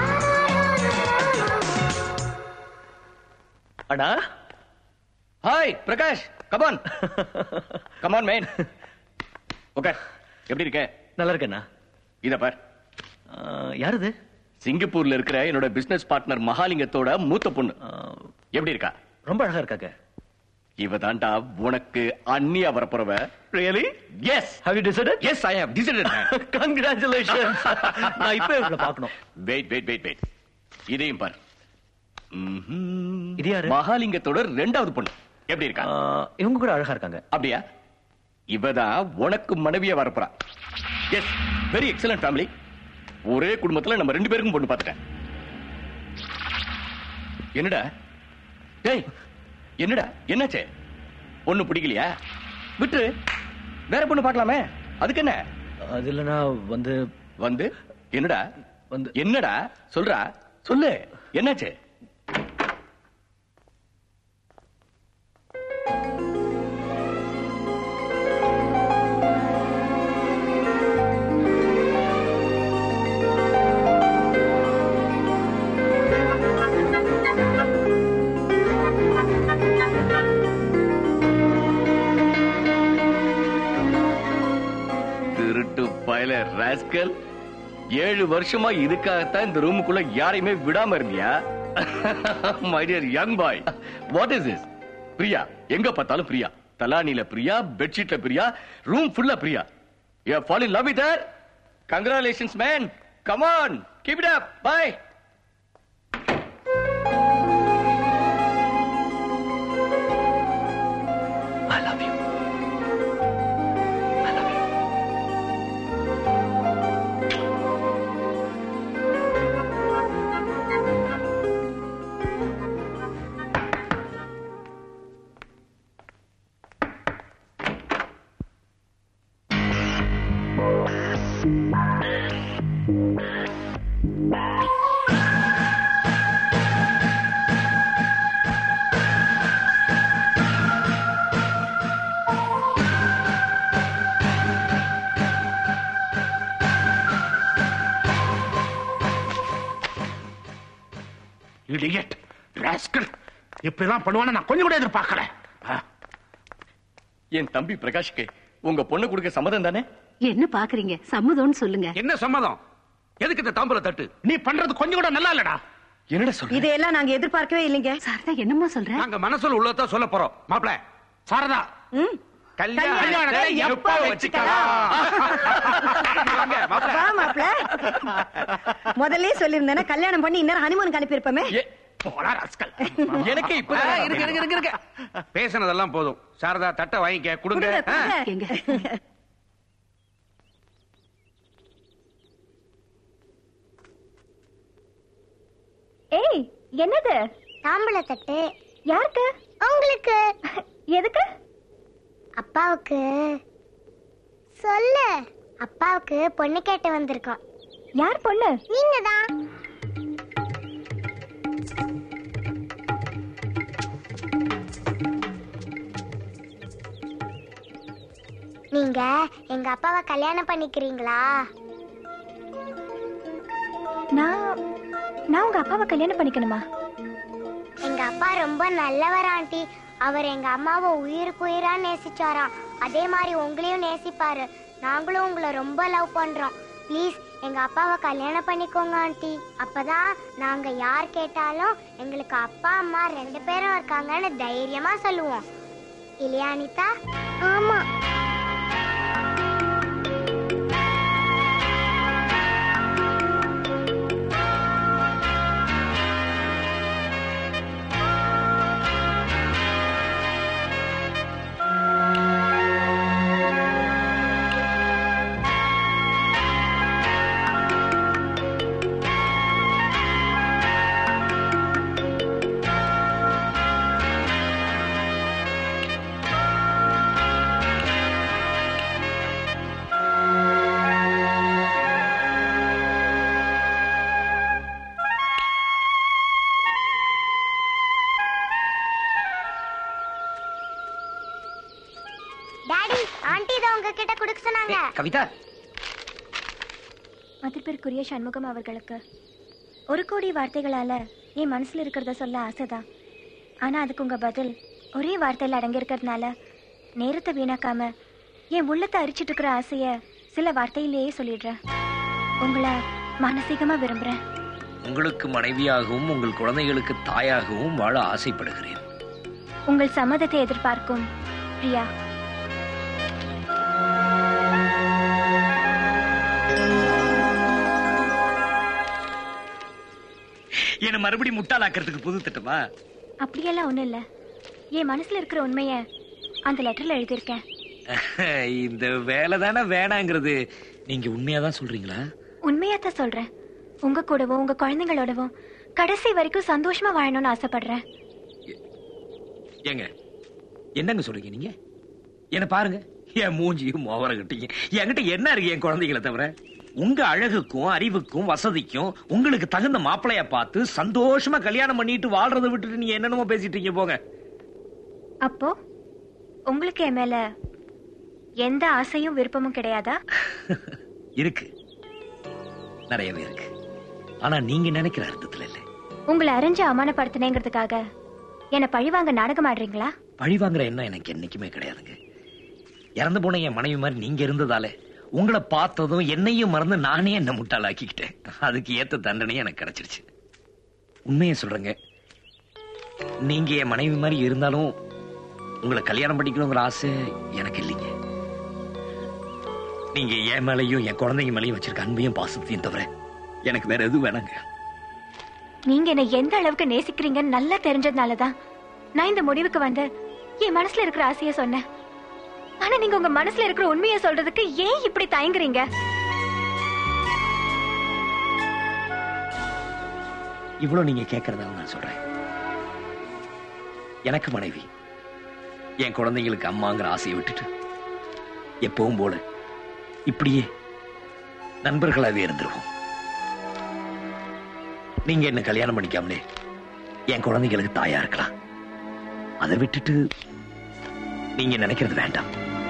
Speaker 16: அடா hi Prakash come on come on man okay எப்படி இருக்க
Speaker 15: நல்லா இருக்கேண்ணா
Speaker 16: இத பார்
Speaker 15: யார் இது
Speaker 16: சிங்கப்பூர்ல இருக்கிற என்னோட பிசினஸ் பார்ட்னர் மகாலிங்கத்தோட மூத்த பொண்ணு எப்படி இருக்கா
Speaker 15: ரொம்ப அழகா இருக்காங்க
Speaker 16: இவ தாண்டா உனக்கு அண்ணியா வரப்போறவ
Speaker 15: really
Speaker 16: yes
Speaker 15: have you decided
Speaker 16: yes I have decided
Speaker 15: congratulations நான் இப்போ இவங்களை பார்க்கணும்
Speaker 16: வெயிட் வெயிட் வெயிட் வெயிட் இதையும் பார் ம்ஹும்.
Speaker 15: இது யாரு?
Speaker 16: மகாலிங்கத்தோட ரெண்டாவது பொண்ணு எப்படி இருக்கா
Speaker 15: இவங்க கூட அழகா இருக்காங்க
Speaker 16: அப்படியா இவதான் உனக்கு மனைவியா வரப்போறா எஸ் வெரி எக்ஸலன்ட் ஃபேமிலி ஒரே குடும்பத்துல நம்ம ரெண்டு பேருக்கும் பொண்ணு பார்த்துட்டேன் என்னடா டேய் என்னடா என்னாச்சே பொண்ணு பிடிக்கலையா விட்டுரு வேற பொண்ணு பார்க்கலாமே அதுக்கு என்ன
Speaker 15: அது இல்லைன்னா வந்து
Speaker 16: வந்து என்னடா வந்து என்னடா சொல்றா சொல்லு என்னாச்சு திருட்டு பயல ராஸ்கல் ஏழு வருஷமா இதுக்காகத்தான் இந்த ரூமுக்குள்ள யாரையுமே விடாம இருந்தியா my dear young boy what is this Priya எங்க பார்த்தாலும் பிரியா தலானில பிரியா பெட்ஷீட்ல பிரியா ரூம் ஃபுல்லா Priya you fall in love with her congratulations man come on keep it up bye
Speaker 15: I love you
Speaker 10: idiot rascal இப்படிலாம் பண்ணுவான்னு நான் கொஞ்சம் கூட எதிர்பார்க்கல
Speaker 16: என் தம்பி பிரகாஷ்க்கு உங்க பொண்ணு கொடுக்க சம்மதம் தானே
Speaker 14: என்ன பாக்குறீங்க சம்மதம்னு சொல்லுங்க
Speaker 19: என்ன சம்மதம் எதுக்கு இந்த தாம்பூல தட்டு
Speaker 10: நீ பண்றது கொஞ்சம் கூட நல்லா இல்லடா
Speaker 16: என்னடா சொல்ற
Speaker 9: இதையெல்லாம் நாங்க எதிர்பார்க்கவே இல்லைங்க
Speaker 14: சாரதா என்னம்மா சொல்ற
Speaker 19: நாங்க மனசுல உள்ளதான் சொல்ல போறோம் மாப்பிள
Speaker 10: சாரதா
Speaker 9: ம்
Speaker 19: கல்யாணத்தை எப்ப வச்சுக்கலாம்
Speaker 9: வா மாப்ள முதல்ல சொல்லிருந்தேன்னா கல்யாணம் பண்ணி இன்னும் ஹனிமூனுக்கு அனுப்பியிருப்போமே
Speaker 16: எனக்கு இப்ப
Speaker 19: ஆ, இருக்கு இருக்கு இருக்கு இருக்கு பேசினதெல்லாம் போதும் சாரதா தட்டை வாங்கிக்க கொடுங்க ஆ.
Speaker 14: எங்க
Speaker 13: ஏய் என்னது
Speaker 5: தாம்பள தட்டு
Speaker 13: யாருக்கு
Speaker 5: உங்களுக்கு
Speaker 13: எதுக்கு
Speaker 5: அப்பாவுக்கு சொல்லு அப்பாவுக்கு பொண்ணு கேட்டு வந்திருக்கோம்
Speaker 13: யார் பொண்ணு
Speaker 5: நீங்க தான் நீங்க எங்க அப்பாவை கல்யாணம் பண்ணிக்கிறீங்களா
Speaker 13: நான் நான் உங்க அப்பாவை கல்யாணம் பண்ணிக்கணுமா
Speaker 5: எங்க அப்பா ரொம்ப நல்லவர் ஆண்டி அவர் எங்க அம்மாவை உயிருக்கு உயிரா நேசிச்சாராம் அதே மாதிரி உங்களையும் நேசிப்பாரு நாங்களும் உங்களை ரொம்ப லவ் பண்றோம் ப்ளீஸ் எங்க அப்பாவை கல்யாணம் பண்ணிக்கோங்க ஆண்டி அப்பதான் நாங்க யார் கேட்டாலும் எங்களுக்கு அப்பா அம்மா ரெண்டு பேரும் இருக்காங்கன்னு தைரியமா சொல்லுவோம் இல்லையா அனிதா ஆமா டாடி ஆண்டி தான் உங்ககிட்ட கொடுக்க சொன்னாங்க
Speaker 3: கவிதா
Speaker 13: மதிப்பிற்குரிய சண்முகம் அவர்களுக்கு ஒரு கோடி வார்த்தைகளால என் மனசுல இருக்கிறத சொல்ல ஆசைதான் ஆனா அதுக்கு உங்க பதில் ஒரே வார்த்தையில அடங்கியிருக்கிறதுனால நேரத்தை வீணாக்காம என் உள்ளத்தை அரிச்சிட்டு இருக்கிற ஆசைய சில வார்த்தையிலேயே சொல்லிடுறேன் உங்களை மானசீகமா விரும்புறேன்
Speaker 3: உங்களுக்கு மனைவியாகவும் உங்கள் குழந்தைகளுக்கு தாயாகவும் வாழ ஆசைப்படுகிறேன்
Speaker 13: உங்கள் சம்மதத்தை எதிர்பார்க்கும் பிரியா
Speaker 3: என்ன மறுபடியும் முட்டாளாக்குறதுக்கு புது திட்டமா
Speaker 13: அப்படியெல்லாம் ஒண்ணும் இல்ல என் மனசுல இருக்கிற உண்மைய அந்த லெட்டர்ல எழுதியிருக்கேன்
Speaker 3: இந்த வேலை தானே வேணாங்கிறது நீங்க உண்மையாதான் சொல்றீங்களா
Speaker 13: உண்மையாத்தான் சொல்றேன் உங்க கூடவும் உங்க
Speaker 3: என்னங்க சொல்றீங்க நீங்க என்ன பாருங்க என் மூஞ்சியும் மோவரம் கட்டிங்க என்கிட்ட என்ன இருக்கு என் குழந்தைகளை தவிர உங்க அழகுக்கும் அறிவுக்கும் வசதிக்கும் உங்களுக்கு தகுந்த மாப்பிளைய பார்த்து சந்தோஷமா கல்யாணம் பண்ணிட்டு வாழ்றதை விட்டுட்டு நீங்க என்னென்னமோ பேசிட்டு இருக்கீங்க போங்க
Speaker 13: அப்போ உங்களுக்கு என் மேல எந்த ஆசையும் விருப்பமும் கிடையாதா
Speaker 3: இருக்கு நிறையவே இருக்கு ஆனா நீங்க நினைக்கிற அர்த்தத்துல இல்ல
Speaker 13: உங்களை அறிஞ்சு அவமானப்படுத்தினேங்கிறதுக்காக என்ன பழிவாங்க நாடகம் ஆடுறீங்களா
Speaker 3: பழி வாங்குற எண்ணம் எனக்கு என்னைக்குமே கிடையாதுங்க இறந்து போன என் மனைவி மாதிரி நீங்க இருந்ததால உங்களை பார்த்ததும் என்னையும் மறந்து நானே என்ன முட்டாளாக்கிக்கிட்டேன் அதுக்கு ஏத்த தண்டனை எனக்கு கிடைச்சிருச்சு உண்மையை சொல்றேங்க நீங்க என் மனைவி மாதிரி இருந்தாலும் உங்களை கல்யாணம் பண்ணிக்கணுங்கிற ஆசை எனக்கு இல்லைங்க நீங்க என் மேலையும் என் குழந்தைங்க மேலையும் வச்சிருக்க அன்பையும் பாசத்தையும் தவிர எனக்கு வேற எதுவும் வேணாங்க
Speaker 13: நீங்க என்ன எந்த அளவுக்கு நேசிக்கிறீங்கன்னு நல்லா தெரிஞ்சதுனாலதான் நான் இந்த முடிவுக்கு வந்து என் மனசுல இருக்கிற ஆசைய சொன்னேன் ஆனா நீங்க உங்க மனசுல இருக்கிற உண்மையை சொல்றதுக்கு ஏன் இப்படி தயங்குறீங்க
Speaker 3: இவ்வளவு நீங்க கேட்கறதால நான் சொல்றேன் எனக்கு மனைவி என் குழந்தைங்களுக்கு அம்மாங்கிற ஆசையை விட்டுட்டு எப்பவும் போல இப்படியே நண்பர்களாவே இருந்துருவோம் நீங்க என்ன கல்யாணம் பண்ணிக்காமலே என் குழந்தைங்களுக்கு தாயா இருக்கலாம் அதை விட்டுட்டு நீங்க நினைக்கிறது வேண்டாம்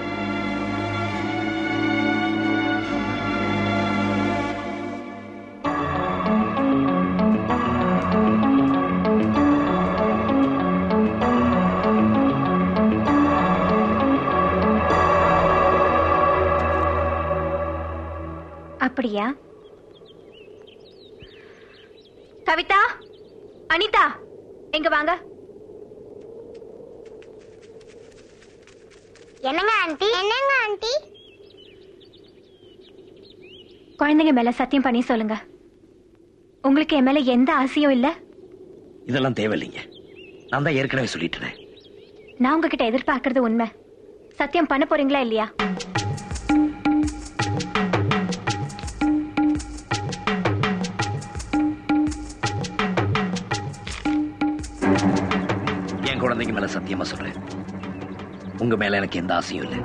Speaker 13: அப்படியா கவிதா அனிதா எங்க வாங்க
Speaker 5: என்னங்க ஆண்டி என்னங்க ஆண்டி
Speaker 13: குழந்தைங்க மேல சத்தியம் பண்ணி சொல்லுங்க உங்களுக்கு என் மேல எந்த ஆசையும் இல்ல
Speaker 3: இதெல்லாம் தேவையில்லைங்க நான் தான் ஏற்கனவே சொல்லிட்டேன்
Speaker 13: நான் உங்ககிட்ட எதிர்பார்க்கறது உண்மை சத்தியம் பண்ண போறீங்களா இல்லையா
Speaker 3: என் குழந்தைங்க மேல சத்தியமா சொல்றேன் உங்க மேல எனக்கு எந்த ஆசையும் இல்லை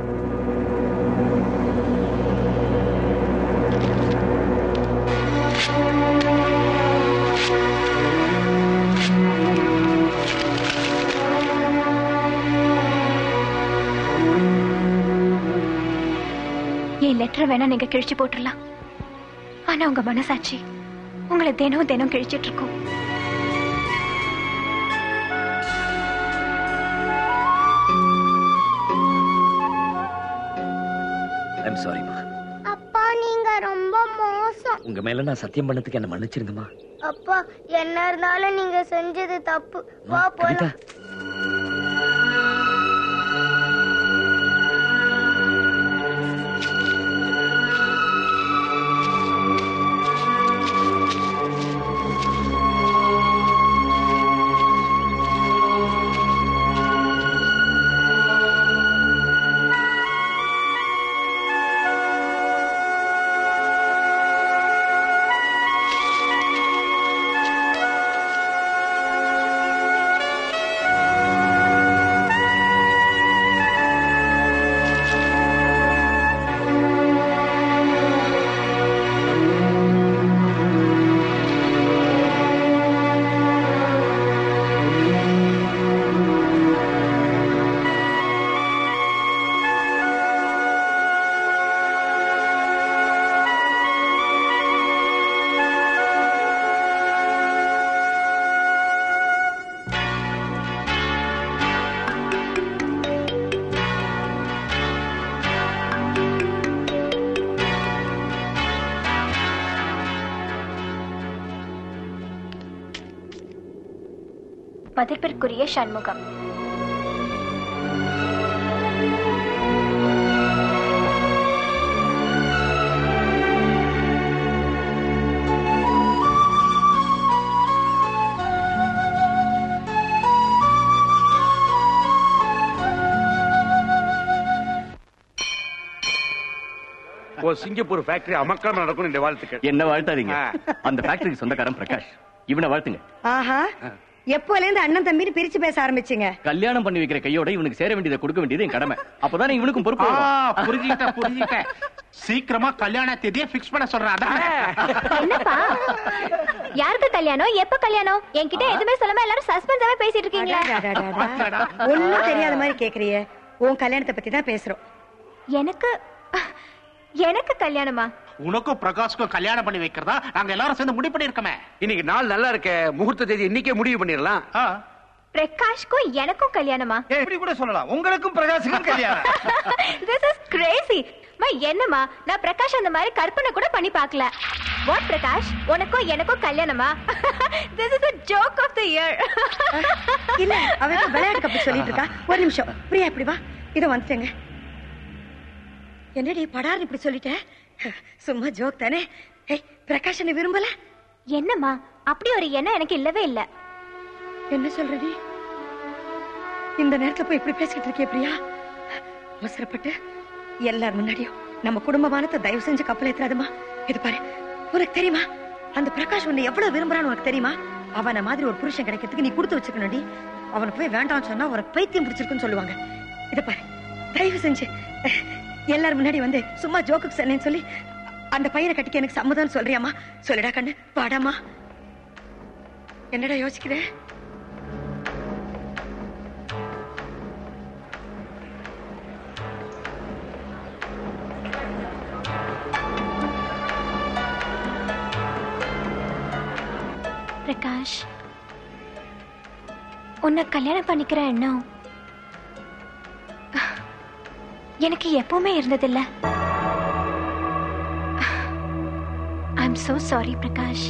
Speaker 13: என் லெட்டர் வேணா நீங்க கிழிச்சு போட்டுடலாம் ஆனா உங்க மனசாட்சி உங்களை தினம் தினம் கிழிச்சிட்டு இருக்கும்
Speaker 3: ஐம் சாரிம்மா
Speaker 5: அப்பா நீங்க ரொம்ப மோசம்
Speaker 3: உங்க மேல நான் சத்தியம் பண்ணதுக்கு என்ன மன்னிச்சிருங்கம்மா
Speaker 5: அப்பா என்ன இருந்தாலும் நீங்க செஞ்சது தப்பு வா
Speaker 3: கவிதா
Speaker 5: போலாம்
Speaker 13: மதிப்பிற்குரிய சண்முகம்
Speaker 19: ஓ சிங்கப்பூர் ஃபேக்டரி அமக்காம நடக்கும் இந்த வாழ்த்துக்கள்
Speaker 16: என்ன வாழ்த்தாதீங்க அந்த ஃபேக்டரிக்கு சொந்தக்காரன் பிரகாஷ் இவனை வாழ்த்துங்க
Speaker 9: ஆஹா எப்போல இருந்து அண்ணன் தம்பின்னு பிரிச்சு பேச ஆரம்பிச்சீங்க
Speaker 16: கல்யாணம் பண்ணி வைக்கிற கையோட இவனுக்கு சேர வேண்டியதை கொடுக்க வேண்டியது என் கடமை அப்பதானே இவனுக்கும் பொறுப்பு
Speaker 10: ஆ,
Speaker 16: வரும்.
Speaker 10: புரிஞ்சுக்கிட்டேன் புரிஞ்சுக்கிட்டேன் சீக்கிரமா கல்யாண தேதியை பிக்ஸ் பண்ண சொல்றேன் அதான்
Speaker 13: என்னப்பா யாருக்கு கல்யாணம் எப்ப கல்யாணம் என்கிட்ட எதுவுமே சொல்லாம எல்லாரும் சஸ்பென்ஸாவே பேசிட்டு இருக்கீங்களா
Speaker 9: அடாடாடாடா. ஒண்ணும் தெரியாத மாதிரி கேக்குறியே உன் கல்யாணத்தை பத்தி தான் பேசுறோம்
Speaker 13: எனக்கு எனக்கு கல்யாணமா
Speaker 10: உனக்கும் பிரகாஷ்க்கும் கல்யாணம் பண்ணி வைக்கிறதா நாங்க எல்லாரும் சேர்ந்து முடிவு பண்ணிருக்கோமே
Speaker 19: இன்னைக்கு நாள் நல்லா இருக்க முகூர்த்த தேதி இன்னைக்கே முடிவு பண்ணிடலாம்
Speaker 13: பிரகாஷ்க்கும் எனக்கும் கல்யாணமா
Speaker 12: இப்படி கூட சொல்லலாம் உங்களுக்கும் பிரகாஷுக்கும் கல்யாணம்
Speaker 13: திஸ் இஸ் கிரேசி மா என்னமா நான் பிரகாஷ் அந்த மாதிரி கற்பனை கூட பண்ணி பார்க்கல வாட் பிரகாஷ் உனக்கும் எனக்கும் கல்யாணமா this is a joke of the year
Speaker 9: இல்ல அவ ஏதோ விளையாட்டு கப்பி சொல்லிட்டு இருக்கா ஒரு நிமிஷம் பிரியா இப்படி வா இதோ வந்துட்டேங்க என்னடி படார் இப்படி சொல்லிட்ட சும்மா ஜோக் தானே ஏய் பிரகாஷ் என்ன விரும்பல
Speaker 13: என்னம்மா அப்படி ஒரு எண்ணம் எனக்கு இல்லவே இல்ல
Speaker 9: என்ன சொல்றடி இந்த நேரத்துல போய் இப்படி பேசிக்கிட்டு இருக்கிய பிரியா அவசரப்பட்டு எல்லார் முன்னாடியும் நம்ம குடும்பமானத்தை தயவு செஞ்சு கப்பல் ஏத்துறாதுமா இது பாரு உனக்கு தெரியுமா அந்த பிரகாஷ் உன்னை எவ்வளவு விரும்புறான்னு உனக்கு தெரியுமா அவன மாதிரி ஒரு புருஷன் கிடைக்கிறதுக்கு நீ கொடுத்து வச்சுக்கணும்டி அவனை போய் வேண்டாம்னு சொன்னா உனக்கு பைத்தியம் பிடிச்சிருக்குன்னு சொல்லுவாங்க இத பாரு தயவு செஞ்சு எல்லார் முன்னாடி வந்து சும்மா ஜோக்குக்கு சொன்னேன்னு சொல்லி அந்த பையனை கட்டிக்க எனக்கு சம்மதம் சொல்றியாமா சொல்லுடா கண்ணு பாடாமா என்னடா யோசிக்கிறேன்
Speaker 13: பிரகாஷ் உன்னை கல்யாணம் பண்ணிக்கிற எண்ணம் எனக்கு எப்பவுமே இருந்ததில்ல ஐம் so சாரி பிரகாஷ்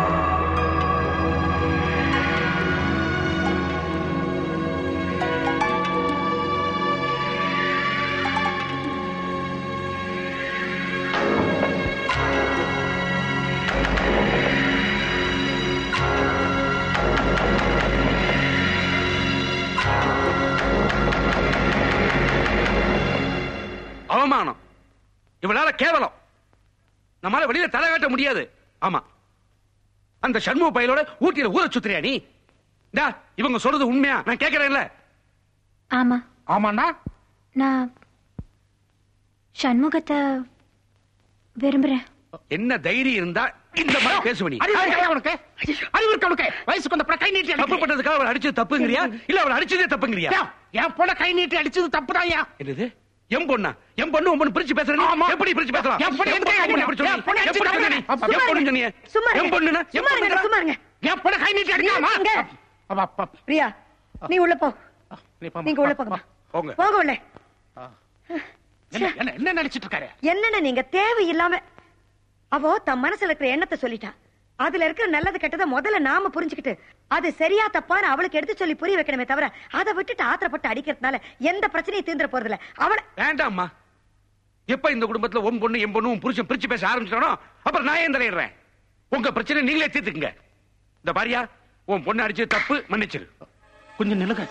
Speaker 19: அவமானம் இவளால கேவலம் நம்மால வெளியில தலை காட்ட முடியாது ஆமா அந்த சண்முக பையலோட ஊட்டியில ஊர சுத்துறியா நீ டா இவங்க சொல்றது உண்மையா நான் கேக்குறேன்ல
Speaker 13: ஆமா
Speaker 10: ஆமாண்ணா
Speaker 13: நான் சண்முகத்தை விரும்புறேன்
Speaker 19: என்ன தைரியம் இருந்தா இந்த மாதிரி பேசுவ நீ
Speaker 10: அறிவு இருக்கா உனக்கு அறிவு இருக்கா உனக்கு வயசுக்கு வந்த கை நீட்டி
Speaker 19: தப்பு பண்ணதுக்காக அவளை அடிச்சது தப்புங்கிறியா இல்ல அவளை அடிச்சதே தப்புங்கிறியா
Speaker 10: ஏன், என் பொண்ண கை நீட்டி அடிச்சது தப்புதான்
Speaker 19: என்னது எம் பொண்ணா எம் பொண்ணு உன் பொண்ணு பிரிச்சு பேசுற நீ எப்படி பிரிச்சு பேசலாம்
Speaker 10: என் பொண்ணு
Speaker 19: எம்
Speaker 10: எதுக்கு
Speaker 19: பொண்ணு
Speaker 10: அடிக்கணும்?
Speaker 19: எப்படி சொன்னீ?
Speaker 10: என் பொண்ணு
Speaker 19: எப்படி
Speaker 10: அடிச்சு
Speaker 19: சொன்னீ?
Speaker 10: தரேன்.
Speaker 19: எம் பொண்ணு சொன்னீங்க
Speaker 9: சும்மா இருங்க.
Speaker 19: எம் பொண்ணுனா எம்
Speaker 9: சும்மா இருங்க,
Speaker 19: பொண்ணுனா?
Speaker 9: சும்மா இருங்க.
Speaker 10: என் பொண்ண கை நீட்டி அடிக்காமா
Speaker 9: இங்க. பிரியா நீ உள்ள போ நீங்க உள்ள போங்க
Speaker 19: போங்க
Speaker 9: போங்க உள்ள
Speaker 10: என்ன என்ன என்ன நினைச்சிட்டு இருக்காரு
Speaker 9: என்னென்ன நீங்க தேவையில்லாம அவ தன் மனசுல இருக்கிற எண்ணத்தை சொல்லிட்டா அதுல இருக்கிற நல்லது கெட்டதை முதல்ல நாம புரிஞ்சுக்கிட்டு அது சரியா தப்பான்னு அவளுக்கு எடுத்து சொல்லி புரிய வைக்கணுமே தவிர அதை விட்டுட்டு ஆத்திரப்பட்டு அடிக்கிறதுனால எந்த பிரச்சனையும் தீந்துற போறதில்ல அவளை
Speaker 19: வேண்டாம்மா எப்ப இந்த குடும்பத்துல உன் பொண்ணு என் பொண்ணு உன் புருஷன் பிரிச்சு பேச ஆரம்பிச்சிட்டானோ அப்புறம் நான் ஏன் தலையிடுறேன் உங்க பிரச்சனை நீங்களே தீர்த்துக்குங்க இந்த பாரியா உன் பொண்ணு அடிச்சது தப்பு மன்னிச்சிரு
Speaker 10: கொஞ்சம் நிலுங்க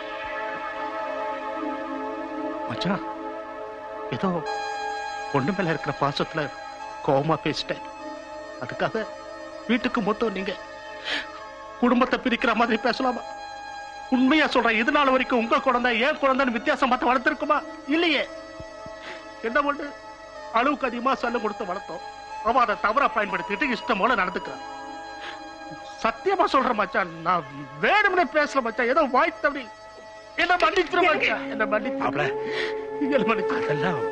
Speaker 10: மச்சான் ஏதோ பொண்ணு மேல இருக்கிற பாசத்துல கோவமா பேசிட்டேன் அதுக்காக வீட்டுக்கு மொத்தம் நீங்க குடும்பத்தை பிரிக்கிற மாதிரி பேசலாமா உண்மையா சொல்றேன் இது நாள் வரைக்கும் உங்க குழந்தை ஏன் குழந்தைன்னு வித்தியாசம் பார்த்து வளர்த்திருக்குமா இல்லையே என்ன பண்ணு அளவுக்கு அதிகமா செல்லம் கொடுத்து வளர்த்தோம் அவன் அதை தவறா பயன்படுத்திட்டு இஷ்டம் போல நடந்துக்கிறான் சத்தியமா சொல்றேன் மச்சான் நான் வேணும்னே பேசல மச்சான் ஏதோ வாய் தவறி என்ன மன்னிச்சிரு மச்சான் என்ன மன்னிச்சு என்ன மன்னிச்சு
Speaker 19: அதெல்லாம்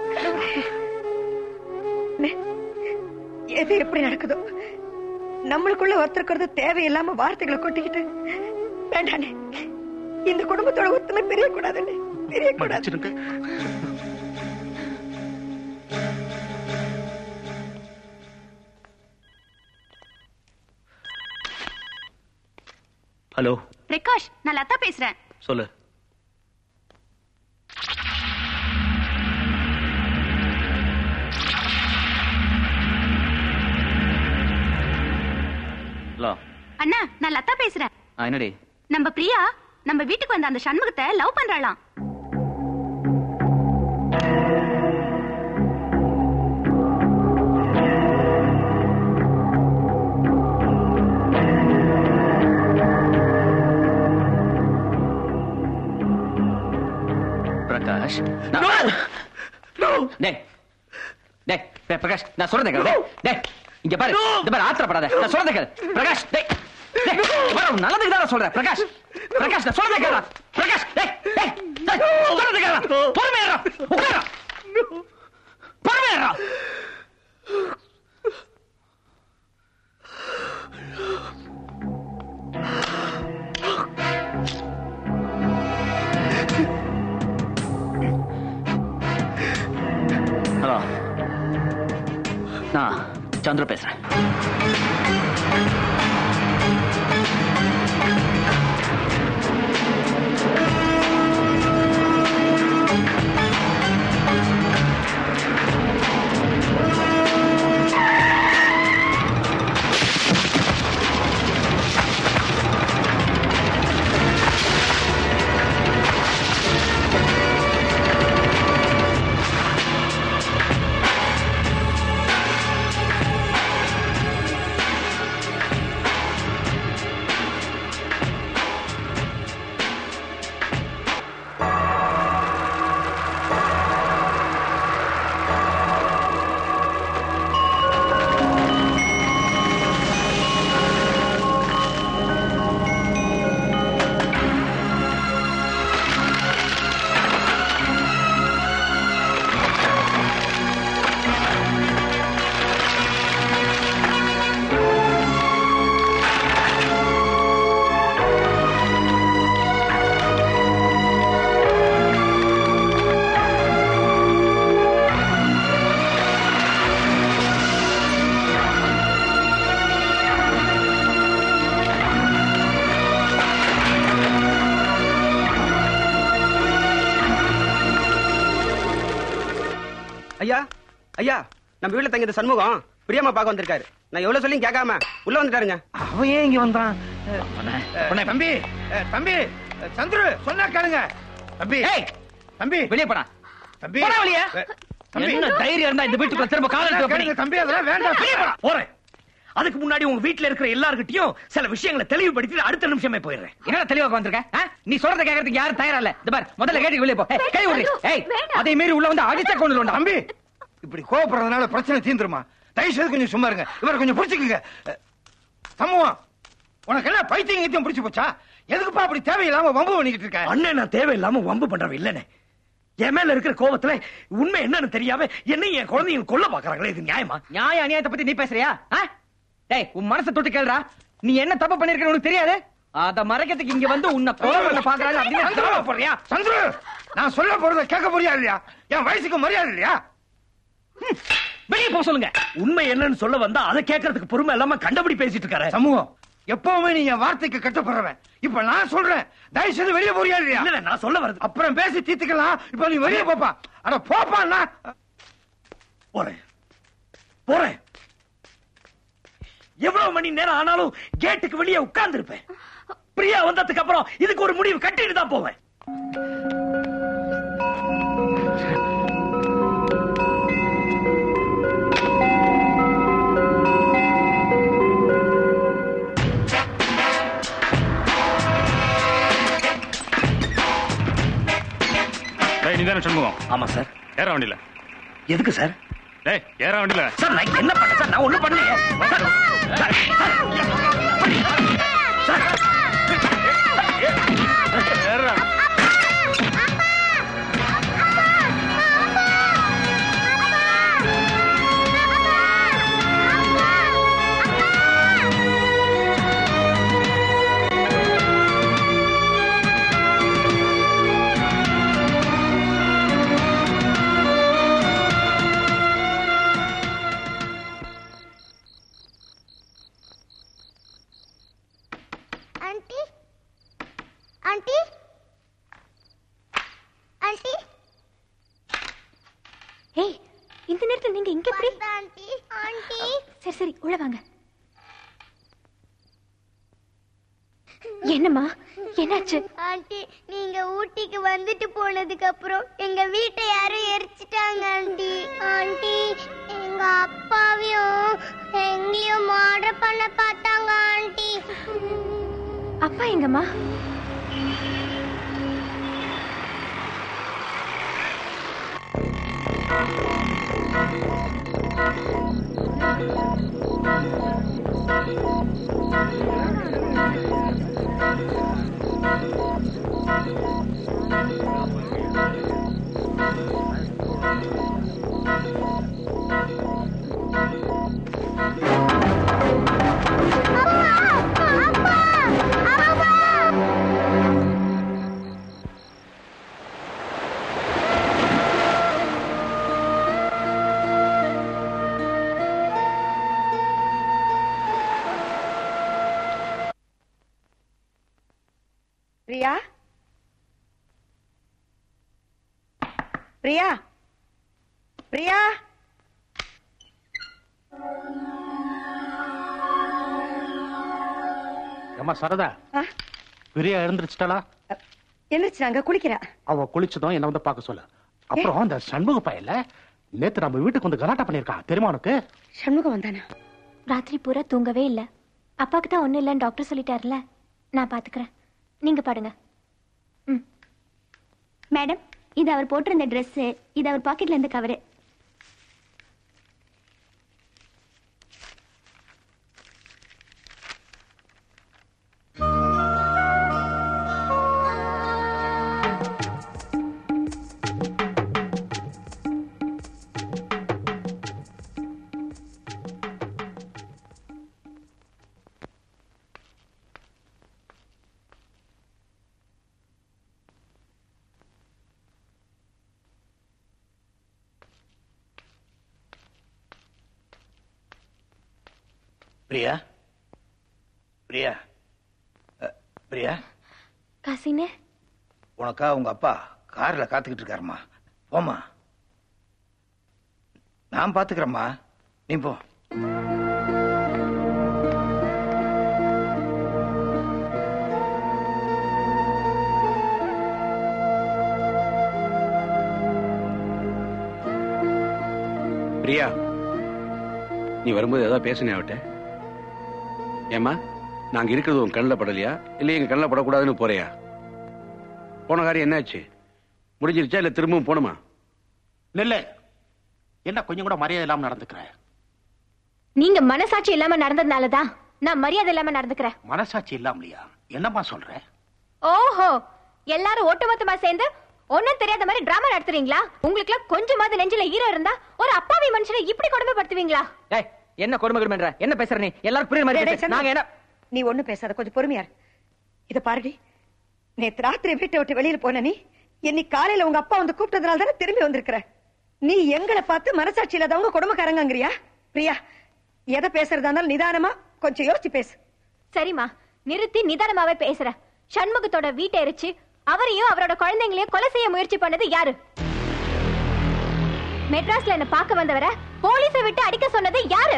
Speaker 9: எது எப்படி நடக்குதோ நம்மளுக்குள்ள ஒருத்தருக்கிறது தேவையில்லாம வார்த்தைகளை கொட்டிக்கிட்டு வேண்டானே இந்த குடும்பத்தோட ஒத்துமை பிரியக்கூடாதுன்னு பிரியக்கூடாது
Speaker 10: மன்னிச்சிருங்க
Speaker 15: ஹலோ
Speaker 20: பிரகாஷ் நான் லதா பேசுறேன்
Speaker 15: சொல்லு
Speaker 6: ஹலோ
Speaker 20: அண்ணா நான் லதா பேசுறேன்
Speaker 6: ஆ, என்னடி
Speaker 20: நம்ம பிரியா நம்ம வீட்டுக்கு வந்த அந்த சண்முகத்தை லவ் பண்றாளாம்
Speaker 7: டேய் டேய் டேய், பிரகாஷ் நான் சொல்றதை கேளு டேய், டேய் இங்க பாரு இந்த பாரு ஆத்திரப்படாத நான் சொல்றதை கேளு பிரகாஷ் டேய் டேய் இங்க பாரு உன் நல்லதுக்கு தான் நான் சொல்றேன் பிரகாஷ் பிரகாஷ் நான் சொல்றதை கேளு பிரகாஷ் டேய் டேய் டேய், சொல்றதை கேளு பொறுமையா இரு. உட்காரு பொறுமையா இரு. ஹலோ நான் சந்திர பேசுறேன்
Speaker 11: ஐயா ஐயா நம்ம வீட்டுல தங்கிற சண்முகம் பிரியமா பார்க்க வந்திருக்காரு நான் எவ்வளவு சொல்லியும் கேட்காம உள்ள வந்துட்டாருங்க
Speaker 12: அவன் ஏன் இங்க வந்தான் அஹ், தம்பி அஹ், தம்பி அஹ், சந்துரு சொன்னா கேளுங்க தம்பி தம்பி
Speaker 7: வெளியே போடா
Speaker 12: தம்பி
Speaker 7: போடா வெளியே.
Speaker 12: அஹ், தம்பி
Speaker 7: என்ன தைரியம் இருந்தா இந்த வீட்டுக்குள்ள திரும்ப கால் எடுத்து வைப்ப நீ?
Speaker 12: கேளுங்க, தம்பி அதெல்லாம் வேண்டாம்
Speaker 3: வெளியே போடா, போறேன் அதுக்கு முன்னாடி உங்க வீட்ல இருக்கிற எல்லார்கிட்டயும் சில விஷயங்களை தெளிவுபடுத்தி அடுத்த நிமிஷமே போயிடுறேன்
Speaker 7: என்ன தெளிவாக வந்திருக்க ஆ? நீ சொல்றத கேட்கறதுக்கு யாரும் தயாரா இல்ல இந்த பார் முதல்ல கேட்டு வெளியே போ ஏய், கை விடு ஏய் அதே மீறி உள்ள வந்து அடிச்ச கொண்டு
Speaker 12: தம்பி இப்படி கோவப்படுறதுனால பிரச்சனை தீந்துருமா தயவு செய்து கொஞ்சம் சும்மா இருங்க இவரை கொஞ்சம் பிடிச்சுக்குங்க அஹ், சமூகம் உனக்கு என்ன பைத்தியம் கீத்தியம் பிடிச்சு போச்சா எதுக்குப்பா அப்படி தேவையில்லாம வம்பு பண்ணிக்கிட்டு இருக்க
Speaker 3: அண்ணன் நான் தேவையில்லாம வம்பு பண்றவன் இல்லனே என் மேல இருக்கிற கோவத்துல உண்மை என்னன்னு தெரியாம என்ன என் குழந்தைங்க கொல்ல பாக்குறாங்களே இது நியாயமா
Speaker 7: நியாய அநியாயத்தை பத்தி நீ பேசுறியா ஆ? டேய் உன் மனசை தொட்டு கேளுடா நீ என்ன தப்பு பண்ணிருக்க உனக்கு தெரியாது அத மறைக்கிறதுக்கு இங்க வந்து உன்னை கொலை பண்ண பாக்குறாங்க அப்படின்னு
Speaker 12: சந்துரு,
Speaker 7: போறியா
Speaker 12: சந்துரு நான் சொல்ல போறத கேட்க முடியாது இல்லையா என் வயசுக்கு மரியாதை இல்லையா
Speaker 3: வெளியே போக சொல்லுங்க உண்மை என்னன்னு சொல்ல வந்தா அதை கேட்கறதுக்கு பொறுமை இல்லாம கண்டபடி பேசிட்டு இருக்காரு
Speaker 12: சமூகம் எப்பவுமே நீ என் வார்த்தைக்கு கட்டப்படுறவன் இப்ப நான் சொல்றேன் தயவு செய்து வெளியே போறியா இல்லையா
Speaker 3: இல்ல நான் சொல்ல வருது
Speaker 12: அப்புறம் பேசி தீர்த்துக்கலாம் இப்ப நீ வெளியே போப்பா அட போப்பா அண்ணா
Speaker 3: போறேன் போறேன் எவ்வளவு மணி நேரம் ஆனாலும் கேட்டுக்கு வெளியே உட்கார்ந்து இருப்பேன் பிரியா வந்ததுக்கு அப்புறம் இதுக்கு ஒரு முடிவு கட்டிட்டு தான் போவேன்
Speaker 8: டேய் நீ தானே சண்முகம்
Speaker 3: ஆமா சார்
Speaker 8: ஏற வண்டியில
Speaker 3: எதுக்கு சார்
Speaker 8: டேய் ஏற வண்டியில
Speaker 3: சார் நான் என்ன பண்ணேன் சார் நான் ஒண்ணும் பண்ணலையே சார், சார், சார்,
Speaker 8: ஏறா
Speaker 5: ஆண்டி ஆண்டி ஆண்டி
Speaker 13: ஏய் இந்த நேரத்துல நீங்க இங்க எப்படி
Speaker 5: ஆண்டி ஆண்டி
Speaker 13: சரி சரி உள்ள வாங்க என்னம்மா என்னாச்சு
Speaker 5: ஆண்டி நீங்க ஊட்டிக்கு வந்துட்டு போனதுக்கு அப்புறம் எங்க வீட்டை யாரும் எரிச்சிட்டாங்க ஆண்டி ஆண்டி எங்க அப்பாவையும் எங்கேயும் மர்டர் பண்ண பார்த்தாங்க ஆண்டி
Speaker 13: அப்பா எங்கம்மா
Speaker 9: பிரியா பிரியா பிரியா
Speaker 10: ஏம்மா சரதா
Speaker 9: ஆ?
Speaker 10: பிரியா எழுந்திருச்சிட்டாளா
Speaker 9: எந்திரிச்சாங்க குளிக்கிறா
Speaker 10: அவ குளிச்சதும் என்ன வந்து பார்க்க சொல்லு அப்புறம் அந்த சண்முக பையல நேத்து நம்ம வீட்டுக்கு வந்து கலாட்டா பண்ணிருக்கான் தெரியுமா உனக்கு
Speaker 9: சண்முகம் வந்தானா
Speaker 13: ராத்திரி பூரா தூங்கவே இல்ல அப்பாக்கு தான் ஒண்ணும் இல்லைன்னு டாக்டர் சொல்லிட்டாருல நான் பாத்துக்கிறேன் நீங்க பாடுங்க
Speaker 18: மேடம் இது அவர் போட்டிருந்த Dress இது அவர் பாக்கெட்ல இருந்த கவரு
Speaker 3: பிரியா பிரியா அ, பிரியா
Speaker 13: காசினே
Speaker 3: உனக்கா உங்க அப்பா கார்ல காத்துக்கிட்டு இருக்காருமா போமா நான் பாத்துக்கிறேம்மா நீ போ
Speaker 19: பிரியா நீ வரும்போது ஏதாவது பேசுனே அவட்ட ஏம்மா நாங்க இருக்கிறது உன் கண்ணில் படலையா இல்லை எங்க கண்ணில் படக்கூடாதுன்னு போறியா போன காரியம் என்னாச்சு முடிஞ்சிருச்சா இல்லை திரும்பவும் போணுமா
Speaker 10: நெல்லு என்ன கொஞ்சம் கூட மரியாதை இல்லாம நடந்துக்கிற
Speaker 13: நீங்க மனசாட்சி இல்லாம நடந்ததுனாலதான் நான் மரியாதை இல்லாம நடந்துக்கிறேன்
Speaker 10: மனசாட்சி இல்லாமலையா என்னம்மா சொல்ற
Speaker 13: ஓஹோ எல்லாரும் ஒட்டுமொத்தமா சேர்ந்து ஒண்ணும் தெரியாத மாதிரி டிராமா நடத்துறீங்களா உங்களுக்கு கொஞ்சமாவது நெஞ்சில ஈரம் இருந்தா ஒரு அப்பாவி மனுஷனை இப்படி கொடுமைப்படுத்துவீங்களா
Speaker 7: ஏய் என்ன கொடுமை கொடுமைன்ற என்ன பேசுற நீ எல்லாரும் புரியுற மாதிரி
Speaker 9: டேய்,
Speaker 7: பேசு.
Speaker 9: சந்திரன்,
Speaker 7: நாங்க என்ன
Speaker 9: நீ ஒண்ணும் பேசாத கொஞ்சம் பொறுமையா இரு. இத பாருடி நேத்து ராத்திரி வீட்டை விட்டு வெளியில போன நீ இன்னைக்கு காலையில உங்க அப்பா வந்து கூப்பிட்டதுனால தானே திரும்பி வந்திருக்கிற நீ எங்களை பார்த்து மனசாட்சி இல்லாதவங்க குடும்பக்காரங்கங்கிறியா பிரியா எதை பேசுறதா இருந்தாலும் நிதானமா கொஞ்சம் யோசிச்சு பேசு
Speaker 13: சரிம்மா நிறுத்தி நிதானமாவே பேசுற சண்முகத்தோட வீட்டை எரிச்சு அவரையும் அவரோட குழந்தைங்களையும் கொலை செய்ய முயற்சி பண்ணது யாரு மெட்ராஸ்ல என்ன பார்க்க வந்தவரை போலீஸை விட்டு அடிக்க சொன்னது யாரு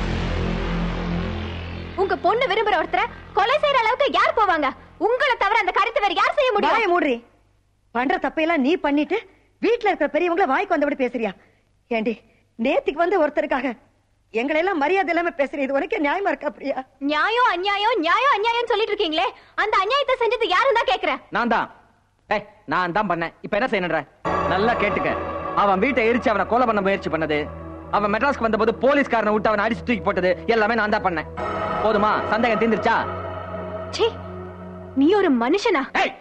Speaker 13: உங்க பொண்ணு விரும்புற ஒருத்தரை கொலை செய்யற அளவுக்கு யார் போவாங்க உங்களை தவிர அந்த கருத்து வேற யார் செய்ய
Speaker 9: வாயை
Speaker 13: முடியும்
Speaker 9: மூடுறி பண்ற தப்பையெல்லாம் நீ பண்ணிட்டு வீட்டுல இருக்கிற பெரியவங்கள வாய்க்கு வந்தபடி பேசுறியா ஏண்டி நேத்துக்கு வந்து ஒருத்தருக்காக எங்களை எல்லாம் மரியாதை இல்லாம பேசுறீ இது உனக்கு நியாயமா இருக்கா பிரியா
Speaker 13: நியாயம் அநியாயம் நியாயம் அநியாயம் சொல்லிட்டு இருக்கீங்களே அந்த அநியாயத்தை செஞ்சது யாருன்னு தான் கேக்குறேன்
Speaker 7: நான் தான் ஏய் நான் தான் பண்ணேன் இப்ப என்ன செய்யணுன்ற நல்லா கேட்டுக்க அவன் வீட்டை எரிச்சு அவனை கொலை பண்ண முயற்சி பண்ணது அவன் மெட்ராஸ்க்கு வந்தபோது போலீஸ்காரனை விட்டு அவனை அடிச்சு தூக்கி போட்டது எல்லாமே நான் தான் பண்ணேன் போதுமா சந்தேகம் தீர்ந்துருச்சா
Speaker 13: ச்சீ நீ ஒரு மனுஷனா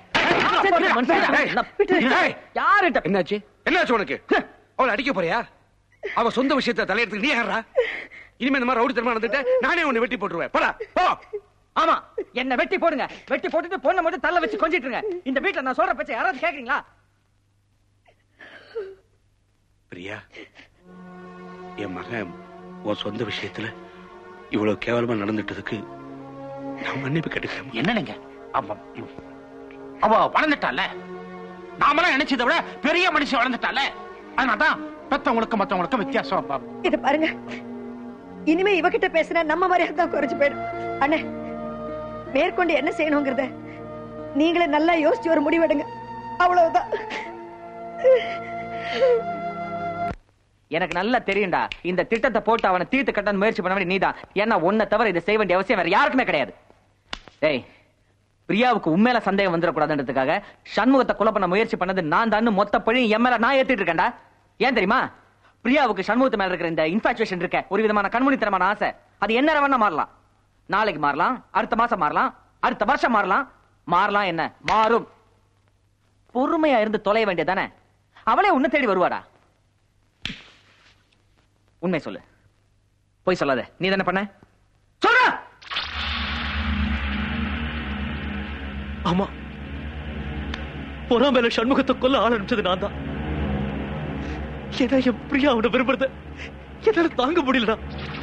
Speaker 7: யாருட்ட
Speaker 19: என்னாச்சு என்னாச்சு உனக்கு அவளை அடிக்க போறியா அவ சொந்த விஷயத்தை தலையெடுத்து நீ யாரா இனிமே இந்த மாதிரி ரவுடி தரமா நடந்துட்டு நானே உன்னை வெட்டி போட்டுருவேன் போடா போ
Speaker 7: ஆமா என்ன வெட்டி போடுங்க வெட்டி போட்டுட்டு பொண்ணை மட்டும் தள்ள வச்சு கொஞ்சிட்டு இருங்க இந்த வீட்டுல நான் சொல்ற பேச்ச யாராவது கேக்குறீங்களா
Speaker 19: பிரியா என் மகன் உன் சொந்த விஷயத்துல இவ்வளவு கேவலமா நடந்துட்டதுக்கு நான் மன்னிப்பு கேட்டுக்கிறேன்
Speaker 10: என்ன நீங்க அவ அவ வளர்ந்துட்டால நாமெல்லாம் நினைச்சதை விட பெரிய மனுஷன் வளர்ந்துட்டால அதனாலதான் பெத்தவங்களுக்கும் மத்தவங்களுக்கும் வித்தியாசம் பா-
Speaker 9: இத பாருங்க இனிமே இவகிட்ட பேசினா நம்ம மரியாதை தான் குறைஞ்சு போயிடும் அண்ணே மேற்கொண்டு என்ன செய்யணுங்கிறத நீங்களே நல்லா யோசிச்சு ஒரு முடிவெடுங்க அவ்வளவுதான்
Speaker 7: எனக்கு நல்லா தெரியும்டா இந்த திட்டத்தை போட்டு அவனை தீர்த்து கட்ட முயற்சி பண்ண வேண்டிய நீதான் ஏன்னா உன்னை தவிர இதை செய்ய வேண்டிய அவசியம் வேற யாருக்குமே கிடையாது டேய் பிரியாவுக்கு உண்மையில சந்தேகம் வந்துடக்கூடாதுன்றதுக்காக சண்முகத்தை கொலை பண்ண முயற்சி பண்ணது நான் தான் மொத்த பழி என் மேல நான் ஏத்திட்டு இருக்கேன்டா ஏன் தெரியுமா பிரியாவுக்கு சண்முகத்து மேல இருக்கிற இந்த இன்ஃபாச்சுவேஷன் இருக்க ஒரு விதமான கண்மூடித்தனமான ஆசை அது என்ன வேணா மாறலாம் நாளைக்கு மாறலாம் அடுத்த மாசம் மாறலாம் அடுத்த வருஷம் மாறலாம் மாறலாம் என்ன மாறும் பொறுமையா இருந்து தொலைய வேண்டியதானே அவளே உன்னை தேடி வருவாடா உண்மை சொல்லு போய் சொல்லாத நீ தானே பண்ண சொல்ற
Speaker 15: ஆமா பொறாமையில சண்முகத்தை கொல்ல ஆரம்பிச்சது நான் தான் ஏன்னா என் பிரியா அவனை விரும்புறத என்னால தாங்க முடியலடா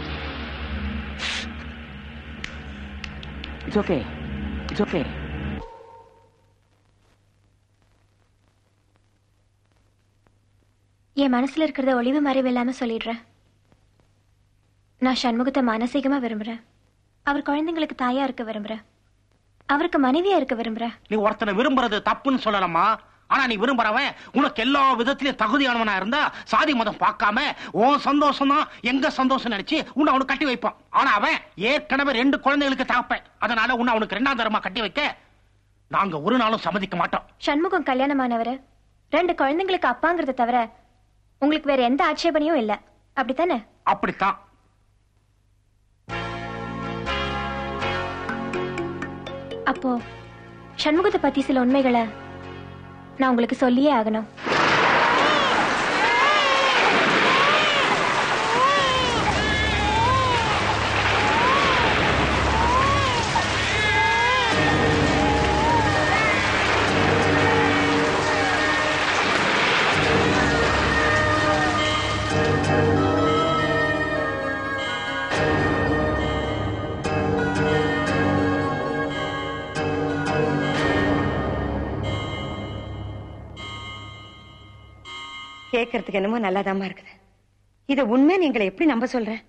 Speaker 7: இட்ஸ் ஓகே இட்ஸ் ஓகே
Speaker 13: என் மனசுல இருக்கிறத ஒளிவு மறைவு இல்லாம சொல்லிடுறேன் நான் சண்முகத்தை மானசீகமா விரும்புறேன் அவர் குழந்தைங்களுக்கு தாயா இருக்க விரும்புறேன் அவருக்கு மனைவியா இருக்க விரும்புறேன்
Speaker 10: நீ ஒருத்தனை விரும்புறது தப்புன்னு சொல்லலாமா ஆனா நீ விரும்புறவன் உனக்கு எல்லா விதத்திலயும் தகுதியானவனா இருந்தா சாதி மதம் பார்க்காம உன் சந்தோஷம் தான் எங்க சந்தோஷம் நினைச்சு உன்னை அவனுக்கு கட்டி வைப்பான் ஆனா அவன் ஏற்கனவே ரெண்டு குழந்தைகளுக்கு தகப்பேன் அதனால உன்னை அவனுக்கு ரெண்டாம் தரமா கட்டி வைக்க நாங்க ஒரு நாளும் சம்மதிக்க மாட்டோம்
Speaker 13: சண்முகம் கல்யாணமானவர் ரெண்டு குழந்தைங்களுக்கு அப்பாங்கிறத தவிர உங்களுக்கு வேற எந்த ஆட்சேபனையும் இல்ல அப்படித்தானே
Speaker 10: அப்படித்தான்
Speaker 13: அப்போ சண்முகத்தை பத்தி சில உண்மைகளை நான் உங்களுக்கு சொல்லியே ஆகணும்
Speaker 9: கேட்கறதுக்கு என்னமோ நல்லாதாம்மா இருக்குது இத உண்மை நீங்களை எப்படி நம்ப சொல்றேன்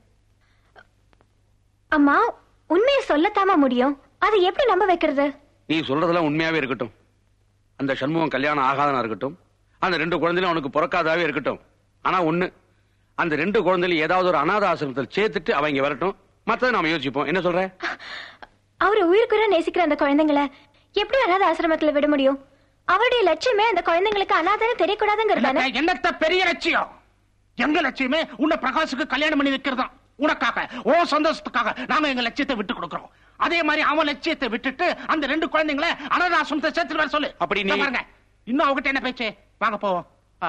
Speaker 13: அம்மா உண்மையை சொல்லத்தாமா முடியும் அதை எப்படி நம்ப வைக்கிறது
Speaker 19: நீ சொல்றதெல்லாம் உண்மையாவே இருக்கட்டும் அந்த சண்முகம் கல்யாணம் ஆகாதனா இருக்கட்டும் அந்த ரெண்டு குழந்தைகளும் அவனுக்கு பிறக்காதாவே இருக்கட்டும் ஆனா ஒண்ணு அந்த ரெண்டு குழந்தைகளும் ஏதாவது ஒரு அனாத ஆசிரமத்தில் சேர்த்துட்டு அவங்க வரட்டும் மத்ததை நாம யோசிப்போம் என்ன சொல்ற
Speaker 13: அவர் உயிருக்குற நேசிக்கிற அந்த குழந்தைங்களை எப்படி அனாத ஆசிரமத்துல விட முடியும் அவருடைய லட்சியமே அந்த குழந்தைங்களுக்கு அனாதன்னு தெரியக்கூடாதுங்கிறது தானே
Speaker 10: என்னத்த பெரிய லட்சியம் எங்க லட்சியமே உன்னை பிரகாஷுக்கு கல்யாணம் பண்ணி வைக்கிறதுதான் உனக்காக ஓ சந்தோஷத்துக்காக நாங்க எங்க லட்சியத்தை விட்டு கொடுக்கிறோம் அதே மாதிரி அவன் லட்சியத்தை விட்டுட்டு அந்த ரெண்டு குழந்தைங்களை அனாதாசிரமத்தை சேர்த்துட்டு வர சொல்லு
Speaker 19: அப்படி நீ-
Speaker 10: இதோ பாருங்க இன்னும் அவகிட்ட என்ன பேச்சு வாங்க போவோம் ஆ.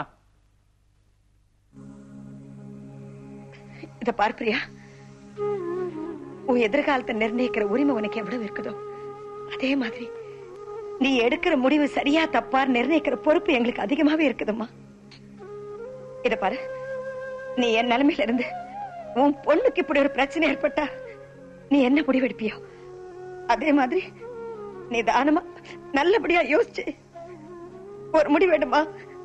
Speaker 9: இத பார் பிரியா உன் எதிர்காலத்தை நிர்ணயிக்கிற உரிமை உனக்கு எவ்வளவு இருக்குதோ அதே மாதிரி நீ எடுக்கிற முடிவு சரியா தப்பா நிர்ணயிக்கிற பொறுப்பு எங்களுக்கு அதிகமாவே இருக்குதும்மா இத பாரு நீ என் நிலைமையில இருந்து உன் பொண்ணுக்கு இப்படி ஒரு பிரச்சனை ஏற்பட்டா நீ என்ன முடிவெடுப்பியோ அதே மாதிரி நீ தானமா நல்லபடியா யோசிச்சு ஒரு முடிவெடுமா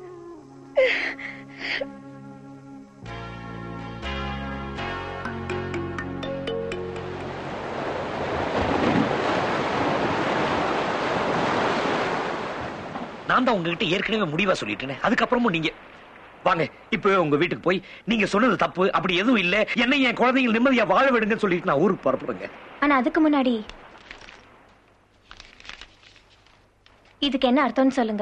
Speaker 3: நான் தான் உங்ககிட்ட ஏற்கனவே முடிவா சொல்லிட்டேனே அதுக்கப்புறமும் நீங்க வாங்க இப்ப உங்க வீட்டுக்கு போய் நீங்க சொன்னது தப்பு அப்படி எதுவும் இல்ல என்னை என் குழந்தைங்க நிம்மதியா வாழ விடுங்கன்னு சொல்லிட்டு நான் ஊருக்கு புறப்படுங்க
Speaker 13: ஆனா அதுக்கு முன்னாடி இதுக்கு என்ன அர்த்தம்னு சொல்லுங்க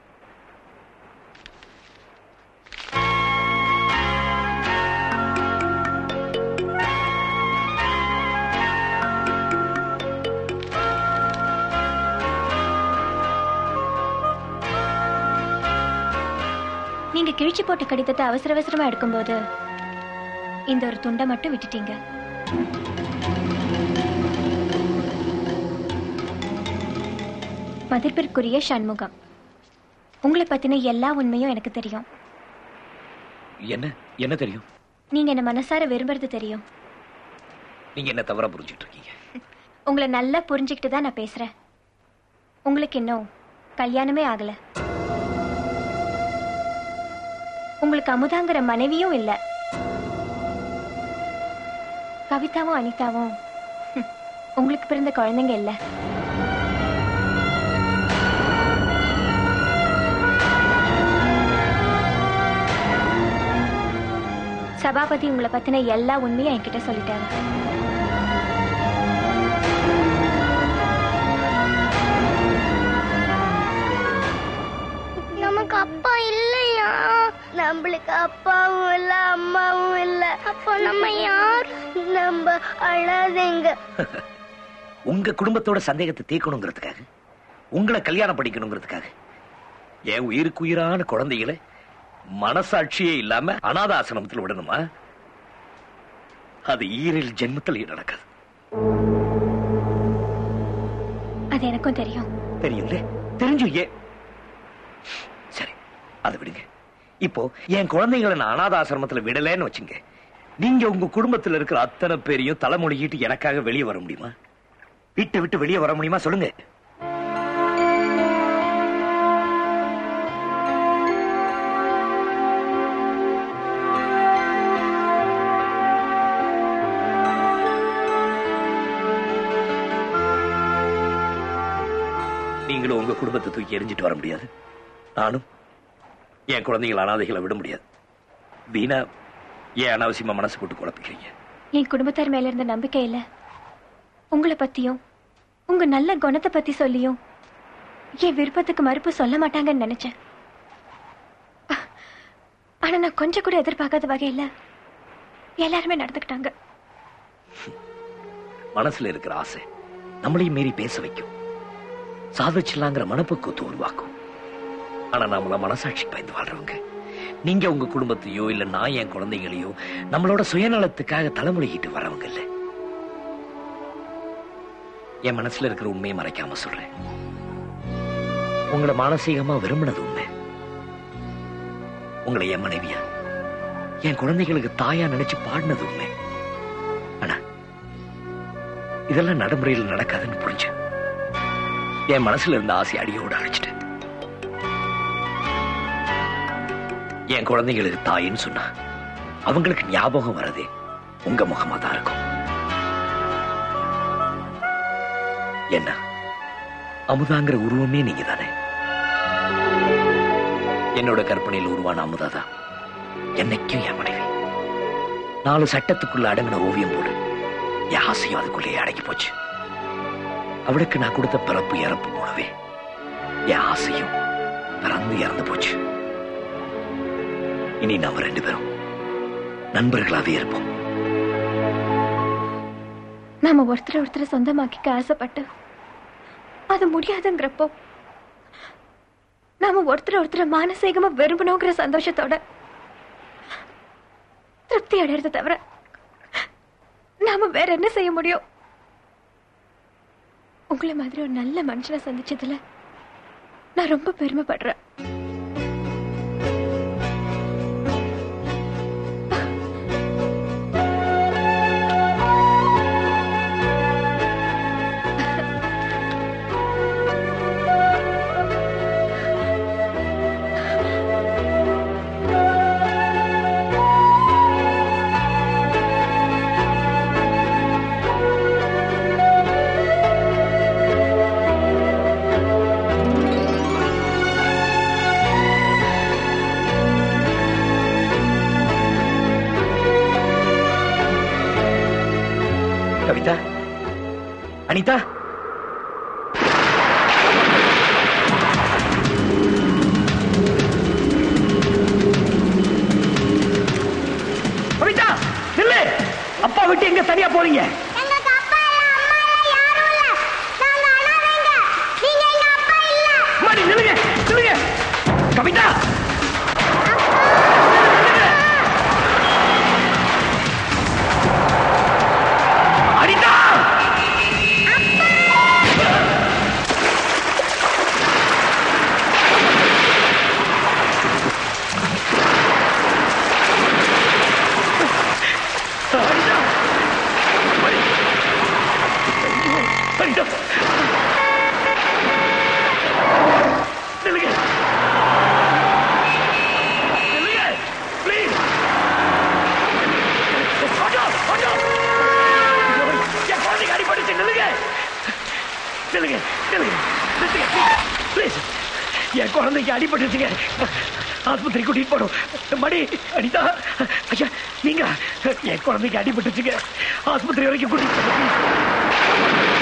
Speaker 13: நீங்க கிழிச்சு போட்ட கடிதத்தை அவசர அவசரமா எடுக்கும்போது இந்த ஒரு துண்டை மட்டும் விட்டுட்டீங்க மதிப்பிற்குரிய சண்முகம் உங்களை பத்தின எல்லா உண்மையும் எனக்கு தெரியும்
Speaker 3: என்ன என்ன தெரியும்
Speaker 13: நீங்க என்ன மனசார விரும்புறது தெரியும்
Speaker 3: நீங்க என்ன தவறா புரிஞ்சுட்டு இருக்கீங்க
Speaker 13: உங்களை நல்லா புரிஞ்சுக்கிட்டு தான் நான் பேசுறேன் உங்களுக்கு இன்னும் கல்யாணமே ஆகல உங்களுக்கு அமுதாங்கிற மனைவியும் இல்ல கவிதாவும் அனிதாவும் ஹம், உங்களுக்கு பிறந்த குழந்தைங்க இல்ல சபாபதி உங்களை பத்தின எல்லா உண்மையும் என்கிட்ட சொல்லிட்டாரு
Speaker 5: நமக்கு அப்பா இல்லையா நம்மளுக்கு அப்பாவும் இல்ல அம்மா அப்போ நம்ம யார் நம்ம அழாதீங்க
Speaker 3: உங்க குடும்பத்தோட சந்தேகத்தை தீர்க்கணுங்கிறதுக்காக உங்களை கல்யாணம் பண்ணிக்கணுங்கிறதுக்காக என் உயிருக்கு உயிரான குழந்தைகளை மனசாட்சியே இல்லாம அனாத ஆசிரமத்தில் விடணுமா அது ஈரில் ஜென்மத்தில் நடக்காது
Speaker 13: அது எனக்கும் தெரியும்
Speaker 3: தெரியுங்களே தெரிஞ்சு ஏன் சரி அதை விடுங்க இப்போ என் குழந்தைங்களை நான் அனாத ஆசிரமத்துல விடலைன்னு வச்சுங்க நீங்க உங்க குடும்பத்துல இருக்கிற அத்தனை பேரையும் தலைமொழிகிட்டு எனக்காக வெளியே வர முடியுமா வீட்டை விட்டு வெளியே வர முடியுமா சொல்லுங்க நீங்களும் உங்க குடும்பத்தை தூக்கி எரிஞ்சிட்டு வர முடியாது நானும் என் குழந்தைகள் அனாதைகளை விட முடியாது வீணா ஏன் அனாவசியமா மனசு போட்டு குழப்பிக்கிறீங்க
Speaker 13: என் குடும்பத்தார் மேல இருந்த நம்பிக்கை இல்ல உங்களை பத்தியும் உங்க நல்ல குணத்தை பத்தி சொல்லியும் என் விருப்பத்துக்கு மறுப்பு சொல்ல மாட்டாங்கன்னு நினைச்சேன் ஆனா நான் கொஞ்சம் கூட எதிர்பார்க்காத வகையில எல்லாருமே நடந்துக்கிட்டாங்க
Speaker 3: மனசுல இருக்கிற ஆசை நம்மளையும் மீறி பேச வைக்கும் சாதிச்சிடலாங்கிற மனப்பக்குவத்தை உருவாக்கும் ஆனா நாமள மனசாட்சி பயந்து வாழ்றவங்க நீங்க உங்க குடும்பத்தையோ இல்ல நான் என் குழந்தைகளையோ நம்மளோட சுயநலத்துக்காக தலைமுறைகிட்டு வரவங்க இல்ல என் மனசுல இருக்கிற உண்மையை மறைக்காம சொல்றேன் உங்களை மானசீகமா விரும்பினது உண்மை உங்களை என் மனைவியா என் குழந்தைகளுக்கு தாயா நினைச்சு பாடினது உண்மை ஆனா இதெல்லாம் நடைமுறையில் நடக்காதுன்னு புரிஞ்சேன் என் மனசுல இருந்த ஆசை அடியோடு அழிச்சிட்டேன் என் குழந்தைங்களுக்கு தாயின்னு சொன்னா அவங்களுக்கு ஞாபகம் வரதே உங்க முகமா தான் இருக்கும் என்ன அமுதாங்கிற உருவமே நீங்க தானே என்னோட கற்பனையில் உருவான அமுதா தான் என்னைக்கும் என் மனைவி நாலு சட்டத்துக்குள்ள அடங்கின ஓவியம் போடு என் ஆசையும் அதுக்குள்ளேயே அடங்கி போச்சு அவளுக்கு நான் கொடுத்த பிறப்பு இறப்பு போலவே என் ஆசையும் பிறந்து இறந்து போச்சு இனி நாம ரெண்டு பேரும் நண்பர்களாவே இருப்போம்
Speaker 13: நாம ஒருத்தர் ஒருத்தரை சொந்தமாக்கிக்க ஆசைப்பட்டு அது முடியாதுங்கிறப்போ நாம ஒருத்தர் ஒருத்தரை மானசீகமா விரும்பணுங்கிற சந்தோஷத்தோட திருப்தி அடையறத தவிர நாம வேற என்ன செய்ய முடியும் உங்களை மாதிரி ஒரு நல்ல மனுஷனை சந்திச்சதுல நான் ரொம்ப பெருமைப்படுறேன்
Speaker 3: கவிதா அனிதா கவிதா நில்லு அப்பா விட்டு எங்க தனியா போறீங்க மாடி நில்லுங்க நில்லுங்க கவிதா அனிதா அனிதா நில்லுங்க நில்லுங்க ப்ளீஸ் ஆட்டோ ஆட்டோ என் குழந்தைக்கு அடிபட்டுச்சு நில்லுங்க நில்லுங்க நில்லுங்க நிறுத்துங்க ப்ளீஸ் என் குழந்தைக்கு அடிபட்டுச்சுங்க ஆஸ்பத்திரி கூட்டிட்டு போடும் மடி அனிதா ஐயா நீங்க என் குழந்தைக்கு அடிபட்டுச்சுங்க ஆஸ்பத்திரி வரைக்கும் கூட்டிட்டு போங்க please.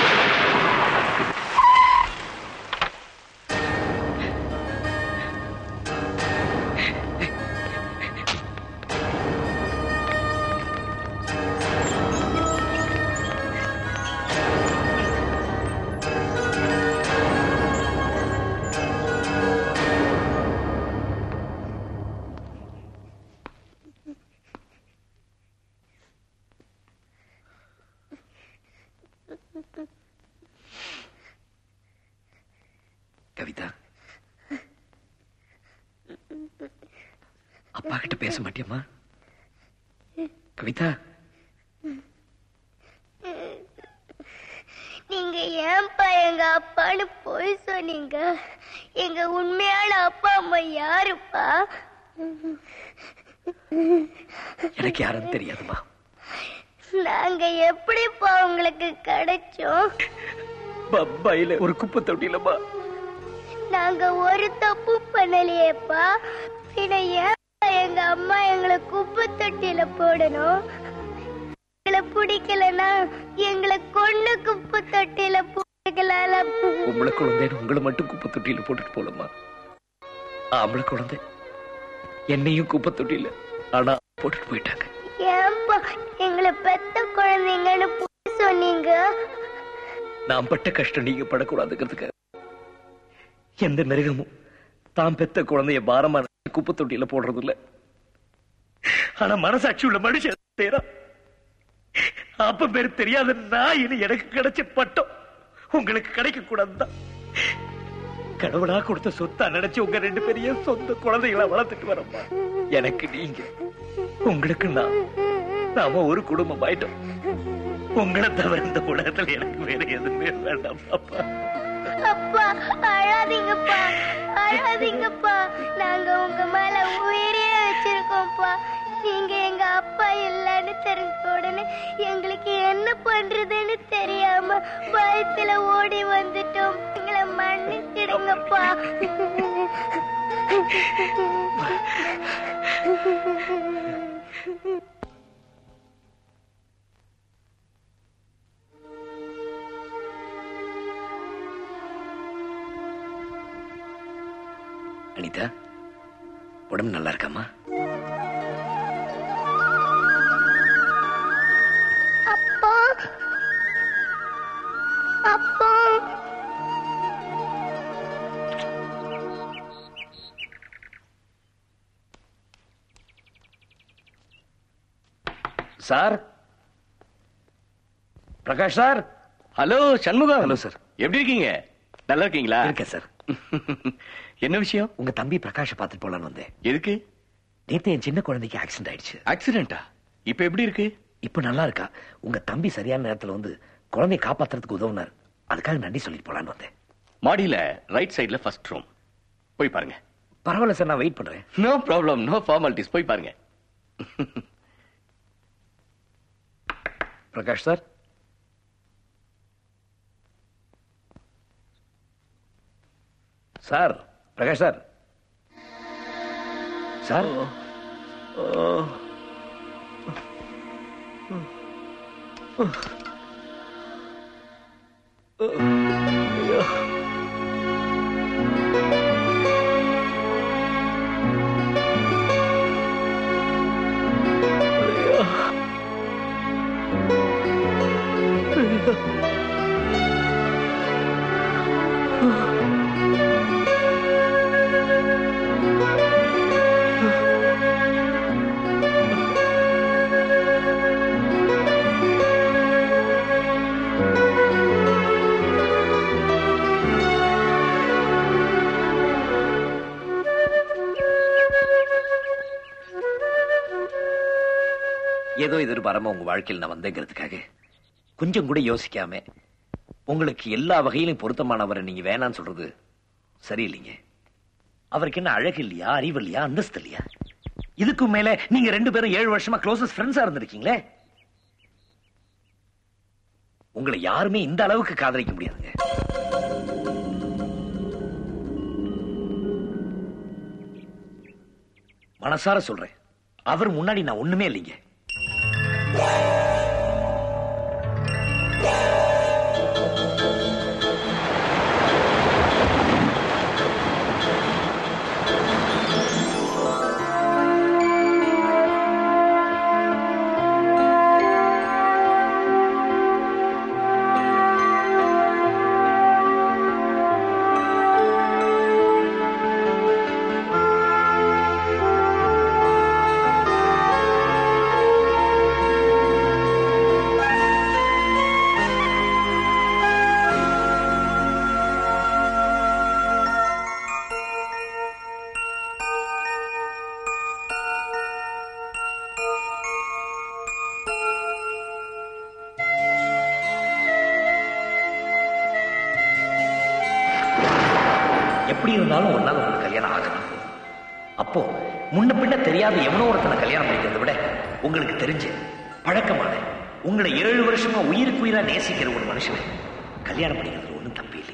Speaker 3: கவிதா அப்பா கிட்ட பேச மாட்டியம்மா கவிதா
Speaker 5: நீங்க ஏன்பா எங்க அப்பான்னு போய் சொன்னீங்க எங்க உண்மையான அப்பா அம்மா யாருப்பா
Speaker 3: எனக்கு யாரும் தெரியாதுமா
Speaker 5: நாங்க எப்படிப்பா உங்களுக்கு கிடைச்சோம்
Speaker 3: பம்பாயில ஒரு குப்பை தொட்டிலம்மா
Speaker 5: நாங்க ஒரு தப்பு பண்ணலையேப்பா பின்ன ஏன்பா எங்க அம்மா எங்களை குப்பை தொட்டியில போடணும் எங்களை பிடிக்கலன்னா எங்களை கொண்டு குப்பை தொட்டியில போட்டுக்கலாம்ல
Speaker 3: உங்களை குழந்தைன்னு உங்களை மட்டும் குப்பை தொட்டியில போட்டுட்டு போலம்மா ஆம்பளை குழந்தை என்னையும் குப்பை தொட்டியில ஆனா போட்டுட்டு போயிட்டாங்க
Speaker 5: ஏன்பா எங்களை பெத்த குழந்தைங்கன்னு போய் சொன்னீங்க
Speaker 3: நான் பட்ட கஷ்டம் நீங்க படக்கூடாதுங்கிறதுக்கு எந்த மிருகமும் தான் பெத்த குழந்தைய பாரமா நினைச்சு குப்பை தொட்டியில போடுறது இல்ல ஆனா மனசாட்சி உள்ள மனுஷன் செய்யறான் அப்ப பேர் தெரியாத நாயின்னு எனக்கு கிடைச்ச பட்டம் உங்களுக்கு கிடைக்க கூடாதுதான் கடவுளா கொடுத்த சொத்தா நினைச்சு உங்க ரெண்டு பேரையும் சொந்த குழந்தைகளா வளர்த்துட்டு வரம்மா எனக்கு நீங்க உங்களுக்கு நான் நாம ஒரு குடும்பம் ஆயிட்டோம் உங்களை தவிர இந்த உலகத்துல எனக்கு வேற எதுவுமே வேண்டாம் பாப்பா
Speaker 5: அப்பா அழாதீங்கப்பா அழாதீங்கப்பா நாங்க உங்க மேல உயிரே வச்சிருக்கோம்ப்பா நீங்க எங்க அப்பா இல்லைன்னு தெரிஞ்ச உடனே எங்களுக்கு என்ன பண்றதுன்னு தெரியாம பயத்துல ஓடி வந்துட்டோம் எங்களை மன்னிச்சிடுங்கப்பா
Speaker 3: அனிதா உடம்பு நல்லா இருக்காமா
Speaker 5: அப்பா அப்பா
Speaker 3: sir Prakash sir
Speaker 16: hello Shanmugam
Speaker 3: hello sir
Speaker 16: எப்படி இருக்கீங்க நல்லா இருக்கீங்களா
Speaker 3: இருக்கேன் சார்
Speaker 16: என்ன விஷயம்
Speaker 3: உங்க தம்பி பிரகாஷ பார்த்துட்டு போலான்னு வந்தேன்
Speaker 16: எதுக்கு
Speaker 3: நேத்து என் சின்ன குழந்தைக்கு ஆக்சிடென்ட் ஆயிடுச்சு
Speaker 16: ஆக்சிடென்டா இப்ப எப்படி இருக்கு
Speaker 3: இப்ப நல்லா இருக்கா உங்க தம்பி சரியான நேரத்துல வந்து குழந்தைய காப்பாத்துறதுக்கு உதவுனார் அதுக்காக நன்றி சொல்லிட்டு போலான்னு வந்தேன்
Speaker 16: மாடியில ரைட் சைடுல ஃபர்ஸ்ட் ரூம் போய் பாருங்க
Speaker 3: பரவாயில்ல சார் நான் வெயிட் பண்றேன்
Speaker 16: நோ ப்ராப்ளம் நோ ஃபார்மாலிட்டிஸ் போய் பாருங்க
Speaker 3: Prakash sir sir Prakash sir sir ஏதோ எதிர்பாராம உங்க வாழ்க்கையில் நான் வந்தேங்கிறதுக்காக கொஞ்சம் கூட யோசிக்காம உங்களுக்கு எல்லா வகையிலும் பொருத்தமானவரை நீங்க வேணான்னு சொல்றது சரியில்லைங்க அவருக்கு என்ன அழகு இல்லையா அறிவு இல்லையா அந்தஸ்து இல்லையா இதுக்கும் மேல நீங்க ரெண்டு பேரும் ஏழு வருஷமா க்ளோசஸ்ட் ஃப்ரெண்ட்ஸா இருந்திருக்கீங்களே உங்களை யாருமே இந்த அளவுக்கு காதலிக்க முடியாதுங்க மனசார சொல்றேன் அவர் முன்னாடி நான் ஒண்ணுமே இல்லைங்க
Speaker 5: அப்பா
Speaker 3: எப்படி இருந்தாலும் ஒரு நாள் உங்களுக்கு கல்யாணம் ஆகணும் அப்போ முன்ன பின்ன தெரியாத எவனோ ஒருத்தனை கல்யாணம் பண்ணிக்கிறத விட உங்களுக்கு தெரிஞ்ச பழக்கமான உங்களை ஏழு வருஷமா உயிருக்கு உயிரா நேசிக்கிற ஒரு மனுஷனை கல்யாணம் பண்ணிக்கிறது ஒண்ணும் தப்பு இல்லைங்க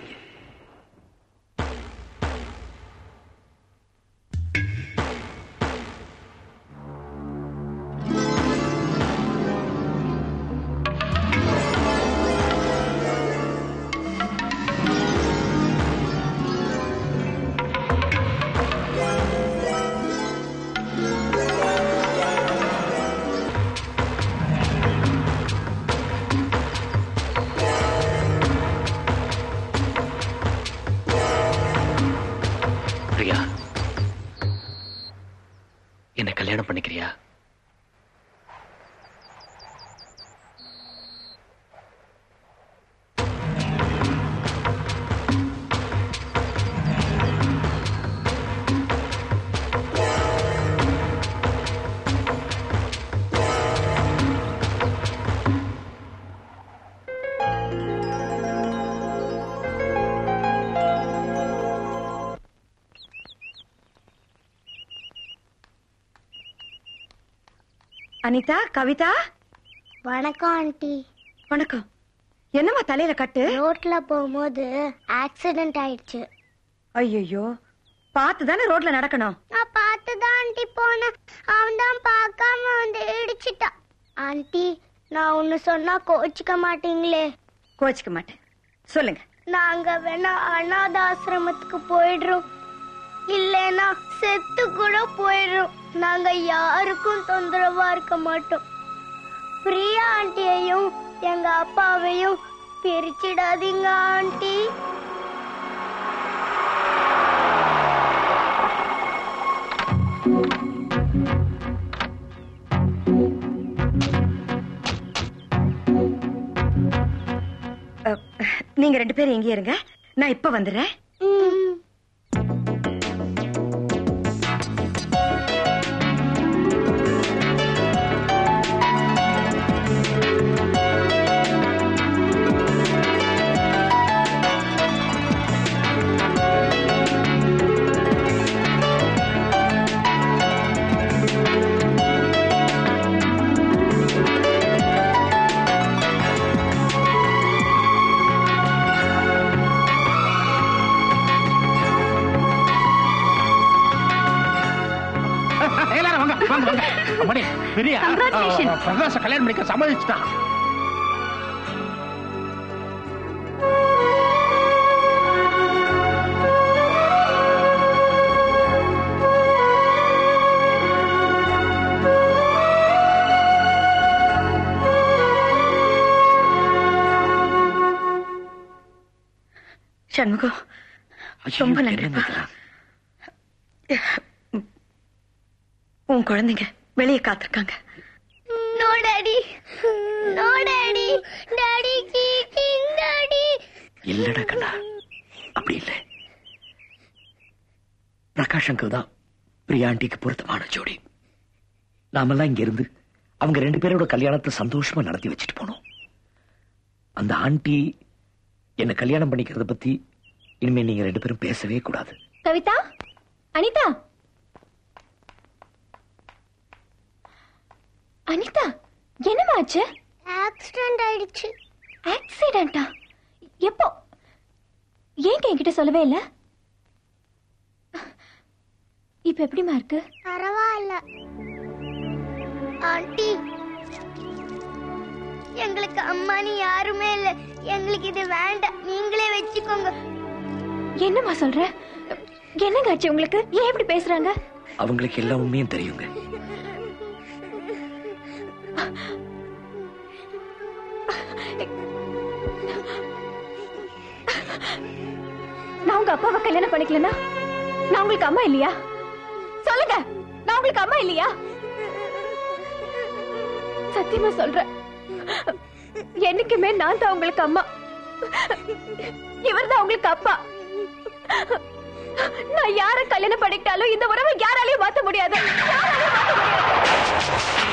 Speaker 15: பிரியா என்னை கல்யாணம் பண்ணிக்கிறியா
Speaker 9: அனிதா கவிதா
Speaker 5: வணக்கம் ஆண்டி
Speaker 9: வணக்கம் என்னம்மா தலையில கட்டு
Speaker 5: ரோட்ல போகும்போது ஆக்சிடென்ட் ஆயிடுச்சு
Speaker 9: ஐயோ பார்த்து தானே ரோட்ல நடக்கணும்
Speaker 5: நான் பார்த்து தான் ஆண்டி போனேன் அவன் தான் பார்க்காம வந்து இடிச்சிட்டான் ஆண்டி நான் ஒன்னு சொன்னா கோச்சிக்க மாட்டீங்களே
Speaker 9: கோச்சிக்க மாட்டேன் சொல்லுங்க
Speaker 5: நாங்க வேணா அனாத ஆசிரமத்துக்கு போயிடுறோம் இல்லைன்னா செத்து கூட போயிடுறோம் நாங்க யாருக்கும் தொந்தரவா இருக்க மாட்டோம் பிரியா ஆண்டியையும் எங்க அப்பாவையும் பிரிச்சிடாதீங்க ஆண்டி
Speaker 9: அஹ், நீங்க ரெண்டு பேரும் எங்கே இருங்க நான் இப்ப வந்துடுறேன்
Speaker 10: எல்லாரும் வாங்க வாங்க வாங்க அம்மாடி பெரிய
Speaker 9: Congratulations.
Speaker 10: பிரகாச கல்யாணம் பண்ணிக்க சம்மதிச்சுட்டான்
Speaker 9: சண்முகம் ரொம்ப நன்றிப்பா உன் குழந்தைங்க வெளியே காத்திருக்காங்க
Speaker 5: no daddy no daddy daddy கீட்டிங் டாடி
Speaker 3: இல்லடா கண்ணா அப்படி இல்லை பிரகாஷ் அங்கிள் தான் பிரியா ஆண்டிக்கு பொருத்தமான ஜோடி நாமெல்லாம் இங்க இருந்து அவங்க ரெண்டு பேரோட கல்யாணத்தை சந்தோஷமா நடத்தி வச்சுட்டு போனோம் அந்த ஆண்டி என்ன கல்யாணம் பண்ணிக்கிறத பத்தி இனிமே நீங்க ரெண்டு பேரும் பேசவே கூடாது
Speaker 13: கவிதா அனிதா அனிதா என்னம்மா ஆச்சு
Speaker 5: ஆக்சிடென்ட் ஆயிடுச்சு
Speaker 13: ஆக்சிடென்ட்டா எப்போ ஏங்க என்கிட்ட சொல்லவே இல்ல இப்ப எப்படிமா இருக்கு
Speaker 5: பரவாயில்ல ஆண்டி எங்களுக்கு அம்மானி யாருமே இல்ல எங்களுக்கு இது வேண்டாம் நீங்களே வச்சுக்கோங்க
Speaker 13: என்னம்மா சொல்ற என்னங்க ஆச்சு உங்களுக்கு ஏன் இப்படி பேசுறாங்க
Speaker 3: அவங்களுக்கு எல்லா உண்மையும் தெரியுங்க
Speaker 13: நான் உங்க அப்பாவை கல்யாணம் பண்ணிக்கலனா நான் உங்களுக்கு அம்மா இல்லையா சொல்லுங்க நான் உங்களுக்கு அம்மா இல்லையா சத்தியமா சொல்றேன் என்னைக்குமே நான் தான் உங்களுக்கு அம்மா இவர் தான் உங்களுக்கு அப்பா நான் யார கல்யாணம் பண்ணிக்கிட்டாலும் இந்த உறவை யாராலையும் மாத்த முடியாது யாராலையும் மாத்த முடியாது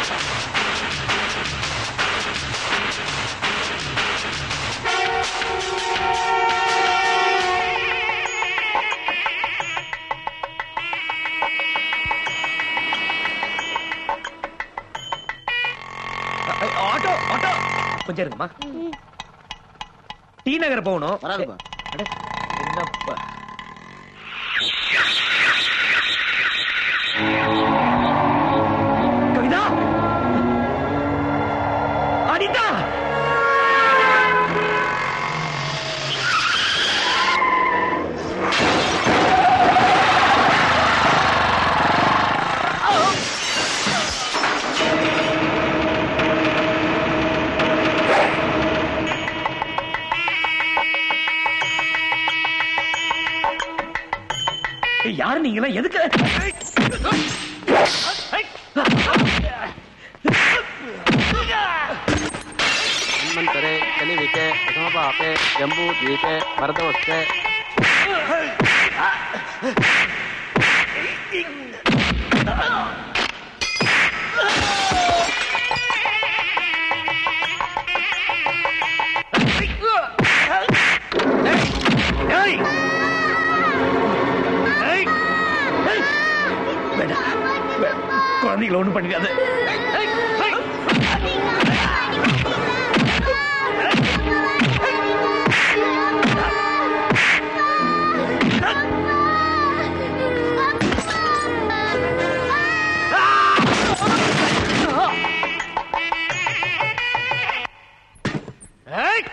Speaker 3: கொஞ்சம் இருக்குமா டி நகர் போகணும்
Speaker 11: வராதுப்பா.
Speaker 3: அட, என்னப்பா கவிதா அனிதா ஏய், யாரு நீங்களா எதுக்கு
Speaker 11: मन्वन्तरे कलिविके प्रथमपापे जम्बूद्वीपे भरतवर्षे
Speaker 3: ஏய்! ஏய்! ஏய்! வேண்டாம். வே- குழந்தைகளை ஒண்ணும் பண்ணிடாத ஏய்! ஏய்! ஏய்!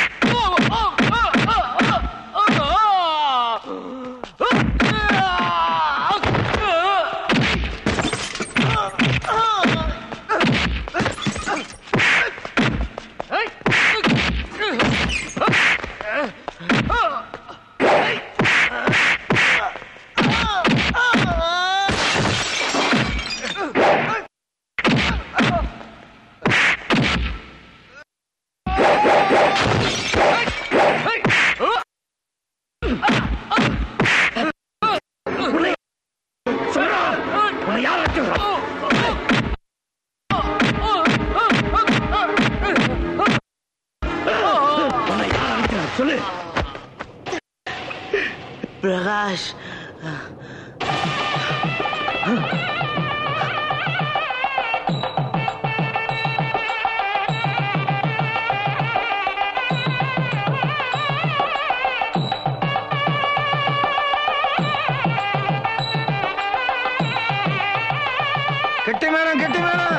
Speaker 3: உன்னை யார் அடிச்சது? உன்னை யார் அடிச்சது? சொல்லு
Speaker 1: பிரகாஷ்
Speaker 12: கெட்டி மேளம் கெட்டி மேளம்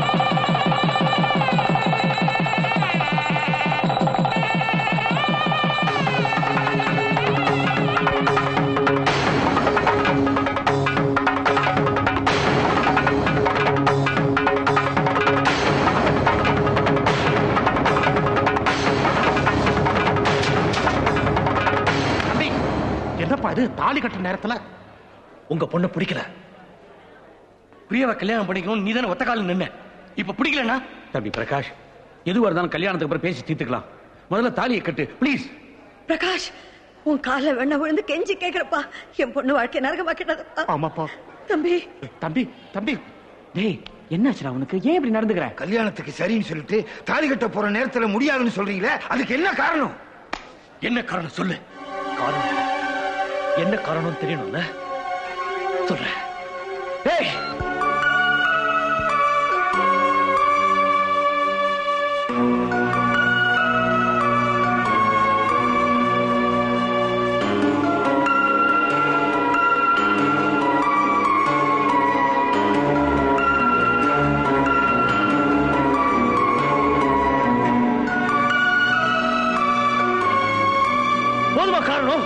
Speaker 10: தம்பி, என்னப்பா இது தாலி கட்டுற நேரத்துல
Speaker 15: உங்க பொண்ணை பிடிக்கல பிரியாவை கல்யாணம் பண்ணிக்கணும் நீ தானே ஒத்த காலம் நின்ன இப்ப பிடிக்கலன்னா
Speaker 19: தம்பி பிரகாஷ் எதுவா இருந்தாலும் கல்யாணத்துக்கு அப்புறம் பேசி தீர்த்துக்கலாம் முதல்ல தாலியை கட்டு ப்ளீஸ்
Speaker 9: பிரகாஷ் உன் கால வேணா விழுந்து கெஞ்சி கேக்குறப்பா என் பொண்ணு வாழ்க்கை நரகமாக்கிட்டதப்பா
Speaker 10: ஆமாப்பா
Speaker 9: தம்பி
Speaker 10: தம்பி தம்பி
Speaker 7: டேய் என்னாச்சுடா உனக்கு ஏன் இப்படி நடந்துக்கிற
Speaker 12: கல்யாணத்துக்கு சரின்னு சொல்லிட்டு தாலி கட்ட போற நேரத்துல முடியாதுன்னு சொல்றீங்களே அதுக்கு என்ன காரணம்
Speaker 15: என்ன காரணம் சொல்லு காரணம் என்ன காரணம் தெரியணும்ல சொல்றேன் ஏய் போதுமா காரணம்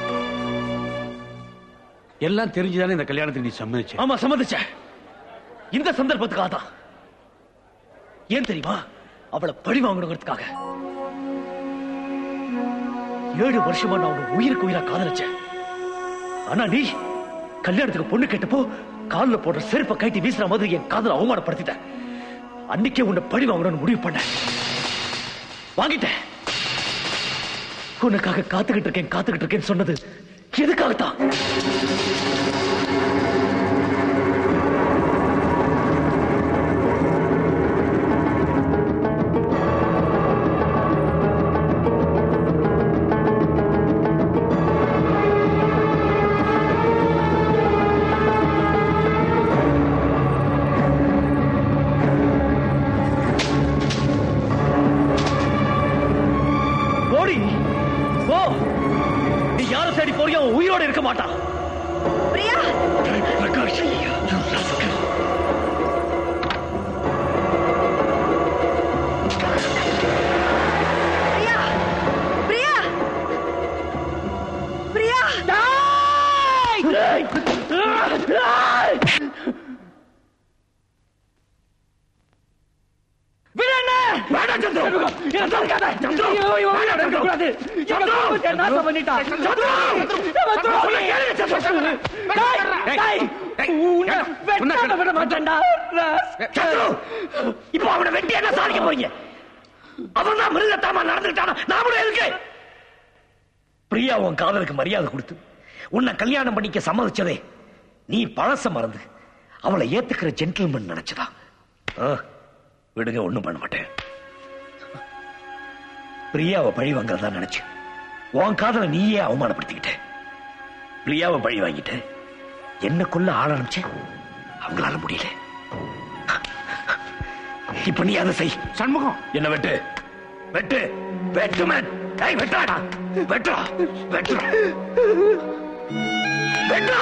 Speaker 19: எல்லாம் தெரிஞ்சுதானே இந்த கல்யாணத்துக்கு நீ சம்மதிச்ச
Speaker 15: ஆமா சம்மதிச்சேன் இந்த சந்தர்ப்பத்துக்காக தான் ஏன் தெரியுமா அவளை பழி வாங்கணுங்கிறதுக்காக ஏழு வருஷமா நான் உன்னை உயிருக்கு உயிரா காதலிச்சேன் ஆனா நீ கல்யாணத்துக்கு பொண்ணு கேட்டப்போ கால்ல போடுற செருப்பை கைட்டி வீசுற மாதிரி என் காதலை அவமானப்படுத்திட்ட அன்னைக்கே உன்னை பழி வாங்கணும்னு முடிவு பண்ண வாங்கிட்டேன் உனக்காக காத்துக்கிட்டு இருக்கேன் காத்துக்கிட்டு இருக்கேன்னு சொன்னது எதுக்காகத்தான்
Speaker 3: தேடி போறியோ அவன் உயிரோட இருக்க மாட்டான்
Speaker 9: பிரியா
Speaker 3: பிரகாஷ் you rascal.
Speaker 9: பிரியா பிரியா பிரியா
Speaker 3: வேண்டாம் சந்திரு. என்ன தடுக்காத. சந்திரு. வேண்டாம் சந்திரு. சந்திரு.
Speaker 7: நாசம் பண்ணிட்டான்
Speaker 3: சந்திரு. சந்திரு, சொல்ல கேளு, சந்திரு.
Speaker 7: டேய், டேய், உன்னை வெட்டாம விட மாட்டேன்டா
Speaker 3: சந்திரு. இப்போ அவனை வெட்டி என்ன சாதிக்க போறீங்க அவன் தான் மிருகத்தாமா நடந்துட்டானா நாமளும் எதுக்கு பிரியா உன் காதலுக்கு மரியாதை கொடுத்து உன்னை கல்யாணம் பண்ணிக்க சம்மதிச்சதே நீ பழச மறந்து அவளை ஏத்துக்கிற ஜென்டில்மேன் நினைச்சதா ஆ, விடுங்க ஒண்ணும் பண்ண மாட்டேன் பிரியாவை பழி வாங்குறதா நினைச்சு உன் காதலை நீயே அவமானப்படுத்திக்கிட்ட பிரியாவை பழி வாங்கிட்டு என்ன கொல்ல ஆள நினைச்ச அவங்களால முடியல இப்ப நீ அதை செய்
Speaker 19: சண்முகம்
Speaker 3: என்ன வெட்டு வெட்டு வெட்டு மேன் கை வெட்டாடா வெட்டுறா வெட்டுறா வெட்டுறா